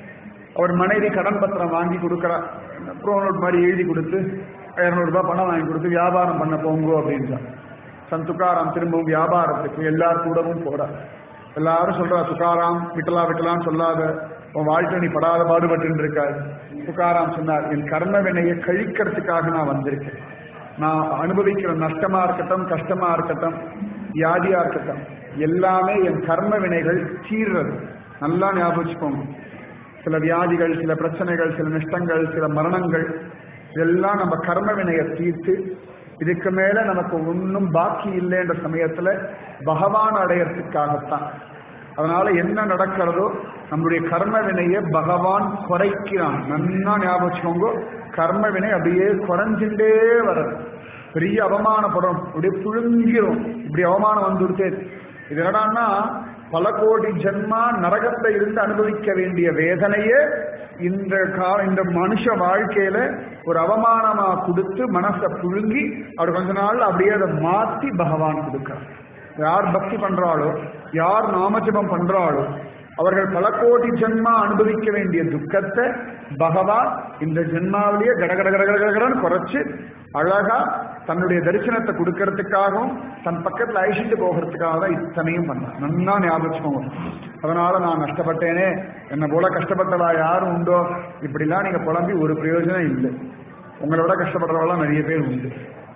அவர் மனைவி கடன் பத்திரம் வாங்கி கொடுக்குறா ப்ரோனோட் மாதிரி எழுதி கொடுத்து இரநூறுபா பணம் வாங்கி கொடுத்து வியாபாரம் பண்ண போங்கோ அப்படின்றார் சன் துக்காராம் திரும்பவும் வியாபாரத்துக்கு எல்லார் கூடவும் போறார் எல்லாரும் சொல்றா துக்காராம் விட்டலா விட்டலான்னு சொல்லாத உன் வாழ்க்கை நீ படாத பாடுபட்டு இருக்கார் துக்காராம் சொன்னார் என் கர்ம வினையை கழிக்கிறதுக்காக நான் வந்திருக்கேன் நான் அனுபவிக்கிற நஷ்டமா இருக்கட்டும் கஷ்டமா இருக்கட்டும் வியாதியா இருக்கட்டும் எல்லாமே என் கர்ம வினைகள் தீர்றது நல்லா ஞாபகம் வச்சுக்கோங்க சில வியாதிகள் சில பிரச்சனைகள் சில நஷ்டங்கள் சில மரணங்கள் இதெல்லாம் நம்ம கர்ம வினையை தீர்த்து இதுக்கு மேல நமக்கு ஒன்றும் பாக்கி இல்லைன்ற சமயத்துல பகவான் அடையறதுக்காகத்தான் அதனால என்ன நடக்கிறதோ நம்முடைய கர்ம வினையை பகவான் குறைக்கிறான் நன்னா ஞாபகம் வச்சுக்கோங்க கர்ம வினை அப்படியே குறைஞ்சுட்டே வர்றது பெரிய அவமானப்படும் அப்படியே புழுங்கிரும் இப்படி அவமானம் வந்துடுத்தே இது என்னடான்னா பல கோடி ஜென்மா நரகத்துல இருந்து அனுபவிக்க வேண்டிய வேதனையே இந்த கால இந்த மனுஷ வாழ்க்கையில ஒரு அவமானமா கொடுத்து மனசை புழுங்கி அவர் கொஞ்ச நாள் அப்படியே அதை மாத்தி பகவான் கொடுக்கிறார் யார் பக்தி பண்றாளோ யார் நாமஜபம் பண்றாளோ அவர்கள் பல கோடி ஜென்மா அனுபவிக்க வேண்டிய துக்கத்தை பகவான் இந்த ஜென்மாவிலேயே கடகட கடகடன்னு குறைச்சு அழகா தன்னுடைய தரிசனத்தை கொடுக்கறதுக்காகவும் தன் பக்கத்துல அழிச்சிட்டு போகிறதுக்காக தான் இத்தனையும் பண்ணான் நன்னா ஞாபகம் வச்சுக்கோங்க அதனால நான் நஷ்டப்பட்டேனே என்னை போல கஷ்டப்பட்டவா யாரும் உண்டோ இப்படிலாம் நீங்க புலம்பி ஒரு பிரயோஜனம் இல்லை உங்களோட கஷ்டப்படுறவெல்லாம் நிறைய பேர் உண்டு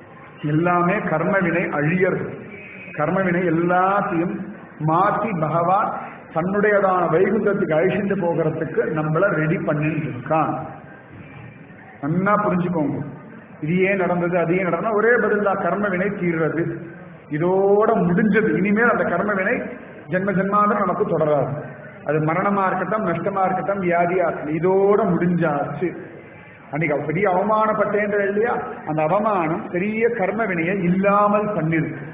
எல்லாமே கர்மவினை அழியறது கர்மவினை எல்லாத்தையும் மாற்றி பகவான் தன்னுடையதான வைகுந்தத்துக்கு அழிச்சுட்டு போகிறதுக்கு நம்மள ரெடி பண்ணிட்டு இருக்கான் நன்னா புரிஞ்சுக்கோங்க இது ஏன் நடந்தது அது ஏன் நடந்தா ஒரே பதில் தான் கர்ம வினை தீர்றது இதோட முடிஞ்சது இனிமேல் அந்த கர்ம வினை ஜென்ம ஜென்மாந்தரம் நமக்கு தொடராது அது மரணமா இருக்கட்டும் நஷ்டமா இருக்கட்டும் வியாதியா இருக்கட்டும் இதோட முடிஞ்சாச்சு அன்னைக்கு அவ பெரிய அவமானப்பட்டேன்ற இல்லையா அந்த அவமானம் பெரிய கர்ம வினையை இல்லாமல் பண்ணிருக்கு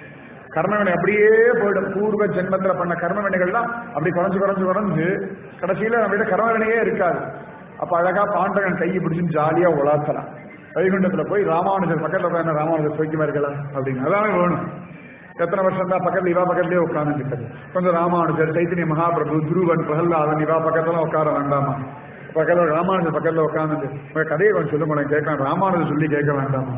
கர்ம வினை அப்படியே போயிடும் பூர்வ ஜென்மத்துல பண்ண கர்ம வினைகள்லாம் அப்படி குறைஞ்சு குறைஞ்சு குறைஞ்சு கடைசியில நம்ம கர்ம வினையே இருக்காது அப்ப அழகா பாண்டகன் கையை பிடிச்சு ஜாலியா உலாத்தலாம் வைகுண்டத்துல போய் ராமானுஜர் பக்கத்துல போய் என்ன ராமானுஜர் சோக்கியமா இருக்கலாம் அப்படின்னு அதானே வேணும் எத்தனை வருஷம் தான் பக்கத்துல இவா பக்கத்துலயே உட்கார்ந்துட்டு கொஞ்சம் ராமானுஜர் சைத்தன்ய மகாபிரபு துருவன் பிரகல்லாதன் இவா பக்கத்துல உட்கார வேண்டாமா பக்கத்துல ராமானுஜர் பக்கத்துல உட்கார்ந்துட்டு உங்க கதையை கொஞ்சம் சொல்ல முடியும் கேட்கலாம் ராமானுஜர் சொல்லி கேட்க வேண்டாமா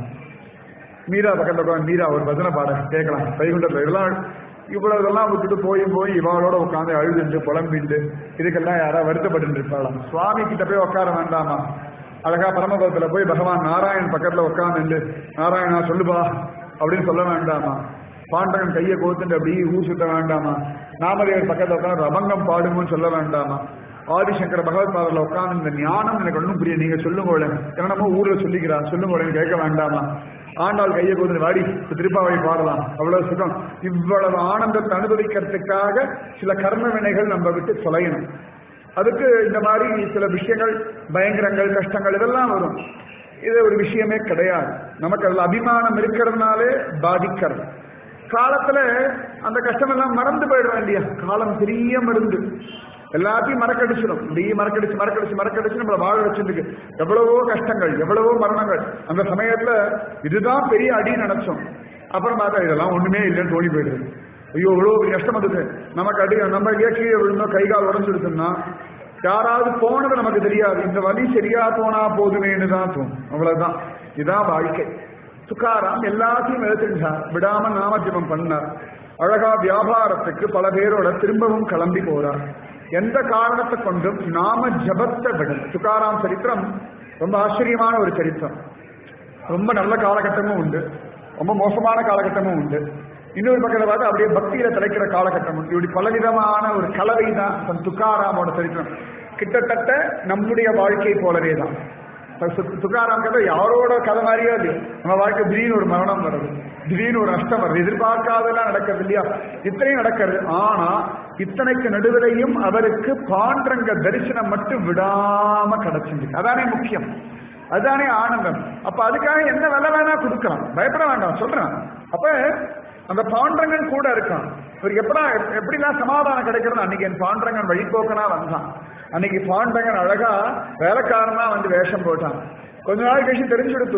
மீரா பக்கத்துல உட்காந்து மீரா ஒரு பஜனை பாட கேட்கலாம் வைகுண்டத்துல இதெல்லாம் இவ்வளவு இதெல்லாம் விட்டுட்டு போய் போய் இவாளோட உட்காந்து அழுதுண்டு புலம்பிண்டு இதுக்கெல்லாம் யாராவது வருத்தப்பட்டு இருப்பாளாம் சுவாமி கிட்ட போய் உட்கார வேண்டாமா அழகா பரமபதத்துல போய் பகவான் நாராயண் பக்கத்துல உட்காந்து நாராயணா சொல்லுப்பா அப்படின்னு சொல்ல வேண்டாமா பாண்டகன் கையை கோத்துட்டு அப்படி ஊர் சுத்த வேண்டாமா நாமதேவர் பக்கத்துல உட்காந்து அபங்கம் பாடுங்கன்னு சொல்ல வேண்டாமா ஆதிசங்கர பகவத் பாதல உட்காந்து இந்த ஞானம் எனக்கு ஒன்றும் புரிய நீங்க சொல்லுங்க என்னமோ ஊர்ல சொல்லிக்கிறா சொல்லுங்க கேட்க வேண்டாமா ஆண்டாள் கையை கோத்து வாடி திருப்பாவை பாடலாம் அவ்வளவு சுகம் இவ்வளவு ஆனந்தத்தை அனுபவிக்கிறதுக்காக சில கர்ம வினைகள் நம்ம விட்டு தொலையணும் அதுக்கு இந்த மாதிரி சில விஷயங்கள் பயங்கரங்கள் கஷ்டங்கள் இதெல்லாம் வரும் இது ஒரு விஷயமே கிடையாது நமக்கு அதுல அபிமானம் இருக்கிறதுனாலே பாதிக்கிறது காலத்துல அந்த கஷ்டம் எல்லாம் மறந்து போயிடும் இல்லையா காலம் பெரிய மருந்து எல்லாத்தையும் மறக்கடிச்சிடும் இப்படியே மறக்கடிச்சு மறக்கடிச்சு மறக்கடிச்சு நம்மளை வாழ வச்சிருக்கு எவ்வளவோ கஷ்டங்கள் எவ்வளவோ மரணங்கள் அந்த சமயத்துல இதுதான் பெரிய அடி நினைச்சோம் அப்புறம் பார்த்தா இதெல்லாம் ஒண்ணுமே இல்லைன்னு தோணி போயிடுது ஐயோ இவ்வளவு பெரிய கஷ்டம் வந்தது நமக்கு அடி நம்ம கீழே விழுந்தோம் கை கால் உடஞ்சிருச்சுன்னா யாராவது போனது நமக்கு தெரியாது இந்த வழி சரியா போனா போதுமேன்னு தான் தோணும் அவ்வளவுதான் இதுதான் வாழ்க்கை துக்காராம் எல்லாத்தையும் எழுத்துட்டார் விடாம நாமஜபம் பண்ணார் அழகா வியாபாரத்துக்கு பல பேரோட திரும்பவும் கிளம்பி போறார் எந்த காரணத்தை கொண்டும் நாம ஜபத்தை விடும் துக்காராம் சரித்திரம் ரொம்ப ஆச்சரியமான ஒரு சரித்திரம் ரொம்ப நல்ல காலகட்டமும் உண்டு ரொம்ப மோசமான காலகட்டமும் உண்டு இன்னொரு பக்கத்தில் பார்த்தா அப்படியே பக்தியில தலைக்கிற காலகட்டம் உண்டு இப்படி பலவிதமான ஒரு கலவை தான் தன் துக்காராமோட சரித்திரம் கிட்டத்தட்ட நம்முடைய வாழ்க்கை போலவே தான் துக்காராம் கதை யாரோட கதை மாதிரியே இல்லையோ நம்ம வாழ்க்கை திடீர்னு ஒரு மரணம் வருது திடீர்னு ஒரு நஷ்டம் வருது எதிர்பார்க்காதெல்லாம் நடக்கிறது இல்லையா இத்தனையும் நடக்கிறது ஆனா இத்தனைக்கு நடுவிலையும் அவருக்கு பாண்டரங்க தரிசனம் மட்டும் விடாம கிடைச்சிருக்கு அதானே முக்கியம் அதுதானே ஆனந்தம் அப்ப அதுக்காக என்ன விலை வேணா கொடுக்கலாம் பயப்பட வேண்டாம் சொல்றேன் அப்ப அந்த பாண்டரங்கன் கூட இருக்கான் இவர் எப்படா எப்படிலாம் சமாதானம் கிடைக்கிறது அன்னைக்கு என் பாண்டரங்கன் வழிபோக்கனா வந்தான் அன்னைக்கு பாண்டங்கன் அழகா வேலைக்காரனா வந்து வேஷம் போட்டான் கொஞ்ச நாள் கழிச்சு தெரிஞ்செடுத்து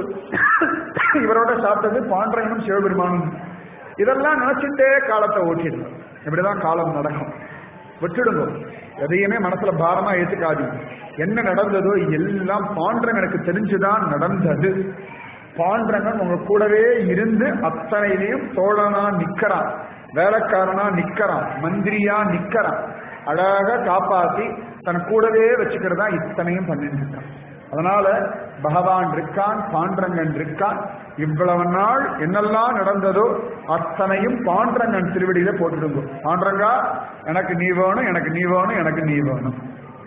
இவரோட சாப்பிட்டது பாண்டரங்கனும் சிவபெருமானும் இதெல்லாம் நினைச்சுட்டே காலத்தை ஓட்டிடும் இப்படிதான் காலம் நடக்கும் விட்டுடுங்க எதையுமே மனசுல பாரமா ஏத்துக்காதீங்க என்ன நடந்ததோ எல்லாம் பாண்டரன் எனக்கு தெரிஞ்சுதான் நடந்தது பாண்டரங்கன் உங்க கூடவே இருந்து அத்தனையிலையும் தோழனா நிக்கிறான் வேலைக்காரனா நிக்கிறான் மந்திரியா நிக்கிறான் அழகா காப்பாத்தி தன் கூடவே வச்சுக்கிறதா இத்தனையும் பண்ணிட்டு இருக்கான் அதனால பகவான் இருக்கான் பாண்டரங்கன் இருக்கான் இவ்வளவு நாள் என்னெல்லாம் நடந்ததோ அத்தனையும் பாண்டரங்கன் திருவடியில போட்டுடுங்க பாண்டரங்கா எனக்கு நீ வேணும் எனக்கு நீ வேணும் எனக்கு நீ வேணும்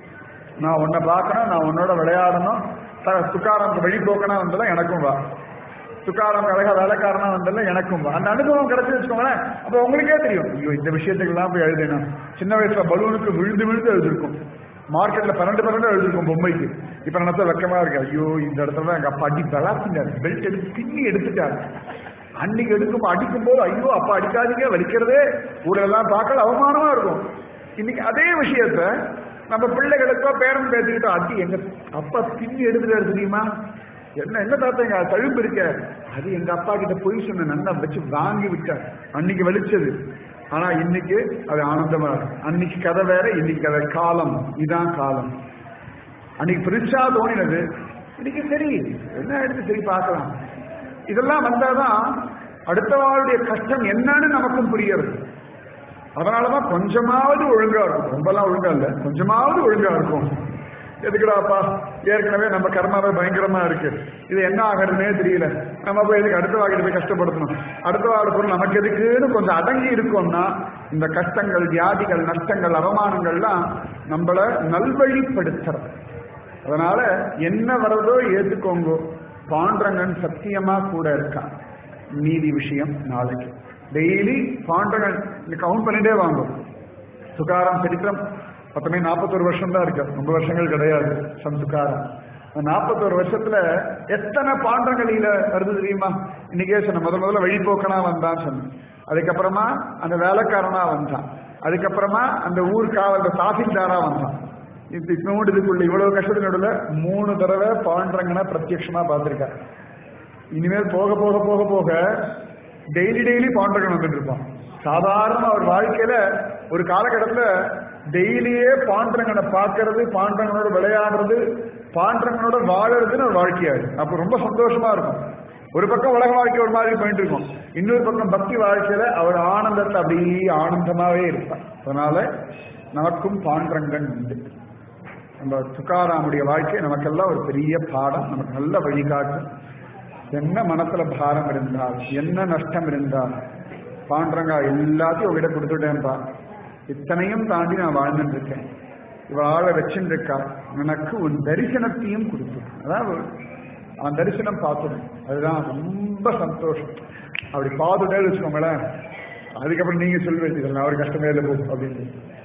நான் உன்னை பார்க்கணும் நான் உன்னோட விளையாடணும் துக்காரம் வழிபோக்கனா வந்ததா எனக்கும் வா துக்காரம் அழகா வேலைக்காரனா வந்தல எனக்கும் வா அந்த அனுபவம் கிடைச்சு வச்சுக்கோங்களேன் அப்ப உங்களுக்கே தெரியும் ஐயோ இந்த விஷயத்துக்கு எல்லாம் போய் எழுதணும் சின்ன வயசுல பலூனுக்கு விழுந்து விழுந்து எழுதிருக்கும் மார்க்கெட்ல பன்னெண்டு பன்னெண்டு எழுதிருக்கும் பொம்மைக்கு இப்ப நினைச்சா வெக்கமா இருக்கு ஐயோ இந்த இடத்துல எங்க அப்பா அடி பலாத்தினார் பெல்ட் எடுத்து பின்னி எடுத்துட்டாரு அன்னைக்கு எடுக்கும் அடிக்கும் போது ஐயோ அப்பா அடிக்காதீங்க வலிக்கிறதே ஊரெல்லாம் பார்க்கல அவமானமா இருக்கும் இன்னைக்கு அதே விஷயத்த நம்ம பிள்ளைகளுக்கோ பேரன் பேசிக்கிட்டோம் அடி எங்க அப்பா பின்னி எடுத்துட்டாரு தெரியுமா என்ன என்ன தாத்தா எங்க தழும்பு இருக்க அது எங்க அப்பா கிட்ட போய் சொன்ன நல்லா வச்சு வாங்கி விட்டார் அன்னைக்கு வலிச்சது ஆனா இன்னைக்கு அது ஆனந்தமா இருக்கு அன்னைக்கு கதை வேற இன்னைக்கு கதை காலம் இதான் காலம் அன்னைக்கு பெருசா தோணினது இன்னைக்கு சரி என்ன எடுத்து சரி பார்க்கலாம் இதெல்லாம் வந்தாதான் அடுத்தவாளுடைய கஷ்டம் என்னன்னு நமக்கும் புரியறது அதனாலதான் கொஞ்சமாவது ஒழுங்கா இருக்கும் ரொம்பலாம் ஒழுங்கா இல்ல கொஞ்சமாவது ஒழுங்கா இருக்கும் எதுக்குடாப்பா ஏற்கனவே நம்ம கர்மாவே பயங்கரமா இருக்கு இது என்ன ஆகிறதுனே தெரியல நம்ம போய் எதுக்கு அடுத்த வாக்கிட்டு போய் கஷ்டப்படுத்தணும் அடுத்த வாடு பொருள் நமக்கு எதுக்குன்னு கொஞ்சம் அடங்கி இருக்கோம்னா இந்த கஷ்டங்கள் வியாதிகள் நஷ்டங்கள் அவமானங்கள்லாம் நம்மள நல்வழிப்படுத்துறது அதனால என்ன வரதோ ஏத்துக்கோங்க பாண்டரங்கன் சத்தியமா கூட இருக்கான் மீதி விஷயம் நாளைக்கு டெய்லி பாண்டங்கள் கவுண்ட் பண்ணிட்டே வாங்கும் துகாராம் சரித்திரம் மொத்தமே நாற்பத்தொரு வருஷம் தான் இருக்கு ரொம்ப வருஷங்கள் கிடையாது சம் துகாராம் அந்த நாற்பத்தொரு வருஷத்துல எத்தனை பாண்டங்களில வருது தெரியுமா இன்னைக்கே சொன்ன முதல் முதல்ல வழிபோக்கனா வந்தான் சொன்னேன் அதுக்கப்புறமா அந்த வேலைக்காரனா வந்தான் அதுக்கப்புறமா அந்த ஊர் காவல் தாசில்தாரா வந்தான் இப்ப இப்போண்டு இதுக்குள்ள இவ்வளவு கஷ்டத்தின் நடுவில் மூணு தடவை பாண்டரங்கனை பிரத்யட்சமா பார்த்திருக்காரு இனிமேல் போக போக போக போக டெய்லி டெய்லி பாண்டரங்கன் வந்துட்டு இருப்பான் சாதாரண அவர் வாழ்க்கையில ஒரு காலகட்டத்துல டெய்லியே பாண்டரங்கனை பார்க்கறது பாண்டரங்கனோட விளையாடுறது பாண்டரங்கனோட வாழறதுன்னு ஒரு வாழ்க்கையாரு அப்ப ரொம்ப சந்தோஷமா இருக்கும் ஒரு பக்கம் உலக வாழ்க்கை ஒரு மாதிரி போயிட்டு இருக்கும் இன்னொரு பக்கம் பக்தி வாழ்க்கையில அவர் ஆனந்தத்தை அப்படியே ஆனந்தமாவே இருப்பார் அதனால நமக்கும் பாண்டரங்கன் உண்டு நம்ம துக்காராமுடைய வாழ்க்கை நமக்கெல்லாம் ஒரு பெரிய பாடம் நமக்கு நல்ல வழிகாட்டும் என்ன மனசுல பாரம் இருந்தால் என்ன நஷ்டம் இருந்தால் பாண்டரங்கா எல்லாத்தையும் உங்ககிட்ட கொடுத்துட்டேன்பா இத்தனையும் தாண்டி நான் வாழ்ந்துட்டு இருக்கேன் வாழ வச்சுட்டு இருக்கா எனக்கு உன் தரிசனத்தையும் கொடுத்து அதாவது அவன் தரிசனம் பார்த்துடும் அதுதான் ரொம்ப சந்தோஷம் அப்படி பார்த்துட்டே வச்சுக்கோங்களேன் அதுக்கப்புறம் நீங்க சொல்லுவீங்க நான் ஒரு கஷ்டமே இல்லை போ அப்படின்னு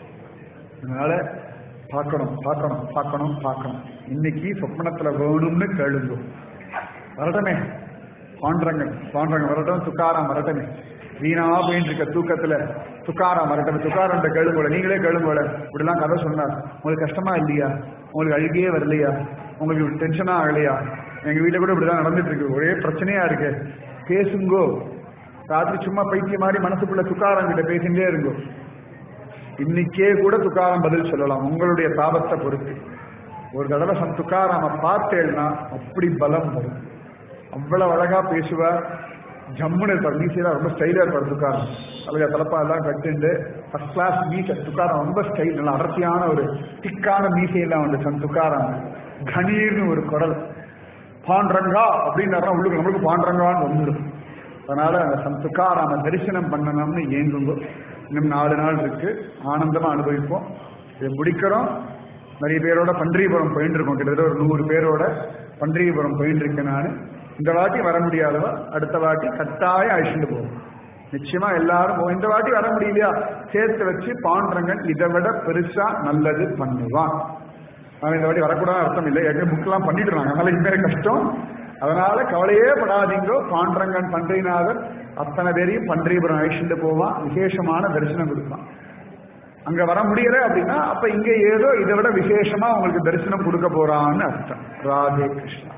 அதனால பார்க்கணும் பார்க்கணும் பார்க்கணும் பார்க்கணும் இன்னைக்கு சொப்பனத்துல வேணும்னு கேளுங்க வரட்டமே பாண்டரங்கன் பாண்டரங்கன் வரட்டும் துக்காராம் வரட்டமே வீணா போயிட்டு இருக்க தூக்கத்துல துக்காராம் வரட்டும் துக்காரம் கேளுங்கோல நீங்களே கேளுங்கோல இப்படிலாம் கதை சொன்னார் உங்களுக்கு கஷ்டமா இல்லையா உங்களுக்கு அழுகையே வரலையா உங்களுக்கு டென்ஷனா ஆகலையா எங்க வீட்டுல கூட இப்படிதான் நடந்துட்டு இருக்கு ஒரே பிரச்சனையா இருக்கு பேசுங்கோ ராத்திரி சும்மா பைத்தியம் மாதிரி மனசுக்குள்ள துக்காரம் கிட்ட பேசிட்டே இருங்கோ இன்னைக்கே கூட துக்காரம் பதில் சொல்லலாம் உங்களுடைய தாபத்தை பொறுத்து ஒரு தடவை சம் துக்காராம பார்த்தேன்னா அப்படி பலம் வரும் அவ்வளவு அழகா பேசுவார் ஜம்முன்னு இருப்பார் மீசையெல்லாம் ரொம்ப ஸ்டைலா இருப்பார் துக்காரம் அழகா தலப்பா எல்லாம் கட்டுண்டு ஃபர்ஸ்ட் கிளாஸ் மீசை துக்காரம் ரொம்ப ஸ்டைல் நல்ல அடர்த்தியான ஒரு திக்கான மீசையெல்லாம் வந்து சம் துக்காரம் கணீர்னு ஒரு குரல் பாண்டரங்கா அப்படின்னு உள்ளுக்கு நம்மளுக்கு பாண்டரங்கான்னு வந்துடும் அதனால அந்த சம் துக்காராம தரிசனம் பண்ணணும்னு ஏங்குங்கோ இன்னும் நாலு நாள் இருக்கு ஆனந்தமா அனுபவிப்போம் இதை முடிக்கிறோம் நிறைய பேரோட பன்றிபுரம் போயிட்டு இருக்கோம் கிட்டத்தட்ட ஒரு நூறு பேரோட பன்றிபுரம் போயிட்டு இருக்கேன் நான் இந்த வாட்டி வர முடியாதவா அடுத்த வாட்டி கட்டாயம் அழிச்சுட்டு போவோம் நிச்சயமா எல்லாரும் போவோம். இந்த வாட்டி வர முடியலையா சேர்த்து வச்சு பாண்டரங்கன் இதை விட பெருசா நல்லது பண்ணுவான் அவன் இந்த வாட்டி வரக்கூடாது அர்த்தம் இல்லை ஏற்கனவே புக்கெல்லாம் பண்ணிட்டு இருக்காங்க அதனால இனிமே கஷ்டம் அதனால கவலையே படாதீங்கோ பாண்டரங்கன் பன்றிநாதர் அத்தனை பேரையும் பன்றிபுரம் அழிச்சுட்டு போவான் விசேஷமான தரிசனம் கொடுப்பான் அங்க வர முடியல அப்படின்னா அப்ப இங்க ஏதோ இதை விட விசேஷமா உங்களுக்கு தரிசனம் கொடுக்க போறான்னு அர்த்தம் ராதே கிருஷ்ணா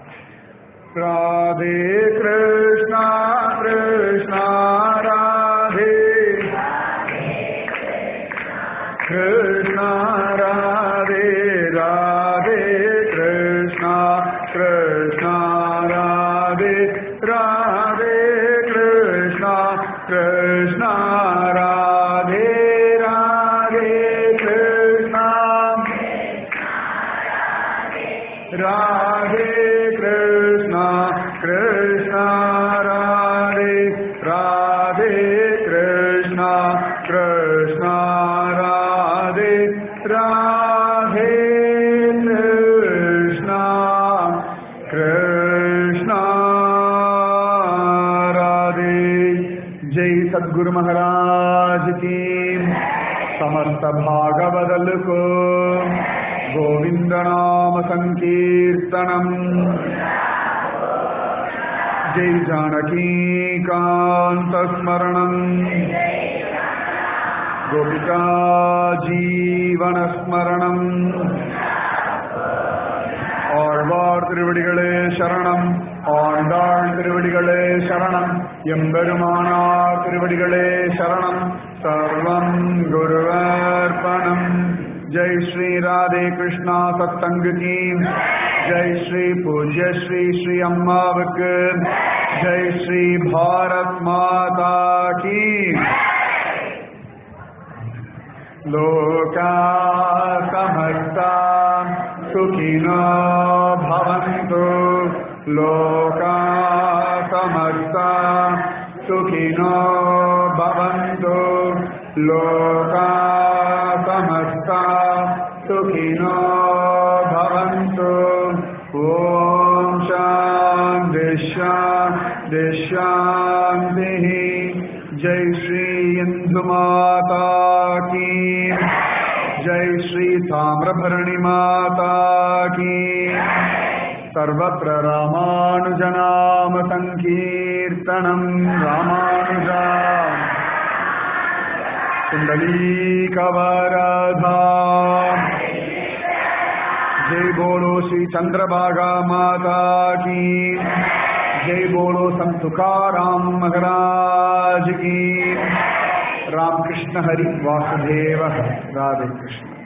ராதே கிருஷ்ணா கிருஷ்ணா ராதே கிருஷ்ணா ராதே ராதே கிருஷ்ணா கிருஷ்ணா ராதே ராதே கிருஷ்ணா கிருஷ்ணா ராதே ராதே கிருஷ்ணா ராதே கிருஷ்ணா கிருஷ்ணா ராதே ராதே கிருஷ்ணா கிருஷ்ணா ராதே ராதே கிருஷ்ணா கிருஷ்ணா राधे जय सद्गुरु महाराज की समस्त भागवदल को गोविंद नाम संकीर्तनम जय जानकी कांत स्मरणम गोपिका जीवन स्मरणम ஆழ்வார் திருவடிகளே சரணம் ஆண்டாள் திருவடிகளே சரணம் எம்பெருமானார் திருவடிகளே சரணம் சர்வம் குருவர்ப்பணம் ஜெய் ஸ்ரீ ராதே கிருஷ்ணா சத்தங்கு கீ ஜெய் ஸ்ரீ பூஜ்ய ஸ்ரீ ஸ்ரீ அம்மாவுக்கு ஜெய் ஸ்ரீ பாரத் மாதா கீ लोका समस्ता सुखिनो भवन्तु लोका समस्ता सुखिनो भवन्तु लोका समस्ता सुखिनो भवन्तु ॐ शान्ति शान्ति शान्तिः जय श्री इंदु माता की जय श्री ताम्रभरणि माता की सर्वत्र रामानुजनाम संकीर्तनम् रामानुजा कुण्डलीकवरधा जय बोलो श्री चंद्रभागा माता की जय बोलो संत तुकाराम महाराज की रामकृष्ण हरि वासुदेव राधे कृष्ण